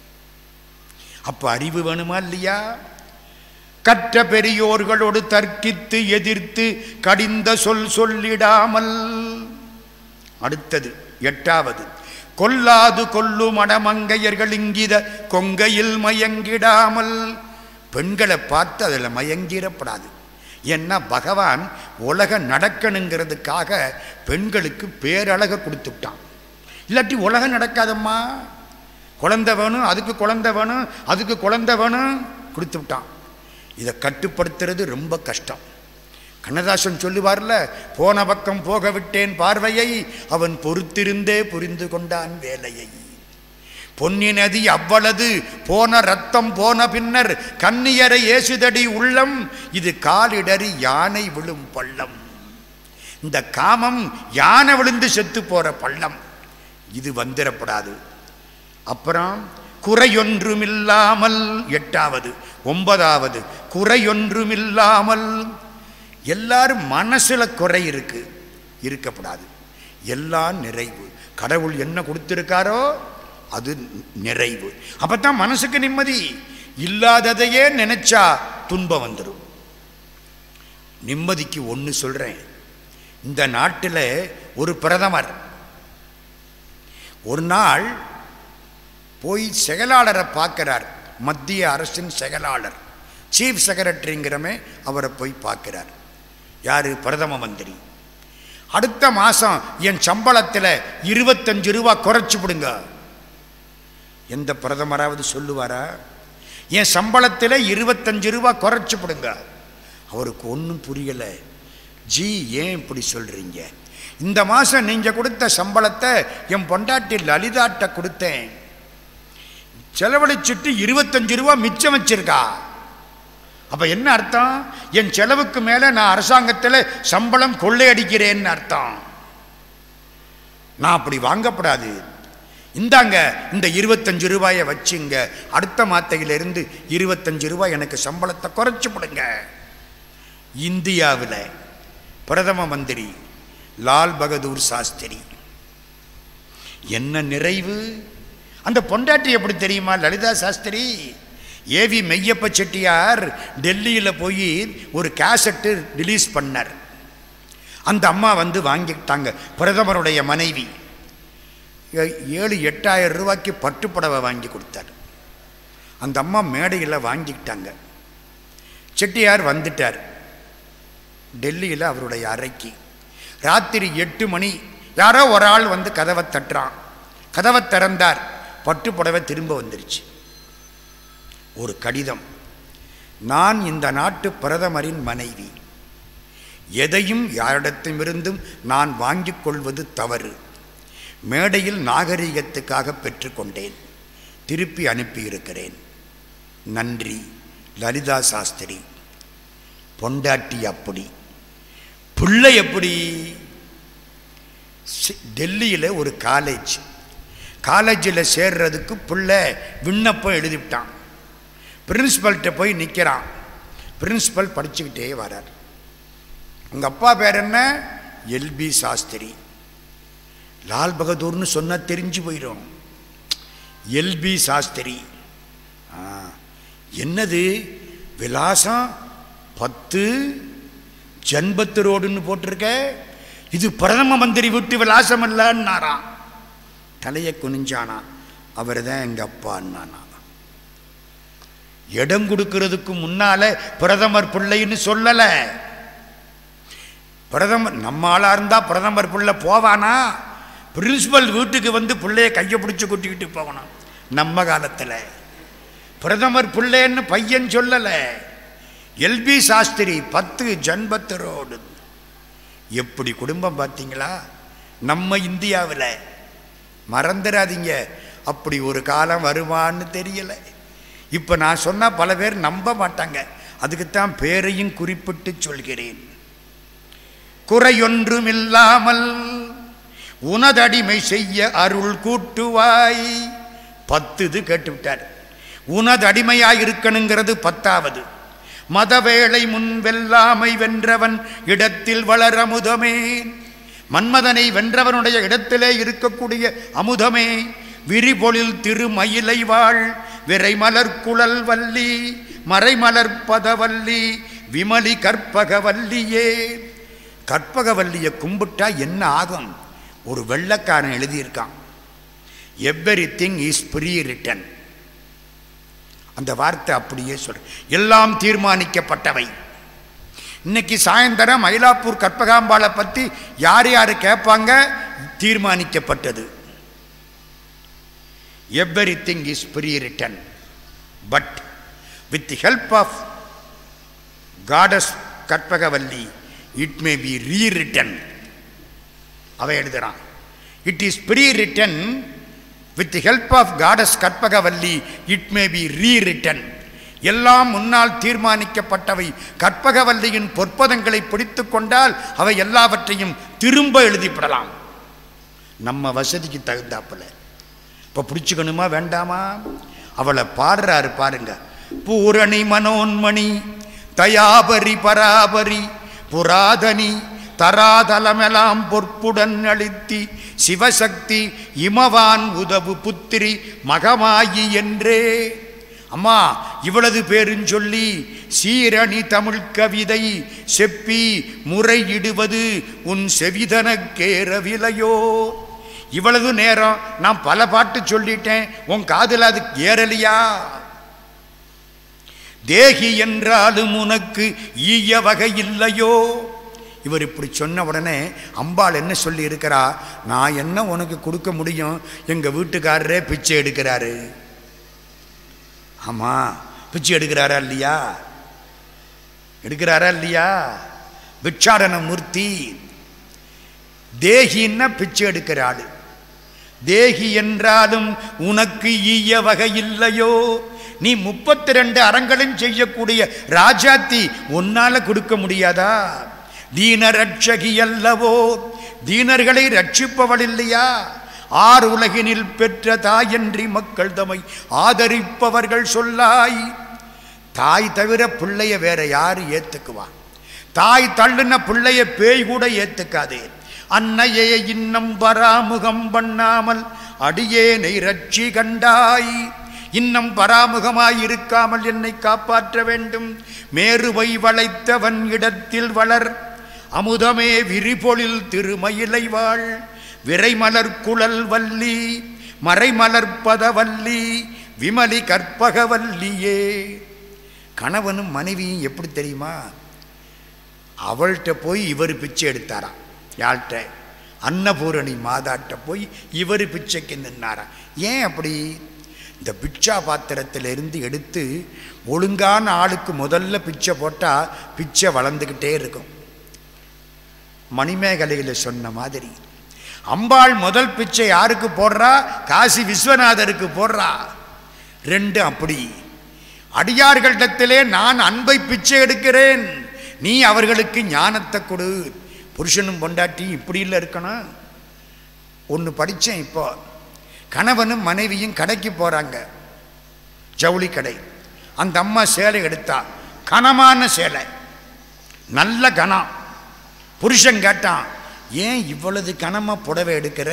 அப்போ அறிவு வேணுமா இல்லையா கற்ற பெரியோர்களோடு தர்க்கித்து எதிர்த்து கடிந்த சொல் சொல்லிடாமல் அடுத்தது எட்டாவது கொல்லாது கொல்லு மடமங்கையர்கள் இங்கித கொங்கையில் மயங்கிடாமல் பெண்களை பார்த்து அதில் மயங்கிடப்படாது ஏன்னா பகவான் உலக நடக்கணுங்கிறதுக்காக பெண்களுக்கு பேரழக கொடுத்துட்டான் இல்லாட்டி உலகம் நடக்காதம்மா குழந்தை வேணும் அதுக்கு குழந்தை வேணும் அதுக்கு குழந்தை வேணும் கொடுத்து விட்டான் இதை கட்டுப்படுத்துறது ரொம்ப கஷ்டம் கண்ணதாசன் சொல்லுவார்ல போன பக்கம் போக விட்டேன் பார்வையை அவன் பொறுத்திருந்தே புரிந்து கொண்டான் வேலையை பொன்னி நதி அவ்வளது போன ரத்தம் போன பின்னர் கன்னியரை ஏசுதடி உள்ளம் இது காலிடறி யானை விழும் பள்ளம் இந்த காமம் யானை விழுந்து செத்து போற பள்ளம் இது வந்துடப்படாது அப்புறம் குறையொன்றுமில்லாமல் எட்டாவது ஒன்பதாவது குறையொன்றுமில்லாமல் எல்லாரும் மனசுல குறை இருக்கு இருக்கப்படாது எல்லாம் நிறைவு கடவுள் என்ன கொடுத்திருக்காரோ அது நிறைவு அப்பதான் மனசுக்கு நிம்மதி இல்லாததையே நினைச்சா துன்பம் வந்துடும் நிம்மதிக்கு ஒன்று சொல்றேன் இந்த நாட்டில் ஒரு பிரதமர் ஒரு நாள் போய் செயலாளரை பார்க்கிறார் மத்திய அரசின் செயலாளர் சீஃப் செக்ரட்டரிங்கிறமே அவரை போய் பார்க்கிறார் யாரு பிரதம மந்திரி அடுத்த மாதம் என் சம்பளத்தில் இருபத்தஞ்சு ரூபா குறைச்சி விடுங்க எந்த பிரதமராவது சொல்லுவாரா என் சம்பளத்தில் இருபத்தஞ்சு ரூபா குறைச்சி விடுங்க அவருக்கு ஒன்றும் புரியலை ஜி ஏன் இப்படி சொல்கிறீங்க இந்த மாதம் நீங்கள் கொடுத்த சம்பளத்தை என் பொண்டாட்டி லலிதாட்ட கொடுத்தேன் செலவழிச்சிட்டு இருபத்தஞ்சு ரூபா மிச்சம் வச்சிருக்கா அப்ப என்ன அர்த்தம் என் செலவுக்கு மேல நான் அரசாங்கத்தில் சம்பளம் கொள்ளையடிக்கிறேன்னு அர்த்தம் நான் அப்படி வாங்கப்படாது இந்தாங்க இந்த இருபத்தஞ்சு ரூபாயை வச்சுங்க அடுத்த மாத்தையிலிருந்து இருபத்தஞ்சு ரூபாய் எனக்கு சம்பளத்தை குறைச்சு போடுங்க இந்தியாவில் பிரதம மந்திரி லால் பகதூர் சாஸ்திரி என்ன நிறைவு அந்த பொண்டாட்டி எப்படி தெரியுமா லலிதா சாஸ்திரி ஏவி மெய்யப்ப செட்டியார் டெல்லியில் போய் ஒரு கேசட்டு ரிலீஸ் பண்ணார் அந்த அம்மா வந்து வாங்கிட்டாங்க பிரதமருடைய மனைவி ஏ- ஏழு எட்டாயிரம் ரூபாய்க்கு பட்டுப்புடவை வாங்கி கொடுத்தார் அந்த அம்மா மேடையில் வாங்கிக்கிட்டாங்க செட்டியார் வந்துட்டார் டெல்லியில் அவருடைய அறைக்கு ராத்திரி எட்டு மணி யாரோ ஒரு ஆள் வந்து கதவை தட்டுறான் கதவை திறந்தார் பட்டு புடவை திரும்ப வந்துருச்சு ஒரு கடிதம் நான் இந்த நாட்டு பிரதமரின் மனைவி எதையும் யாரிடத்திலிருந்தும் நான் வாங்கிக் கொள்வது தவறு மேடையில் நாகரிகத்துக்காக பெற்றுக்கொண்டேன் திருப்பி அனுப்பியிருக்கிறேன் நன்றி லலிதா சாஸ்திரி பொண்டாட்டி அப்படி பிள்ளை எப்படி சி- டெல்லியில் ஒரு காலேஜ் காலேஜில் சேர்றதுக்கு பிள்ளை விண்ணப்பம் எழுதிவிட்டான் பிரின்ஸ்பல்கிட்ட போய் நிற்கிறான் பிரின்ஸ்பல் படிச்சுக்கிட்டே வரார் உங்கள் அப்பா பேர் என்ன எல்பி சாஸ்திரி லால் பகதூர்னு சொன்னா தெரிஞ்சு போயிடும் எல்பி சாஸ்திரி ஆ, என்னது விலாசம் பத்து ஜன்பத்து ரோடுன்னு போட்டிருக்க இது பிரதம மந்திரி வீட்டு விலாசம் இல்லைன்னாராம் தலையை குனிஞ்சானா அவர் தான் எங்கள் அப்பான்னானா இடம் கொடுக்கறதுக்கு முன்னால பிரதமர் பிள்ளைன்னு சொல்லலை பிரதமர் நம்ம ஆளா இருந்தா பிரதமர் பிள்ளை போவானா பிரின்சிபல் வீட்டுக்கு வந்து பிள்ளைய கையை பிடிச்சி கூட்டிக்கிட்டு போகணும் நம்ம காலத்தில் பிரதமர் பிள்ளைன்னு பையன் சொல்லலை எல்பி சாஸ்திரி பத்து ஜன்பத்து ரோடு எப்படி குடும்பம் பார்த்தீங்களா நம்ம இந்தியாவில் மறந்துடாதீங்க அப்படி ஒரு காலம் வருமான்னு தெரியல இப்போ நான் சொன்னால் பல பேர் நம்ப மாட்டாங்க அதுக்குத்தான் பேரையும் குறிப்பிட்டு சொல்கிறேன் குறையொன்றுமில்லாமல் உனதடிமை செய்ய அருள் கூட்டுவாய் பத்து இது கேட்டுவிட்டார் உனதடிமையாய் இருக்கணுங்கிறது பத்தாவது மதவேளை முன் வெல்லாமை வென்றவன் இடத்தில் வளர அமுதமே மன்மதனை வென்றவனுடைய இடத்திலே இருக்கக்கூடிய அமுதமே விரிபொழில் திருமயிலை வாழ் விரைமலர் குழல் வள்ளி மறைமலர் பதவல்லி விமலி கற்பகவல்லியே கற்பகவல்லியை கும்பிட்டா என்ன ஆகும் ஒரு வெள்ளக்காரன் எழுதியிருக்கான் everything is pre written அந்த வார்த்தை அப்படியே சொல் எல்லாம் தீர்மானிக்கப்பட்டவை இன்னைக்கு சாயந்தரம் மயிலாப்பூர் கற்பகாம்பாளை பற்றி யார் யார் கேட்பாங்க தீர்மானிக்கப்பட்டது everything is pre written but with help of goddess Karpagavalli it may be rewritten அவன் எழுதுறான் it is pre written with help of goddess Karpagavalli it may be rewritten எல்லாம் முன்னால் தீர்மானிக்கப்பட்டவை கற்பகவல்லியின் பொற்பதங்களை பிடித்து கொண்டால் அவை எல்லாவற்றையும் திரும்ப எழுதிவிடலாம் நம்ம வசதிக்கு தகுந்தாப்புல இப்போ பிடிச்சிக்கணுமா வேண்டாமா அவளை பாடுறாரு பாருங்க பூரணி மனோன்மணி தயாபரி பராபரி புராதனி தராதலமெல்லாம் பொற்புடன் அளித்தி சிவசக்தி இமவான் உதவு புத்திரி மகமாயி என்றே அம்மா இவ்வளவு பேருஞ்சொல்லி சீரணி தமிழ் கவிதை செப்பி முறையிடுவது உன் செவிதனக்கேறவிலையோ இவ்வளவு நேரம் நான் பல பாட்டு சொல்லிட்டேன் உன் காதில் அது ஏறலையா தேகி என்றாலும் உனக்கு ஈய வகை இல்லையோ இவர் இப்படி சொன்ன உடனே அம்பாள் என்ன சொல்லி இருக்கிறா நான் என்ன உனக்கு கொடுக்க முடியும் எங்க வீட்டுக்காரரே பிச்சை எடுக்கிறாரு ஆமா பிச்சை எடுக்கிறாரா இல்லையா எடுக்கிறாரா இல்லையா பிட்சாடன மூர்த்தி தேகின்னா பிச்சை எடுக்கிற ஆளு தேகி என்றாலும் உனக்கு ஈய வகை இல்லையோ நீ முப்பத்தி ரெண்டு அறங்களும் செய்யக்கூடிய ராஜாத்தி உன்னால கொடுக்க முடியாதா தீன ரட்சகி அல்லவோ தீனர்களை ரட்சிப்பவள் இல்லையா ஆறு உலகினில் பெற்ற தாயன்றி மக்கள் தமை ஆதரிப்பவர்கள் சொல்லாய் தாய் தவிர பிள்ளைய வேற யாரு ஏத்துக்குவா தாய் தள்ளுன பிள்ளைய பேய் கூட ஏத்துக்காதே அன்னையே இன்னம் பராமுகம் பண்ணாமல் அடியேனை ரட்சி கண்டாய் இன்னும் பராமுகமாய் இருக்காமல் என்னை காப்பாற்ற வேண்டும் மேருவை வளைத்தவன் இடத்தில் வளர் அமுதமே விரிபொழில் திருமயிலை வாழ் விரைமலர் குழல் வல்லி மறைமலர்ப்பத வல்லி விமலி கற்பகவல்லியே கணவனும் மனைவியும் எப்படி தெரியுமா அவள்கிட்ட போய் இவர் பிச்சை எடுத்தாராம் யாழ்கிட்ட அன்னபூரணி மாதாட்ட போய் இவர் பிச்சைக்கு நின்னாராம் ஏன் அப்படி இந்த பிட்சா பாத்திரத்திலிருந்து எடுத்து ஒழுங்கான ஆளுக்கு முதல்ல பிச்சை போட்டால் பிச்சை வளர்ந்துக்கிட்டே இருக்கும் மணிமேகலையில் சொன்ன மாதிரி அம்பாள் முதல் பிச்சை யாருக்கு போடுறா காசி விஸ்வநாதருக்கு போடுறா ரெண்டு அப்படி அடியார்களிடத்திலே நான் அன்பை பிச்சை எடுக்கிறேன் நீ அவர்களுக்கு ஞானத்தை கொடு புருஷனும் பொண்டாட்டி இப்படி இல்லை இருக்கணும் ஒன்று படித்தேன் இப்போ கணவனும் மனைவியும் கடைக்கு போகிறாங்க ஜவுளி கடை அந்த அம்மா சேலை எடுத்தா கனமான சேலை நல்ல கனம் புருஷன் கேட்டான் ஏன் இவ்வளவு கனமாக புடவை எடுக்கிற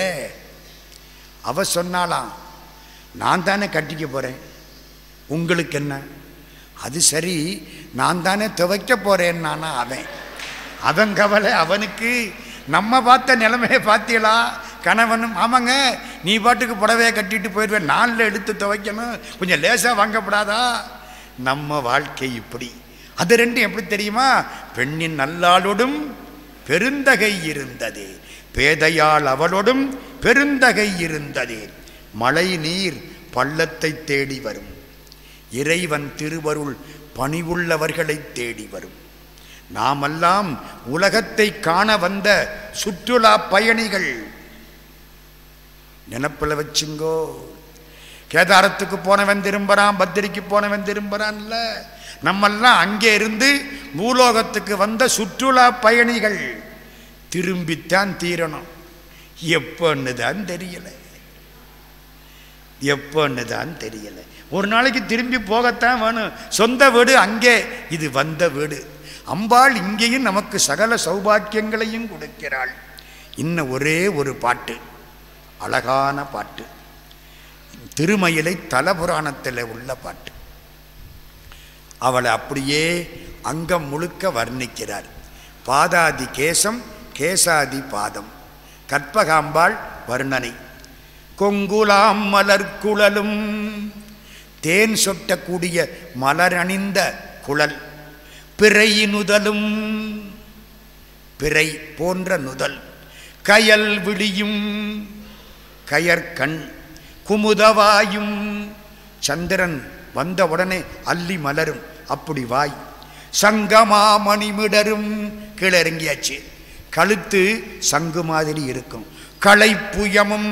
அவ சொன்னாலாம் நான் தானே கட்டிக்க போகிறேன் உங்களுக்கு என்ன அது சரி நான் தானே துவைக்க போகிறேன் நானா அவன் அவன் கவலை அவனுக்கு நம்ம பார்த்த நிலைமையை பார்த்தீங்களா கணவனும் ஆமாங்க நீ பாட்டுக்கு புடவையை கட்டிட்டு போயிடுவேன் நாளில் எடுத்து துவைக்கணும் கொஞ்சம் லேசாக வாங்கப்படாதா நம்ம வாழ்க்கை இப்படி அது ரெண்டும் எப்படி தெரியுமா பெண்ணின் நல்லாளோடும் பெருந்தகை இருந்தது பேதையாள் அவளோடும் பெருந்தகை இருந்தது மழை நீர் பள்ளத்தை தேடி வரும் இறைவன் திருவருள் பணிவுள்ளவர்களை தேடி வரும் நாமெல்லாம் உலகத்தை காண வந்த சுற்றுலா பயணிகள் நினப்பில் வச்சுங்கோ கேதாரத்துக்கு போனவன் திரும்புறான் பத்திரிக்கு போனவன் திரும்புறான்ல நம்மெல்லாம் அங்கே இருந்து பூலோகத்துக்கு வந்த சுற்றுலா பயணிகள் திரும்பித்தான் தீரணும் எப்பன்னு தான் தெரியல எப்பன்னு தான் தெரியல ஒரு நாளைக்கு திரும்பி போகத்தான் வேணும் சொந்த வீடு அங்கே இது வந்த வீடு அம்பாள் இங்கேயும் நமக்கு சகல சௌபாக்கியங்களையும் கொடுக்கிறாள் இன்னும் ஒரே ஒரு பாட்டு அழகான பாட்டு திருமயிலை தலபுராணத்தில் உள்ள பாட்டு அவளை அப்படியே அங்கம் முழுக்க வர்ணிக்கிறார் பாதாதி கேசம் கேசாதி பாதம் கற்பகாம்பாள் வர்ணனை கொங்குலாம் மலர்குழலும் தேன் சொட்டக்கூடிய மலரணிந்த குழல் பிறை நுதலும் பிறை போன்ற நுதல் கயல் விழியும் கயற்கண் குமுதவாயும் சந்திரன் வந்த உடனே அல்லி மலரும் அப்படி வாய் சங்கமா மணிமிடரும் கீழே இறங்கியாச்சு கழுத்து சங்கு மாதிரி இருக்கும் களைப்புயமும்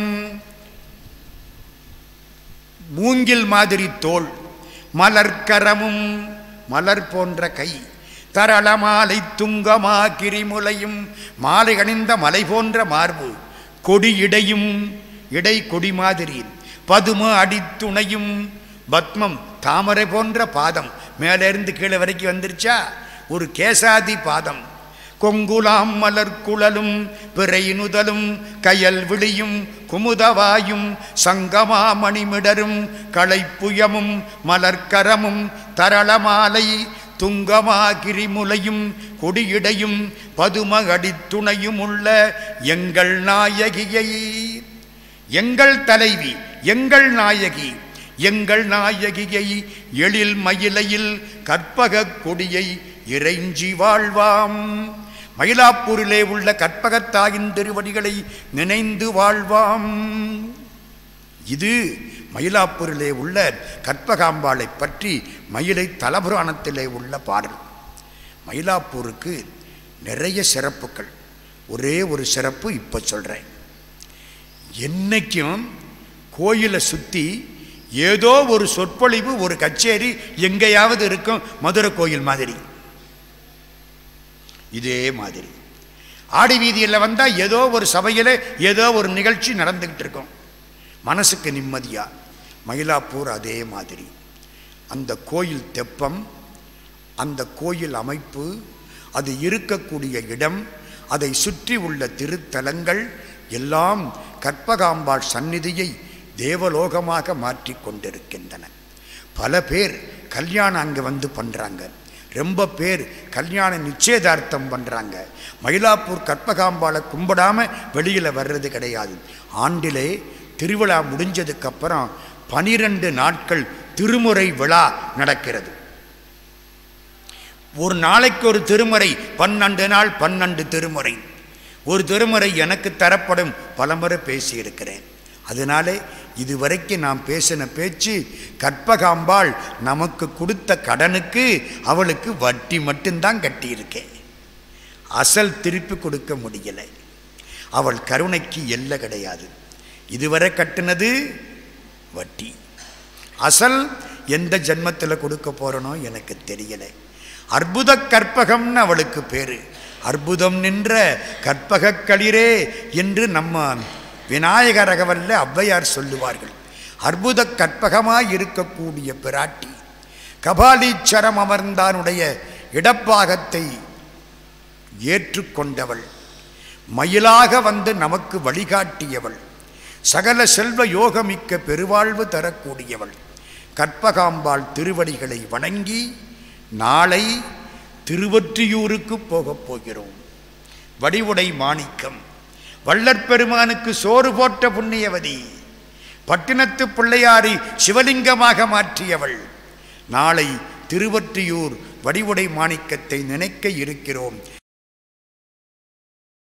மூங்கில் மாதிரி தோல் மலர்க்கரமும் மலர் போன்ற கை தரள மாலை துங்கமா கிரிமுலையும் மாலை அணிந்த மலை போன்ற மார்பு கொடி இடையும் இடை கொடி மாதிரி பதும அடித்துணையும் பத்மம் தாமரை போன்ற பாதம் மேலிருந்து கீழே வரைக்கும் வந்துருச்சா ஒரு கேசாதி பாதம் கொங்குலாம் மலர் குழலும் பிறையினுதலும் கயல் விழியும் குமுதவாயும் சங்கமா மணிமிடரும் களைப்புயமும் மலர்க்கரமும் தரளமாலை துங்கமா கிரிமுலையும் கொடியிடையும் பதும அடித்துணையும் உள்ள எங்கள் நாயகியை எங்கள் தலைவி எங்கள் நாயகி எங்கள் நாயகியை எழில் மயிலையில் கற்பக கொடியை இறைஞ்சி வாழ்வாம் மயிலாப்பூரிலே உள்ள கற்பகத்தாயின் திருவடிகளை நினைந்து வாழ்வாம் இது மயிலாப்பூரிலே உள்ள கற்பகாம்பாளை பற்றி மயிலை தலபுராணத்திலே உள்ள பாடல் மயிலாப்பூருக்கு நிறைய சிறப்புகள் ஒரே ஒரு சிறப்பு இப்போ சொல்கிறேன் என்னைக்கும் கோயிலை சுற்றி ஏதோ ஒரு சொற்பொழிவு ஒரு கச்சேரி எங்கேயாவது இருக்கும் மதுரை கோயில் மாதிரி இதே மாதிரி ஆடி வீதியில் வந்தால் ஏதோ ஒரு சபையில் ஏதோ ஒரு நிகழ்ச்சி நடந்துக்கிட்டு இருக்கும் மனசுக்கு நிம்மதியா மயிலாப்பூர் அதே மாதிரி அந்த கோயில் தெப்பம் அந்த கோயில் அமைப்பு அது இருக்கக்கூடிய இடம் அதை சுற்றி உள்ள திருத்தலங்கள் எல்லாம் கற்பகாம்பாள் சந்நிதியை தேவலோகமாக மாற்றி கொண்டிருக்கின்றன பல பேர் கல்யாணம் அங்கே வந்து பண்ணுறாங்க ரொம்ப பேர் கல்யாண நிச்சயதார்த்தம் பண்ணுறாங்க மயிலாப்பூர் கற்பகாம்பாளை கும்பிடாம வெளியில் வர்றது கிடையாது ஆண்டிலே திருவிழா முடிஞ்சதுக்கப்புறம் பனிரெண்டு நாட்கள் திருமுறை விழா நடக்கிறது ஒரு நாளைக்கு ஒரு திருமுறை பன்னெண்டு நாள் பன்னெண்டு திருமுறை ஒரு திருமுறை எனக்கு தரப்படும் பலமுறை பேசியிருக்கிறேன் அதனாலே இதுவரைக்கும் நாம் பேசின பேச்சு கற்பகாம்பாள் நமக்கு கொடுத்த கடனுக்கு அவளுக்கு வட்டி மட்டும்தான் கட்டியிருக்கேன் அசல் திருப்பி கொடுக்க முடியலை அவள் கருணைக்கு எல்லை கிடையாது இதுவரை கட்டினது வட்டி அசல் எந்த ஜென்மத்தில் கொடுக்க போறனோ எனக்கு தெரியலை அற்புத கற்பகம்னு அவளுக்கு பேரு அற்புதம் நின்ற கற்பகக் களிரே என்று நம்ம விநாயக ரகவல்ல ஔவையார் சொல்லுவார்கள் அற்புத கற்பகமாய் இருக்கக்கூடிய பிராட்டி கபாலீச்சரம் அமர்ந்தானுடைய இடப்பாகத்தை ஏற்றுக்கொண்டவள் மயிலாக வந்து நமக்கு வழிகாட்டியவள் சகல செல்வ யோகமிக்க பெருவாழ்வு தரக்கூடியவள் கற்பகாம்பாள் திருவடிகளை வணங்கி நாளை திருவொற்றியூருக்கு போகப் போகிறோம் வடிவுடை மாணிக்கம் வள்ளற்பெருமானுக்கு சோறு போட்ட புண்ணியவதி பட்டினத்து பிள்ளையாரி சிவலிங்கமாக மாற்றியவள் நாளை திருவொற்றியூர் வடிவுடை மாணிக்கத்தை நினைக்க இருக்கிறோம்